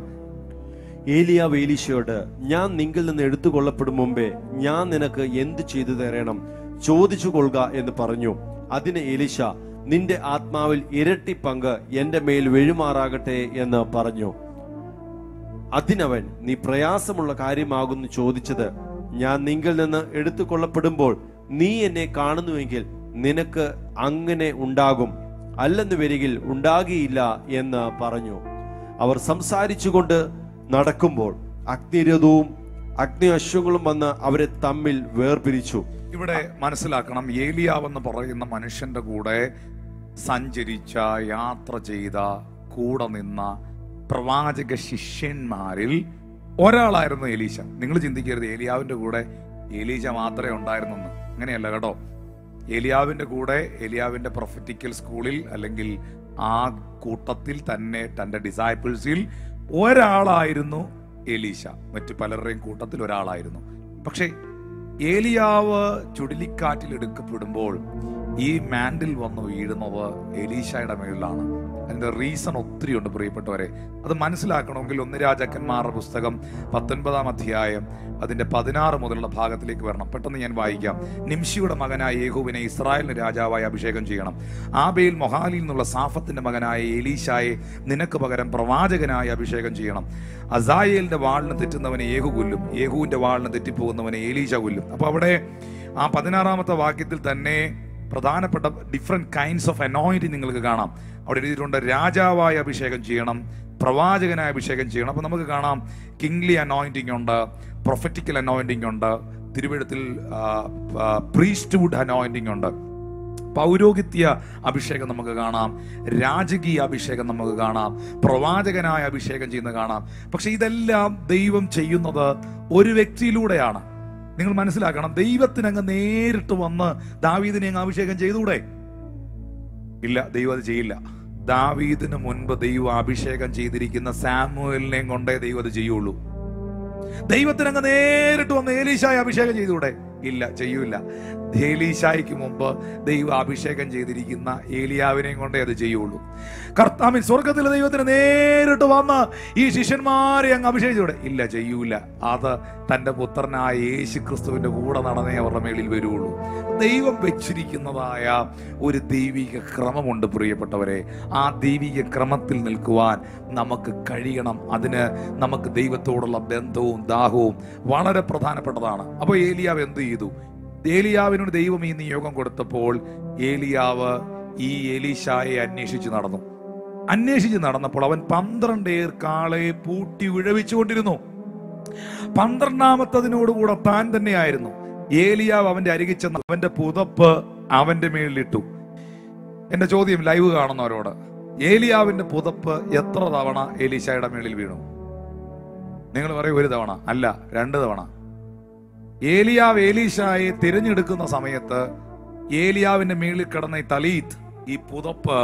ഏലിയ വേലീശയോട് ഞാൻ നിങ്കിൽ നിന്ന് എടുത്തുകൊള്ളപ്പെടും മുമ്പേ ഞാൻ നിനക്ക് എന്ത് ചെയ്തു തരണം ചോദിച്ചു കൊള്ളുക എന്ന് പറഞ്ഞു അതിന് എലിശ നിന്റെ ആത്മാവിൽ ഇരട്ടി പങ്ക് എന്റെ മേൽ വെഴുമാറാകട്ടെ എന്ന് പറഞ്ഞു അതിനവൻ നീ പ്രയാസമുള്ള കാര്യമാകുന്നു ചോദിച്ചത് ഞാൻ നിങ്കിൽ നിന്ന് എടുത്തുകൊള്ളപ്പെടുമ്പോൾ നീ എന്നെ കാണുന്നുവെങ്കിൽ നിനക്ക് അങ്ങനെ ഉണ്ടാകും അല്ലെന്ന് വരികിൽ ഉണ്ടാകിയില്ല എന്ന് പറഞ്ഞു അവർ സംസാരിച്ചുകൊണ്ട് നടക്കുമ്പോൾ അഗ്നിരഥവും അഗ്നി അശ്വങ്ങളും വന്ന് അവരെ തമ്മിൽ വേർപിരിച്ചു ഇവിടെ മനസ്സിലാക്കണം ഏലിയാവെന്ന് പറയുന്ന മനുഷ്യന്റെ കൂടെ സഞ്ചരിച്ച യാത്ര ചെയ്ത കൂടെ നിന്ന പ്രവാചക ശിഷ്യന്മാരിൽ ഒരാളായിരുന്നു എലീശ നിങ്ങൾ ചിന്തിക്കരുത് ഏലിയാവിന്റെ കൂടെ എലീശ മാത്രമേ ഉണ്ടായിരുന്നെന്ന് അങ്ങനെയല്ല കേട്ടോ ഏലിയാവിന്റെ കൂടെ ഏലിയാവിന്റെ പ്രൊഫറ്റിക്കൽ സ്കൂളിൽ അല്ലെങ്കിൽ ആ കൂട്ടത്തിൽ തന്നെ തന്റെ ഡിസൈപ്പിൾസിൽ ഒരാളായിരുന്നു എലീശ മറ്റു പലരുടെയും കൂട്ടത്തിൽ ഒരാളായിരുന്നു പക്ഷേ ഏലിയാവ് ചുഴലിക്കാറ്റിൽ എടുക്കപ്പെടുമ്പോൾ ഈ മാൻഡിൽ വന്ന് വീഴുന്നത് എലീശയുടെ മേളിലാണ് അതിന്റെ റീസൺ ഒത്തിരി ഉണ്ട് പ്രിയപ്പെട്ടവരെ അത് മനസ്സിലാക്കണമെങ്കിൽ ഒന്ന് രാജാക്കന്മാരുടെ പുസ്തകം പത്തൊൻപതാം അധ്യായം അതിന്റെ പതിനാറ് മുതലുള്ള ഭാഗത്തിലേക്ക് വരണം പെട്ടെന്ന് ഞാൻ വായിക്കാം നിംഷിയുടെ മകനായ യേഹുവിനെ ഇസ്രായേലിന് രാജാവായി അഭിഷേകം ചെയ്യണം ആബേൽ മൊഹാലിൽ നിന്നുള്ള സാഫത്തിന്റെ മകനായ എലീശായെ നിനക്ക് പകരം പ്രവാചകനായി അഭിഷേകം ചെയ്യണം അസായേലിന്റെ വാളിന് തെറ്റുന്നവനെ യേഹു കൊല്ലും യേഹുവിന്റെ വാളിന് തെറ്റിപ്പോകുന്നവനെ എലീശ കൊല്ലും അപ്പൊ അവിടെ ആ പതിനാറാമത്തെ വാക്യത്തിൽ തന്നെ പ്രധാനപ്പെട്ട ഡിഫറെന്റ് കൈൻഡ്സ് ഓഫ് അനോയിന്റിങ് നിങ്ങൾക്ക് കാണാം അവിടെ എഴുതിയിട്ടുണ്ട് രാജാവായി അഭിഷേകം ചെയ്യണം പ്രവാചകനായ അഭിഷേകം ചെയ്യണം അപ്പൊ നമുക്ക് കാണാം കിങ്ലി അനോയിന്റിംഗ് ഉണ്ട് പ്രൊഫറ്റിക്കൽ അനോയിന്റിംഗ് ഉണ്ട് തിരുവഴുത്തിൽ പ്രീസ്റ്റ്വുഡ് അനോയിന്റിംഗ് ഉണ്ട് പൗരോഹിത്യ അഭിഷേകം നമുക്ക് കാണാം രാജകീയ അഭിഷേകം നമുക്ക് കാണാം പ്രവാചകനായ അഭിഷേകം ചെയ്യുന്നത് കാണാം പക്ഷെ ഇതെല്ലാം ദൈവം ചെയ്യുന്നത് ഒരു വ്യക്തിയിലൂടെയാണ് നിങ്ങൾ മനസ്സിലാക്കണം ദൈവത്തിന് അങ്ങ് നേരിട്ട് വന്ന് ദാവീദിനെ അങ്ങ് അഭിഷേകം ചെയ്തുകൂടെ ഇല്ല ദൈവം അത് ചെയ്യില്ല ദാവീദിന് മുൻപ് ദൈവം അഭിഷേകം ചെയ്തിരിക്കുന്ന സാമുവലിനെയും കൊണ്ടേ ദൈവം അത് ചെയ്യുള്ളൂ ദൈവത്തിന് അങ്ങ് നേരിട്ട് വന്ന് ഏലീശായ അഭിഷേകം ചെയ്തുകൂടെ ഇല്ല ചെയ്യൂല ഏലീശായ്ക്ക് മുമ്പ് ദൈവം അഭിഷേകം ചെയ്തിരിക്കുന്ന ഏലിയാവിനെയും കൊണ്ടേ അത് ചെയ്യുള്ളൂ കർത്താവിൻ സ്വർഗത്തിലെ ദൈവത്തിന് നേരിട്ട് വന്ന് ഈ ശിഷ്യന്മാരെ അങ്ങ് അഭിഷേകിച്ചൂടെ ഇല്ല ചെയ്യൂല അത് തന്റെ പുത്രനായ യേശു ക്രിസ്തുവിന്റെ കൂടെ നടന്നേ അവരുടെ മേളിൽ വരുള്ളൂ ദൈവം വെച്ചിരിക്കുന്നതായ ഒരു ദൈവിക ക്രമമുണ്ട് പ്രിയപ്പെട്ടവരെ ആ ദൈവിക ക്രമത്തിൽ നിൽക്കുവാൻ നമുക്ക് കഴിയണം അതിന് നമുക്ക് ദൈവത്തോടുള്ള ബന്ധവും ദാഹവും വളരെ പ്രധാനപ്പെട്ടതാണ് അപ്പോൾ ഏലിയാവ് എന്ത് ചെയ്തു ഏലിയാവിനോട് ദൈവം ഈ നിയോഗം കൊടുത്തപ്പോൾ ഏലിയാവ് ഈ എലീശായെ അന്വേഷിച്ച് നടന്നു അന്വേഷിച്ച് നടന്നപ്പോൾ അവൻ പന്ത്രണ്ടേർ കാളയെ പൂട്ടി ഉഴവിച്ചുകൊണ്ടിരുന്നു പന്ത്രണ്ടാമത്തതിനോടുകൂടെ താൻ തന്നെയായിരുന്നു ഏലിയാവ് അവന്റെ അരികിൽ ചെന്ന് അവന്റെ പുതപ്പ് അവന്റെ മേളിലിട്ടു എന്റെ ചോദ്യം ലൈവ് കാണുന്നവരോട് ഏലിയാവിന്റെ പുതപ്പ് എത്ര തവണ ഏലീശായുടെ മേളിൽ വീണു നിങ്ങൾ പറയും ഒരു തവണ അല്ല രണ്ട് തവണ ഏലിയാവ് ഏലീശായെ തിരഞ്ഞെടുക്കുന്ന സമയത്ത് ഏലിയാവിന്റെ മേളിൽ കിടന്ന ഈ തലീത്ത് ഈ പുതപ്പ്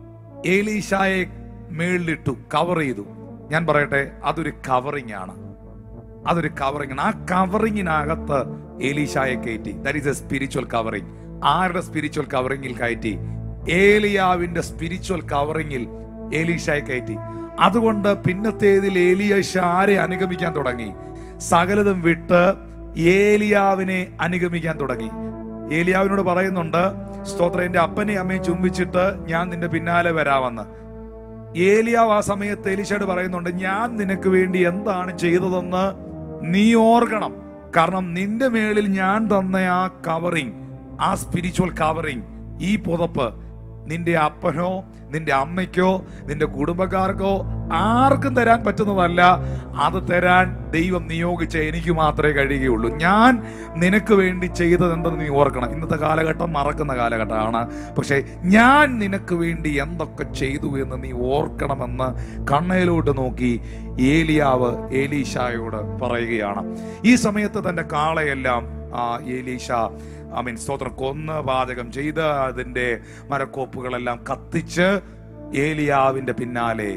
ഏലീശായെ മേളിലിട്ടു കവർ ചെയ്തു ഞാൻ പറയട്ടെ അതൊരു കവറിംഗ് ആണ് അതൊരു കവറിംഗ് ആണ് ആ കവറിങ്ങിനകത്ത് ഏലീശായെ കയറ്റി that is a spiritual covering ആരുടെ സ്പിരിച്വൽ കവറിംഗിൽ കയറ്റി ഏലിയാവിന്റെ സ്പിരിച്വൽ കവറിംഗിൽ ഏലീഷായെ കയറ്റി അതുകൊണ്ട് പിന്നത്തേതിൽ ഏലിയഷ ആരെ അനുഗമിക്കാൻ തുടങ്ങി സകലതും വിട്ട് ഏലിയാവിനെ അനുഗമിക്കാൻ തുടങ്ങി ഏലിയാവിനോട് പറയുന്നുണ്ട് സ്തോത്ര എന്റെ അപ്പനെയും അമ്മയും ചുംബിച്ചിട്ട് ഞാൻ നിന്റെ പിന്നാലെ വരാമെന്ന് ഏലിയാവ് ആ സമയത്ത് എലിശയോട് പറയുന്നുണ്ട് ഞാൻ നിനക്ക് വേണ്ടി എന്താണ് ചെയ്തതെന്ന് നീ ഓർക്കണം കാരണം നിന്റെ മേളിൽ ഞാൻ തന്ന ആ കവറിങ് ആ സ്പിരിച്വൽ കവറിങ് ഈ പുതപ്പ് നിന്റെ അപ്പനോ നിന്റെ അമ്മയ്ക്കോ നിന്റെ കുടുംബക്കാർക്കോ ആർക്കും തരാൻ പറ്റുന്നതല്ല അത് തരാൻ ദൈവം നിയോഗിച്ച എനിക്ക് മാത്രമേ കഴിയുകയുള്ളൂ ഞാൻ നിനക്ക് വേണ്ടി ചെയ്തത് എന്തെന്ന് നീ ഓർക്കണം ഇന്നത്തെ കാലഘട്ടം മറക്കുന്ന കാലഘട്ടമാണ് പക്ഷേ ഞാൻ നിനക്ക് വേണ്ടി എന്തൊക്കെ ചെയ്തു എന്ന് നീ ഓർക്കണമെന്ന് കണ്ണയിലോട്ട് നോക്കി ഏലിയാവ് ഏലീഷായോട് പറയുകയാണ് ഈ സമയത്ത് തന്റെ കാളയെല്ലാം ആ ഏലീഷ ഐ മീൻ സ്തോത്രം കൊന്ന് പാചകം ചെയ്ത് അതിന്റെ മരക്കോപ്പുകളെല്ലാം കത്തിച്ച് ഏലിയാവിന്റെ പിന്നാലെ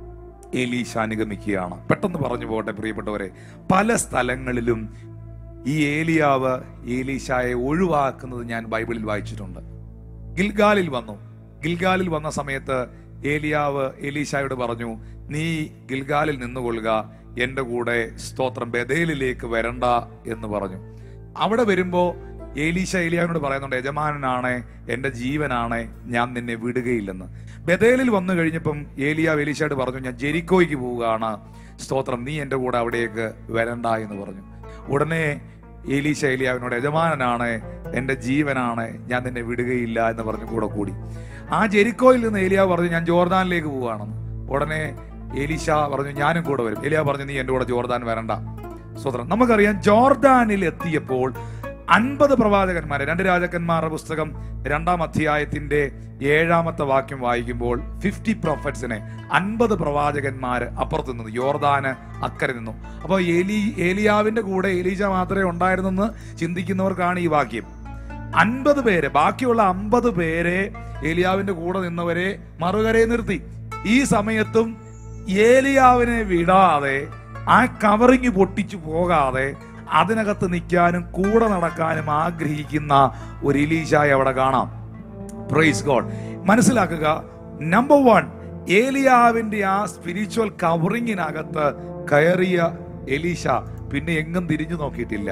ഏലീശ അനുഗമിക്കുകയാണ് പെട്ടെന്ന് പറഞ്ഞു പോകട്ടെ പ്രിയപ്പെട്ടവരെ പല സ്ഥലങ്ങളിലും ഈ ഏലിയാവ് ഏലീശായെ ഒഴിവാക്കുന്നത് ഞാൻ ബൈബിളിൽ വായിച്ചിട്ടുണ്ട് ഗിൽഗാലിൽ വന്നു ഗിൽഗാലിൽ വന്ന സമയത്ത് ഏലിയാവ് ഏലീശായോട് പറഞ്ഞു നീ ഗിൽഗാലിൽ നിന്നുകൊള്ളുക എന്റെ കൂടെ സ്തോത്രം ബദേലിലേക്ക് വരണ്ട എന്ന് പറഞ്ഞു അവിടെ വരുമ്പോ ഏലീശ ഏലിയാവിനോട് പറയുന്നുണ്ട് യജമാനനാണ് എന്റെ ജീവനാണ് ഞാൻ നിന്നെ വിടുകയില്ലെന്ന് ബദേലിൽ വന്നു കഴിഞ്ഞപ്പം ഏലിയാവ് ഏലീശയോട് പറഞ്ഞു ഞാൻ ജെരിക്കോയ്ക്ക് പോവുകയാണ് സ്തോത്രം നീ എന്റെ കൂടെ അവിടേക്ക് വരണ്ട എന്ന് പറഞ്ഞു ഉടനെ ഏലീശ ഏലിയാവിനോട് യജമാനനാണ് എന്റെ ജീവനാണ് ഞാൻ നിന്നെ വിടുകയില്ല എന്ന് പറഞ്ഞു കൂടെ കൂടി ആ ജെരിക്കോയിൽ നിന്ന് ഏലിയാവ് പറഞ്ഞു ഞാൻ ജോർദാനിലേക്ക് പോവുകയാണെന്ന് ഉടനെ ഏലീശ പറഞ്ഞു ഞാനും കൂടെ വരും ഏലിയാവ് പറഞ്ഞു നീ എന്റെ കൂടെ ജോർദാൻ വരണ്ട സ്വതന്ത്രം നമുക്കറിയാം ജോർദാനിൽ എത്തിയപ്പോൾ അൻപത് പ്രവാചകന്മാരെ രണ്ട് രാജാക്കന്മാരുടെ പുസ്തകം രണ്ടാം അധ്യായത്തിന്റെ ഏഴാമത്തെ വാക്യം വായിക്കുമ്പോൾ ഫിഫ്റ്റി പ്രൊഫറ്റ്സിനെ അൻപത് പ്രവാചകന്മാര് അപ്പുറത്ത് നിന്നു യോർദാന് അക്കരെ നിന്നു അപ്പോൾ ഏലി ഏലിയാവിന്റെ കൂടെ ഏലീജ മാത്രമേ ഉണ്ടായിരുന്നെന്ന് ചിന്തിക്കുന്നവർക്കാണ് ഈ വാക്യം അൻപത് പേര് ബാക്കിയുള്ള അമ്പത് പേരെ ഏലിയാവിന്റെ കൂടെ നിന്നവരെ മറുകരയെ നിർത്തി ഈ സമയത്തും ഏലിയാവിനെ വിടാതെ ആ കവറിങ് പൊട്ടിച്ചു പോകാതെ അതിനകത്ത് നിൽക്കാനും കൂടെ നടക്കാനും ആഗ്രഹിക്കുന്ന ഒരു ഇലീശായി അവിടെ കാണാം പ്രൈസ് ഗോഡ് മനസ്സിലാക്കുക നമ്പർ വൺ ഏലിയാവിന്റെ ആ സ്പിരിച്വൽ കവറിങ്ങിനകത്ത് കയറിയ എലീശ പിന്നെ എങ്ങും തിരിഞ്ഞു നോക്കിയിട്ടില്ല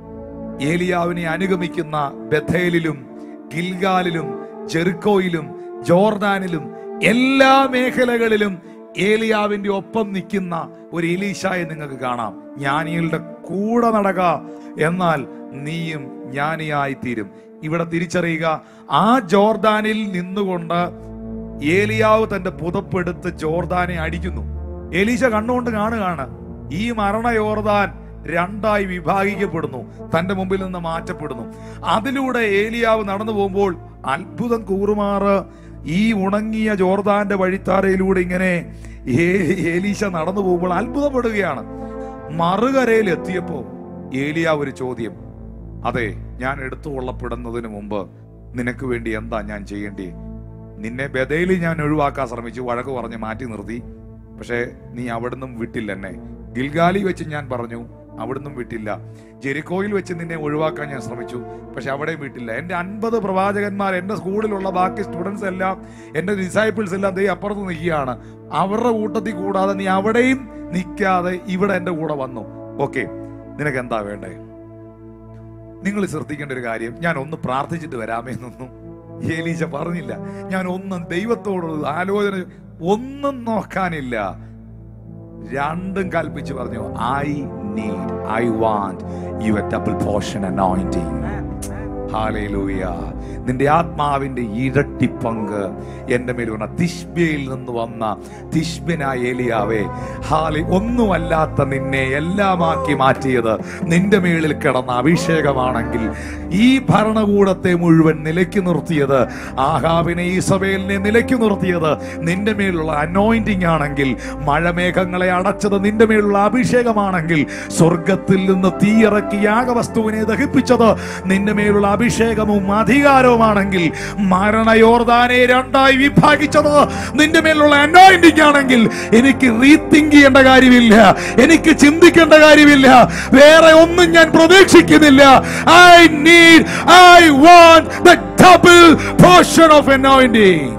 ഏലിയാവിനെ അനുഗമിക്കുന്ന ബഥേലിലും ഗിൽഗാലിലും ജെറിക്കോയിലും ജോർദാനിലും എല്ലാ മേഖലകളിലും ഏലിയാവിന്റെ ഒപ്പം നിൽക്കുന്ന ഒരു എലീശായെ നിങ്ങൾക്ക് കാണാം ജ്ഞാനികളുടെ കൂടെ നടക എന്നാൽ നീയും ജ്ഞാനിയായി തീരും ഇവിടെ തിരിച്ചറിയുക ആ ജോർദാനിൽ നിന്നുകൊണ്ട് ഏലിയാവ് തന്റെ പുതപ്പെടുത്ത് ജോർദാനെ അടിക്കുന്നു എലീശ കണ്ണുകൊണ്ട് കാണുകയാണ് ഈ മരണ യോർദാൻ രണ്ടായി വിഭാഗിക്കപ്പെടുന്നു തന്റെ മുമ്പിൽ നിന്ന് മാറ്റപ്പെടുന്നു അതിലൂടെ ഏലിയാവ് നടന്നു പോകുമ്പോൾ അത്ഭുതം കൂറുമാറ് ഈ ഉണങ്ങിയ ജോർദാന്റെ വഴിത്താരയിലൂടെ ഇങ്ങനെ ഏ- ഏലീശ നടന്നു പോകുമ്പോൾ അത്ഭുതപ്പെടുകയാണ് മറുകരയിൽ എത്തിയപ്പോ ഏലിയാവ് ഒരു ചോദ്യം അതെ ഞാൻ എടുത്തു കൊള്ളപ്പെടുന്നതിന് മുമ്പ് നിനക്ക് വേണ്ടി എന്താ ഞാൻ ചെയ്യേണ്ടി നിന്നെ ബദയിൽ ഞാൻ ഒഴിവാക്കാൻ ശ്രമിച്ചു വഴക്ക് പറഞ്ഞ് മാറ്റി നിർത്തി പക്ഷേ നീ അവിടുന്ന് വിട്ടില്ല എന്നെ ഗിൽഗാലി വെച്ച് ഞാൻ പറഞ്ഞു അവിടുന്ന് വിട്ടില്ല ജെരിക്കോയിൽ വെച്ച് നിന്നെ ഒഴിവാക്കാൻ ഞാൻ ശ്രമിച്ചു പക്ഷെ അവിടെയും വിട്ടില്ല എൻ്റെ അൻപത് പ്രവാചകന്മാർ എൻ്റെ സ്കൂളിലുള്ള ബാക്കി സ്റ്റുഡൻസ് എല്ലാം എൻ്റെ ഡിസൈപ്പിൾസ് എല്ലാം ദൈവം അപ്പുറത്ത് നിൽക്കുകയാണ് അവരുടെ കൂട്ടത്തിൽ കൂടാതെ നീ അവിടെയും നിൽക്കാതെ ഇവിടെ എൻ്റെ കൂടെ വന്നു ഓക്കെ നിനക്ക് എന്താ വേണ്ടേ നിങ്ങൾ ശ്രദ്ധിക്കേണ്ട ഒരു കാര്യം ഞാൻ ഒന്ന് പ്രാർത്ഥിച്ചിട്ട് വരാമെന്നൊന്നും ഏലീശ പറഞ്ഞില്ല ഞാൻ ഒന്നും ദൈവത്തോട് ആലോചന ഒന്നും നോക്കാനില്ല രണ്ടും കൽപ്പിച്ച് പറഞ്ഞു I need I want your double portion anointing hallelujah നിന്റെ ആത്മാവിന്റെ ഇരട്ടി പങ്ക് എന്റെ മേൽ വന്ന തിഷ്ബയിൽ നിന്ന് വന്ന തിഷ്ബനായ ഏലിയാവേ ഹാലി ഒന്നുമല്ലാത്ത നിന്നെ എല്ലാമാക്കി മാറ്റിയത് നിന്റെ മേളിൽ കിടന്ന അഭിഷേകമാണെങ്കിൽ ഈ ഭരണകൂടത്തെ മുഴുവൻ നിലയ്ക്ക് നിർത്തിയത് ആഹാബിനെ ഈ സഭയിലിനെ നിലയ്ക്ക് നിർത്തിയത് നിന്റെ മേലുള്ള അനോയിന്റിങ് ആണെങ്കിൽ മഴമേഘങ്ങളെ അടച്ചത് നിന്റെ മേലുള്ള അഭിഷേകമാണെങ്കിൽ സ്വർഗത്തിൽ നിന്ന് തീയിറക്കി യാഗവസ്തുവിനെ ദഹിപ്പിച്ചത് നിന്റെ മേലുള്ള അഭിഷേകവും അധികാരവുമാണെങ്കിൽ മരണയോർദാനെ രണ്ടായി വിഭാഗിച്ചത് നിന്റെ മേലുള്ള അനോയിന്റിംഗ് ആണെങ്കിൽ എനിക്ക് റീതിങ്ക് ചെയ്യേണ്ട കാര്യമില്ല എനിക്ക് ചിന്തിക്കേണ്ട കാര്യമില്ല വേറെ ഒന്നും ഞാൻ പ്രതീക്ഷിക്കുന്നില്ല I need I want the double portion of anointing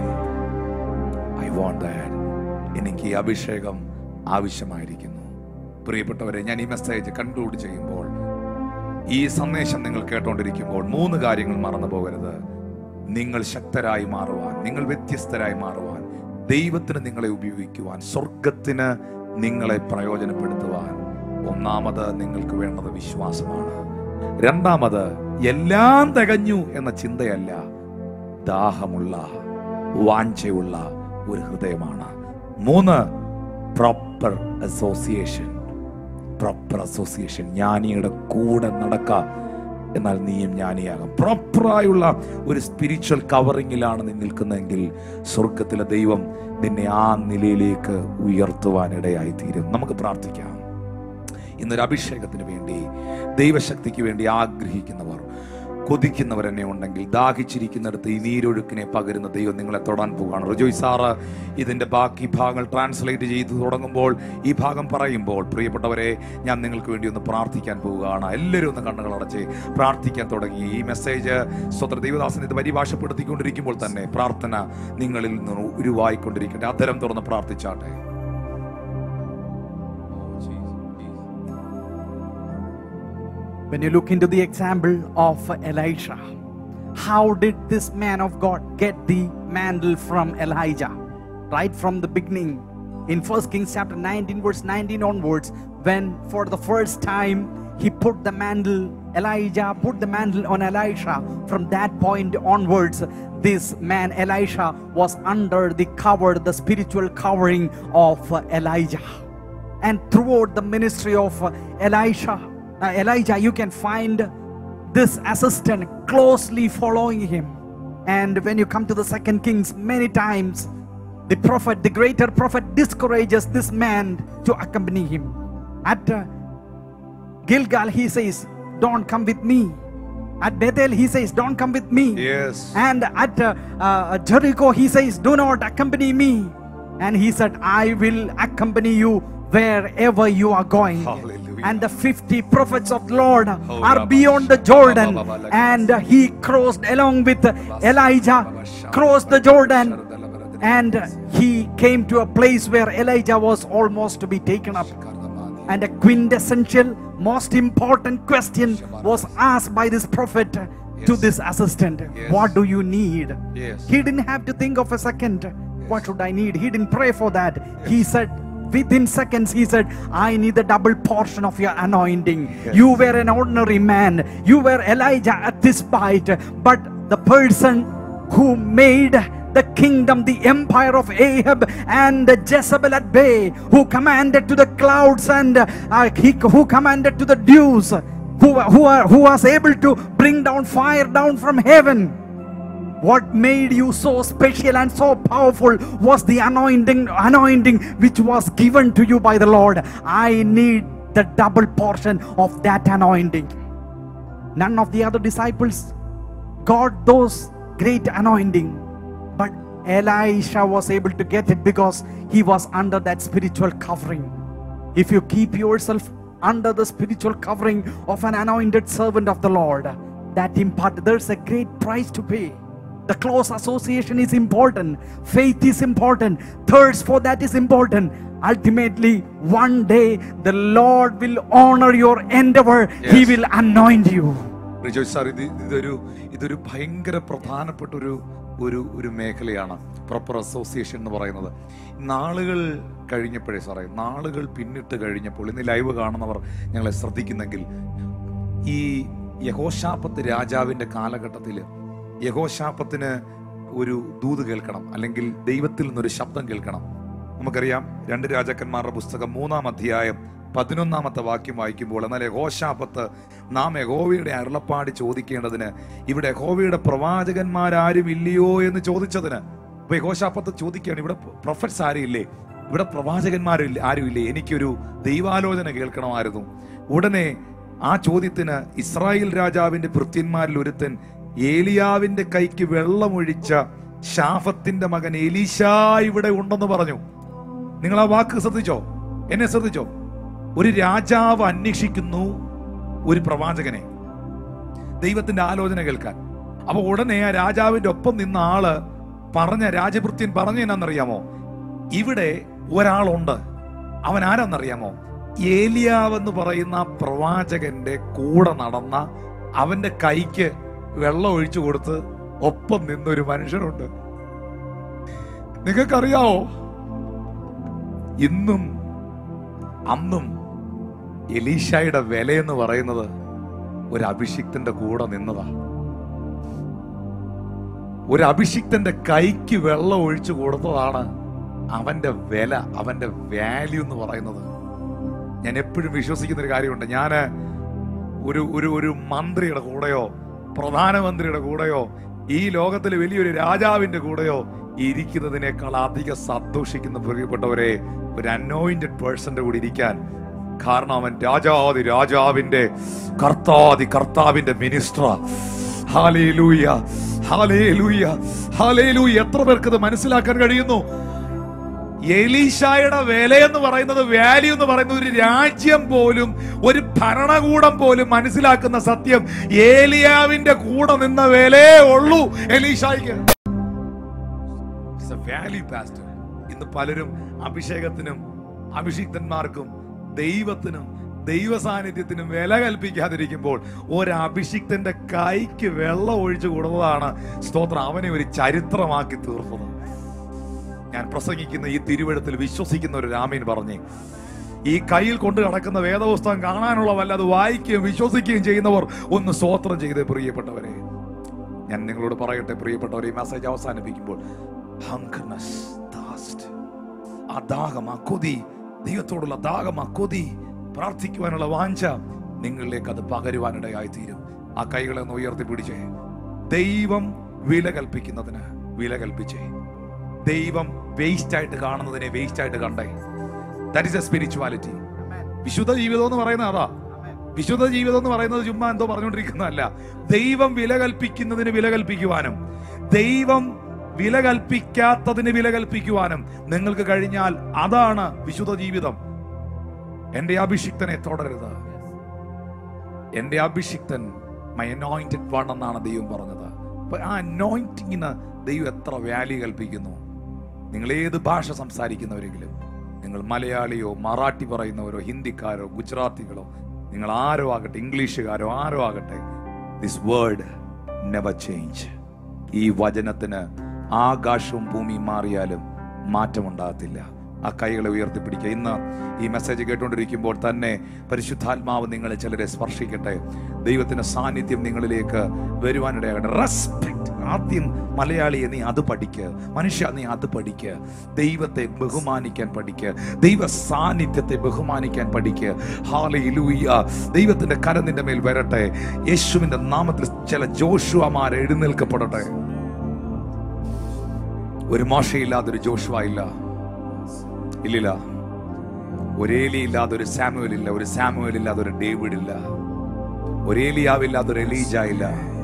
I want that എനിക്ക് ഈ അഭിഷേകം ആവശ്യമായിരിക്കുന്നു പ്രിയപ്പെട്ടവരെ ഞാൻ ഈ മെസ്സേജ് കൺക്ലൂഡ് ചെയ്യുമ്പോൾ ഈ സന്ദേശം നിങ്ങൾ കേട്ടോണ്ടിരിക്കുമ്പോൾ മൂന്ന് കാര്യങ്ങൾ മറന്നു പോകരുത് നിങ്ങൾ ശക്തരായി മാറുവാൻ നിങ്ങൾ വ്യത്യസ്തരായി മാറുവാൻ ദൈവത്തിന് നിങ്ങളെ ഉപയോഗിക്കുവാൻ സ്വർഗത്തിന് നിങ്ങളെ പ്രയോജനപ്പെടുത്തുവാൻ ഒന്നാമത് നിങ്ങൾക്ക് വേണ്ടത് വിശ്വാസമാണ് രണ്ടാമത് എല്ലാം തികഞ്ഞു എന്ന ചിന്തയല്ല ദാഹമുള്ള വാഞ്ചയുള്ള ഒരു ഹൃദയമാണ് മൂന്ന് പ്രോപ്പർ അസോസിയേഷൻ പ്രോപ്പർ അസോസിയേഷൻ ജ്ഞാനിയുടെ കൂടെ നടക്ക എന്നാൽ നീയും ജ്ഞാനിയാകാം പ്രോപ്പറായുള്ള ഒരു സ്പിരിച്വൽ കവറിങ്ങിലാണ് നീ നിൽക്കുന്നതെങ്കിൽ സ്വർഗത്തിലെ ദൈവം നിന്നെ ആ നിലയിലേക്ക് ഉയർത്തുവാൻ ഇടയായി തീരും നമുക്ക് പ്രാർത്ഥിക്കാം ഇന്നൊരു അഭിഷേകത്തിന് വേണ്ടി ദൈവശക്തിക്ക് വേണ്ടി ആഗ്രഹിക്കുന്നവർ കൊതിക്കുന്നവർ എന്നെ ഉണ്ടെങ്കിൽ ദാഹിച്ചിരിക്കുന്നിടത്ത് ഈ നീരൊഴുക്കിനെ പകരുന്ന ദൈവം നിങ്ങളെ തൊടാൻ പോവുകയാണ് റിജോയ് സാറ് ഇതിന്റെ ബാക്കി ഭാഗങ്ങൾ ട്രാൻസ്ലേറ്റ് ചെയ്ത് തുടങ്ങുമ്പോൾ ഈ ഭാഗം പറയുമ്പോൾ പ്രിയപ്പെട്ടവരെ ഞാൻ നിങ്ങൾക്ക് വേണ്ടി ഒന്ന് പ്രാർത്ഥിക്കാൻ പോവുകയാണ് എല്ലാവരും ഒന്ന് കണ്ണുകൾ അടച്ച് പ്രാർത്ഥിക്കാൻ തുടങ്ങി ഈ മെസ്സേജ് സ്വത്ര ദൈവദാസൻ ഇത് പരിഭാഷപ്പെടുത്തിക്കൊണ്ടിരിക്കുമ്പോൾ തന്നെ പ്രാർത്ഥന നിങ്ങളിൽ നിന്ന് ഉരുവായിക്കൊണ്ടിരിക്കട്ടെ അത്തരം തുറന്ന് പ്രാർത്ഥിച്ചാട്ടെ When you look into the example of Elisha, how did this man of God get the mantle from Elijah? Right from the beginning, in 1 Kings chapter 19, verse 19 onwards, when for the first time he put the mantle, Elijah put the mantle on Elisha, from that point onwards, this man Elisha was under the cover, the spiritual covering of uh, Elijah and throughout the ministry of uh, Elisha, uh, Elijah, you can find this assistant closely following him. And when you come to the second Kings, many times the prophet, the greater prophet, discourages this man to accompany him. At uh, Gilgal, he says, Don't come with me. At Bethel, he says, Don't come with me. Yes. And at uh, uh, Jericho, he says, Do not accompany me. And he said, I will accompany you wherever you are going. Hallelujah. And the 50 prophets of the Lord are Rabba beyond the Shaka, Jordan. Rabba Baba And he crossed along with Elijah, crossed the Jordan. And he came to a place where Elijah was almost to be taken up. And a quintessential, most important question was asked by this prophet to Yes. this assistant Yes. What do you need? Yes. He didn't have to think of a second. What should I need? He didn't pray for that. He said, within seconds, he said, I need the double portion of your anointing. You were an ordinary man. You were Elijah at this point. But the person who made the kingdom, the empire of Ahab and Jezebel at bay, who commanded to the clouds and uh, he, who commanded to the dews, who, who, are, who was able to bring down fire down from heaven. What made you so special and so powerful was the anointing, anointing which was given to you by the Lord. I need the double portion of that anointing. None of the other disciples got those great anointing, but Elisha was able to get it because he was under that spiritual covering. If you keep yourself under the spiritual covering of an anointed servant of the Lord, that impart there's a great price to pay. The close association is important, faith is important, thirst for that is important. Ultimately, one day the Lord will honor your endeavor, He Yes. will anoint you. Rijoy sir ഇത് ഇതൊരു ഇതൊരു ഭയങ്കര പ്രധാനപ്പെട്ട ഒരു ഒരു ഒരു മേഖലയാണ് പ്രോപ്പർ അസോസിയേഷൻ എന്ന് പറയുന്നത് നാളുകൾ കഴിഞ്ഞപ്പോഴേ സാറേ നാളുകൾ പിന്നിട്ട് കഴിഞ്ഞപ്പോൾ ഇന്ന് ലൈവ് കാണുന്നവർ ഞങ്ങളെ ശ്രദ്ധിക്കുന്നെങ്കിൽ ഈ യഹോശാപത്ത് രാജാവിന്റെ കാലഘട്ടത്തിൽ യഹോശാപത്തിന് ഒരു ദൂത് കേൾക്കണം അല്ലെങ്കിൽ ദൈവത്തിൽ നിന്നൊരു ശബ്ദം കേൾക്കണം നമുക്കറിയാം രണ്ട് രാജാക്കന്മാരുടെ പുസ്തകം മൂന്നാം അധ്യായം പതിനൊന്നാമത്തെ വാക്യം വായിക്കുമ്പോൾ എന്നാൽ യഹോശാപത്ത് നാം യഹോവയുടെ അരുളപ്പാടി ചോദിക്കേണ്ടതിന് ഇവിടെ യഹോവയുടെ പ്രവാചകന്മാരാരും ഇല്ലയോ എന്ന് ചോദിച്ചതിന് അപ്പൊ യഹോശാപത്ത് ചോദിക്കുകയാണ് ഇവിടെ പ്രൊഫറ്റ്സ് ആരും ഇല്ലേ ഇവിടെ പ്രവാചകന്മാരില്ല ആരുമില്ലേ എനിക്കൊരു ദൈവാലോചന കേൾക്കണമായിരുന്നു ഉടനെ ആ ചോദ്യത്തിന് ഇസ്രായേൽ രാജാവിന്റെ ഭൃത്യന്മാരിൽ ഒരുത്തൻ ഏലിയാവിന്റെ കൈക്ക് വെള്ളമൊഴിച്ച ഷാഫത്തിന്റെ മകൻ എലീശ ഇവിടെ ഉണ്ടെന്ന് പറഞ്ഞു നിങ്ങൾ ആ വാക്ക് ശ്രദ്ധിച്ചോ എന്നെ ശ്രദ്ധിച്ചോ ഒരു രാജാവ് അന്വേഷിക്കുന്നു ഒരു പ്രവാചകനെ ദൈവത്തിന്റെ ആലോചന കേൾക്കാൻ അപ്പൊ ഉടനെ ആ രാജാവിന്റെ ഒപ്പം നിന്ന ആള് പറഞ്ഞ രാജഭൃത്യൻ പറഞ്ഞു എന്നാന്നറിയാമോ ഇവിടെ ഒരാളുണ്ട് അവൻ ആരാന്നറിയാമോ ഏലിയാവ് എന്ന് പറയുന്ന ആ പ്രവാചകന്റെ കൂടെ നടന്ന അവന്റെ കൈക്ക് വെള്ളം ഒഴിച്ചു കൊടുത്ത് ഒപ്പം നിന്നൊരു മനുഷ്യനുണ്ട് നിങ്ങൾക്കറിയാവോ ഇന്നും അന്നും എലീഷായുടെ വില എന്ന് പറയുന്നത് ഒരു അഭിഷിക്തന്റെ കൂടെ നിന്നതാ ഒരു അഭിഷിക്തന്റെ കൈക്ക് വെള്ളം ഒഴിച്ചു കൊടുത്തതാണ് അവന്റെ വില അവന്റെ വാല്യൂ എന്ന് പറയുന്നത് ഞാൻ എപ്പോഴും വിശ്വസിക്കുന്ന ഒരു കാര്യമുണ്ട് ഞാൻ ഒരു ഒരു ഒരു മന്ത്രിയുടെ കൂടെയോ പ്രധാനമന്ത്രിയുടെ കൂടെയോ ഈ ലോകത്തിലെ വലിയൊരു രാജാവിന്റെ കൂടെയോ ഇരിക്കുന്നതിനേക്കാൾ അധികം സന്തോഷിക്കുന്ന പ്രിയപ്പെട്ടവരെ ഒരു അനോയിന്റഡ് പേഴ്സന്റെ കൂടെ ഇരിക്കാൻ കാരണം അവൻ രാജാതി രാജാവിന്റെ കർത്താതി കർത്താവിന്റെ മിനിസ്റ്റർ ഹാലേലൂയ ഹാലേലൂയ ഹാലേലൂയ എത്ര പേർക്ക് ഇത് മനസ്സിലാക്കാൻ കഴിയുന്നു എലീഷായുടെ വില എന്ന് പറയുന്നത് വാല്യൂ എന്ന് പറയുന്നത് ഒരു രാജ്യം പോലും ഒരു ഭരണകൂടം പോലും മനസ്സിലാക്കുന്ന സത്യം ഏലിയാവിന്റെ കൂടെ നിന്ന വിലയേ ഉള്ളൂ എലീഷായ്ക്ക് വാല്യൂ പാസ്റ്റർ ഇന്ന് പലരും അഭിഷേകത്തിനും അഭിഷിക്തന്മാർക്കും ദൈവത്തിനും ദൈവ സാന്നിധ്യത്തിനും വില കൽപ്പിക്കാതിരിക്കുമ്പോൾ ഒരു അഭിഷിക്തന്റെ കൈക്ക് വെള്ളം ഒഴിച്ചു കൊടുത്തതാണ് സ്തോത്രം അവനെ ഒരു ചരിത്രമാക്കി തീർത്തത് ഞാൻ പ്രസംഗിക്കുന്ന ഈ തിരുവഴുത്തിൽ വിശ്വസിക്കുന്ന ഒരു രാമീൻ പറഞ്ഞേ ഈ കയ്യിൽ കൊണ്ട് നടക്കുന്ന വേദപുസ്തകം കാണാനുള്ള വല്ല അത് വായിക്കുകയും വിശ്വസിക്കുകയും ചെയ്യുന്നവർ ഒന്ന് സ്വോത്രം ചെയ്തേ പ്രിയപ്പെട്ടവരെ ഞാൻ നിങ്ങളോട് പറയട്ടെ പ്രിയപ്പെട്ടവരെ ഈ മെസ്സേജ് അവസാനിപ്പിക്കുമ്പോൾ ഹങ്കർനെസ് ആ ദാഹം ആ കൊതി ദൈവത്തോടുള്ള ദാഹം ആ കൊതി പ്രാർത്ഥിക്കുവാനുള്ള വാഞ്ച നിങ്ങളിലേക്ക് അത് പകരുവാനിടയായി തീരും ആ കൈകളെ ഒന്ന് ഉയർത്തി പിടിച്ചേ ദൈവം വില കൽപ്പിക്കുന്നതിന് വില കൽപ്പിച്ചേ ദൈവം വേസ്റ്റ് ആയിട്ട് കാണുന്നതിനെ വേസ്റ്റ് ആയിട്ട് കണ്ടേ ദാറ്റ് ഇസ് എ സ്പിരിച്വാലിറ്റി വിശുദ്ധ ജീവിതം എന്ന് പറയുന്നത് അതാ വിശുദ്ധ ജീവിതം എന്ന് പറയുന്നത് ചുമ്മാ എന്തോ പറഞ്ഞുകൊണ്ടിരിക്കുന്നതല്ല ദൈവം വില കൽപ്പിക്കുന്നതിന് വില കൽപ്പിക്കുവാനും ദൈവം വില കൽപ്പിക്കാത്തതിന് വില കൽപ്പിക്കുവാനും നിങ്ങൾക്ക് കഴിഞ്ഞാൽ അതാണ് വിശുദ്ധ ജീവിതം എന്റെ അഭിഷിക്തനെ തുടരരുത് എന്റെ അഭിഷിക്തൻ മൈ അനോയിന്റഡ് വൺ എന്നാണ് ദൈവം പറഞ്ഞത് അപ്പൊ ആ അനോയിന്റിങ്ങിന് ദൈവം എത്ര വാല്യൂ കൽപ്പിക്കുന്നു നിങ്ങൾ ഏത് ഭാഷ സംസാരിക്കുന്നവരെങ്കിലും നിങ്ങൾ മലയാളിയോ മറാഠി പറയുന്നവരോ ഹിന്ദിക്കാരോ ഗുജറാത്തികളോ നിങ്ങൾ ആരോ ആകട്ടെ ഇംഗ്ലീഷുകാരോ ആരോ ആകട്ടെ ദിസ് വേർഡ് നെവർ ചേഞ്ച് ഈ വചനത്തിന് ആകാശവും ഭൂമിയും മാറിയാലും മാറ്റമുണ്ടാകത്തില്ല ആ കൈകളെ ഉയർത്തിപ്പിടിക്കുക ഇന്ന് ഈ മെസ്സേജ് കേട്ടുകൊണ്ടിരിക്കുമ്പോൾ തന്നെ പരിശുദ്ധാത്മാവ് നിങ്ങളെ ചിലരെ സ്പർശിക്കട്ടെ ദൈവത്തിന്റെ സാന്നിധ്യം നിങ്ങളിലേക്ക് വരുവാനിടയാകട്ടെ റെസ്പെക്ട് ആദ്യം മലയാളിയെ നീ അത് പഠിക്ക് മനുഷ്യ നീ അത് പഠിക്ക് ദൈവത്തെ ബഹുമാനിക്കാൻ പഠിക്ക് ദൈവ സാന്നിധ്യത്തെ ബഹുമാനിക്കാൻ പഠിക്ക് ഹാലയിലൂയ ദൈവത്തിന്റെ കരം നിന്റെ മേൽ വരട്ടെ യേശുവിന്റെ നാമത്തിൽ ചില ജോഷുവമാർ എഴുന്നേൽക്കപ്പെടട്ടെ ഒരു മോശയില്ലാതൊരു ജോഷുവ ഇല്ല ഇല്ലില്ല ഒരു ഏലി ഇല്ലാതെ ഒരു സാമുവൽ ഇല്ല ഒരു സാമുവൽ ഇല്ലാതെ ഒരു ഡേവിഡ് ഇല്ല ഒരു ഏലിയാവില്ലാതെ ഒരു എലീജ ഇല്ല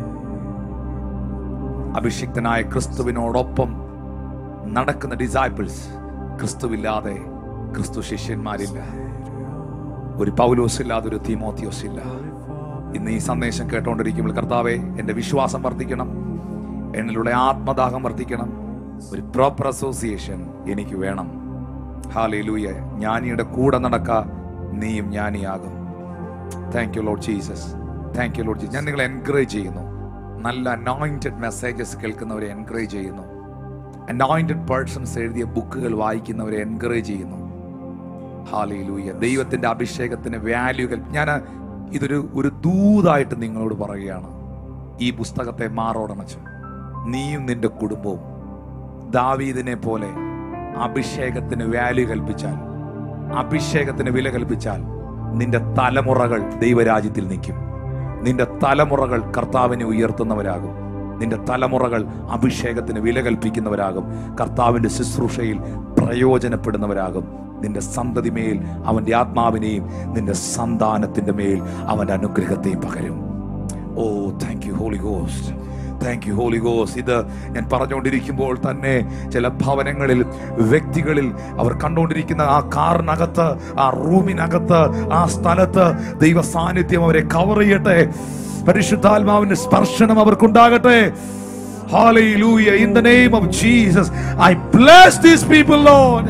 അഭിഷിക്തനായ ക്രിസ്തുവിനോടൊപ്പം നടക്കുന്ന ഡിസൈപ്പിൾസ് ക്രിസ്തുവില്ലാതെ ക്രിസ്തു ശിഷ്യന്മാരില്ല ഒരു പൗലോസ് ഇല്ലാതെ ഒരു തീമോത്തിയോസ് ഇല്ല ഇന്ന് ഈ സന്ദേശം കേട്ടോണ്ടിരിക്കുമ്പോൾ കർത്താവെ എൻ്റെ വിശ്വാസം വർദ്ധിക്കണം എന്നിലൂടെ ആത്മദാഹം വർദ്ധിക്കണം ഒരു പ്രോപ്പർ അസോസിയേഷൻ എനിക്ക് വേണം ഹാലയിലൂയ ജ്ഞാനിയുടെ കൂടെ നടക്ക നീയും ജ്ഞാനിയാകും thank you Lord Jesus thank you Lord Jesus ഞാൻ നിങ്ങളെ എൻകറേജ് ചെയ്യുന്നു നല്ല അനോയിന്റഡ് മെസ്സേജസ് കേൾക്കുന്നവരെ എൻകറേജ് ചെയ്യുന്നു അനോയിന്റഡ് പേഴ്സൺസ് എഴുതിയ ബുക്കുകൾ വായിക്കുന്നവരെ എൻകറേജ് ചെയ്യുന്നു ഹാലയിലൂയ ദൈവത്തിന്റെ അഭിഷേകത്തിന് വാല്യൂകൾ ഞാൻ ഇതൊരു ഒരു ദൂതായിട്ട് നിങ്ങളോട് പറയുകയാണ് ഈ പുസ്തകത്തെ മാറോടണച്ച് നീയും നിന്റെ കുടുംബവും ദാവീദിനെ പോലെ അഭിഷേകത്തിന് വാല്യൂ കൽപ്പിച്ചാൽ അഭിഷേകത്തിന് വില കൽപ്പിച്ചാൽ നിന്റെ തലമുറകൾ ദൈവരാജ്യത്തിൽ നിൽക്കും നിന്റെ തലമുറകൾ കർത്താവിനെ ഉയർത്തുന്നവരാകും നിന്റെ തലമുറകൾ അഭിഷേകത്തിന് വില കൽപ്പിക്കുന്നവരാകും കർത്താവിന്റെ ശുശ്രൂഷയിൽ പ്രയോജനപ്പെടുന്നവരാകും നിന്റെ സന്തതിമേൽ അവന്റെ ആത്മാവിനെയും നിന്റെ സന്താനത്തിന്റെ മേൽ അവന്റെ അനുഗ്രഹത്തെയും പകരും oh thank you Holy Ghost thank you Holy ഗോസ് ഇത് ഞാൻ പറഞ്ഞുകൊണ്ടിരിക്കുമ്പോൾ തന്നെ ചില ഭവനങ്ങളിൽ വ്യക്തികളിൽ അവർ കണ്ടുകൊണ്ടിരിക്കുന്ന ആ കാറിനകത്ത് ആ റൂമിനകത്ത് ആ സ്ഥലത്ത് ദൈവ സാന്നിധ്യം അവരെ കവർ ചെയ്യട്ടെ പരിശുദ്ധാത്മാവിന്റെ സ്പർശനം അവർക്കുണ്ടാകട്ടെ Hallelujah. In the name of Jesus, I bless these people, Lord.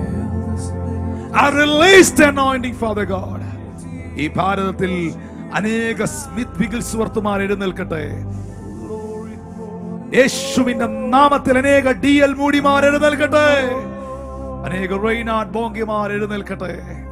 I release the anointing, Father God. ഈ ഭാരതത്തിൽ അനേക സ്മിത് വികിത്സുവർത്തുമാർ എഴുന്നേൽക്കട്ടെ യേശുവിന്റെ നാമത്തിൽ അനേക ഡി എൽ മൂടിമാർ എഴുന്നേൽക്കട്ടെ അനേക റെയ്നാഡ് ബോങ്കിമാർ എഴുന്നേൽക്കട്ടെ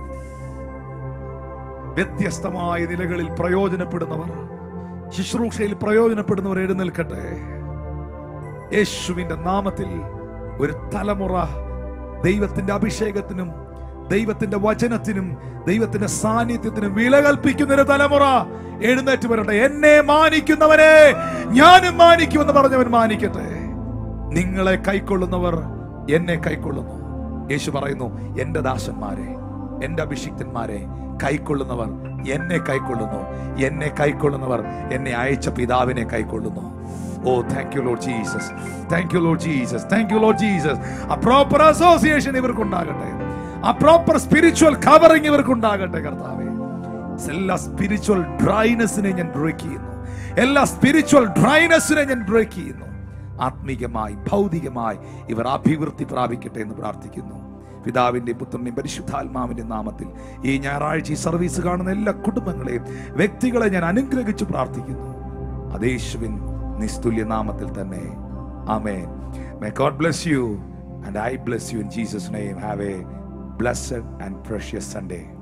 വ്യത്യസ്തമായ നിലകളിൽ പ്രയോജനപ്പെടുന്നവർ ശുശ്രൂഷയിൽ പ്രയോജനപ്പെടുന്നവർ എഴുന്നേൽക്കട്ടെ യേശുവിന്റെ നാമത്തിൽ ഒരു തലമുറ ദൈവത്തിന്റെ അഭിഷേകത്തിനും ദൈവത്തിന്റെ വചനത്തിനും ദൈവത്തിന്റെ സാന്നിധ്യത്തിനും വില കൽപ്പിക്കുന്ന ഒരു തലമുറ എഴുന്നേറ്റ് വരട്ടെ എന്നെ മാനിക്കുന്നവനെ ഞാനും മാനിക്കുമെന്ന് പറഞ്ഞവൻ മാനിക്കട്ടെ നിങ്ങളെ കൈക്കൊള്ളുന്നവർ എന്നെ കൈക്കൊള്ളുന്നു യേശു പറയുന്നു എന്റെ ദാസന്മാരെ എന്റെ അഭിഷിക്തന്മാരെ കൈക്കൊള്ളുന്നവർ എന്നെ കൈക്കൊള്ളുന്നു എന്നെ കൈക്കൊള്ളുന്നവർ എന്നെ അയച്ച പിതാവിനെ കൈക്കൊള്ളുന്നു oh thank you Lord Jesus thank you Lord Jesus thank you Lord Jesus ആ പ്രോപ്പർ അസോസിയേഷൻ ഇവർക്കുണ്ടാകട്ടെ ആ പ്രോപ്പർ സ്പിരിച്വൽ കവറിംഗ് ഇവർക്കുണ്ടാകട്ടെ കർത്താവേ എല്ലാ സ്പിരിച്വൽ ഡ്രൈനെസ്സിനെ ഞാൻ ബ്രേക്ക് ചെയ്യുന്നു എല്ലാ സ്പിരിച്വൽ ഡ്രൈനെസ്സിനെ ഞാൻ ബ്രേക്ക് ചെയ്യുന്നു ആത്മീകമായി ഭൗതികമായി ഇവർ അഭിവൃദ്ധി പ്രാപിക്കട്ടെ എന്ന് പ്രാർത്ഥിക്കുന്നു പിതാവിന്റെ പുത്രന്റെയും പരിശുദ്ധാത്മാവിന്റെ നാമത്തിൽ ഈ ഞായറാഴ്ച ഈ സർവീസ് കാണുന്ന എല്ലാ കുടുംബങ്ങളെയും വ്യക്തികളെ ഞാൻ അനുഗ്രഹിച്ചു പ്രാർത്ഥിക്കുന്നു അതേശുവിൻ നിസ്തുല്യ നാമത്തിൽ തന്നെ amen may God bless you and I bless you in Jesus name have a blessed and precious Sunday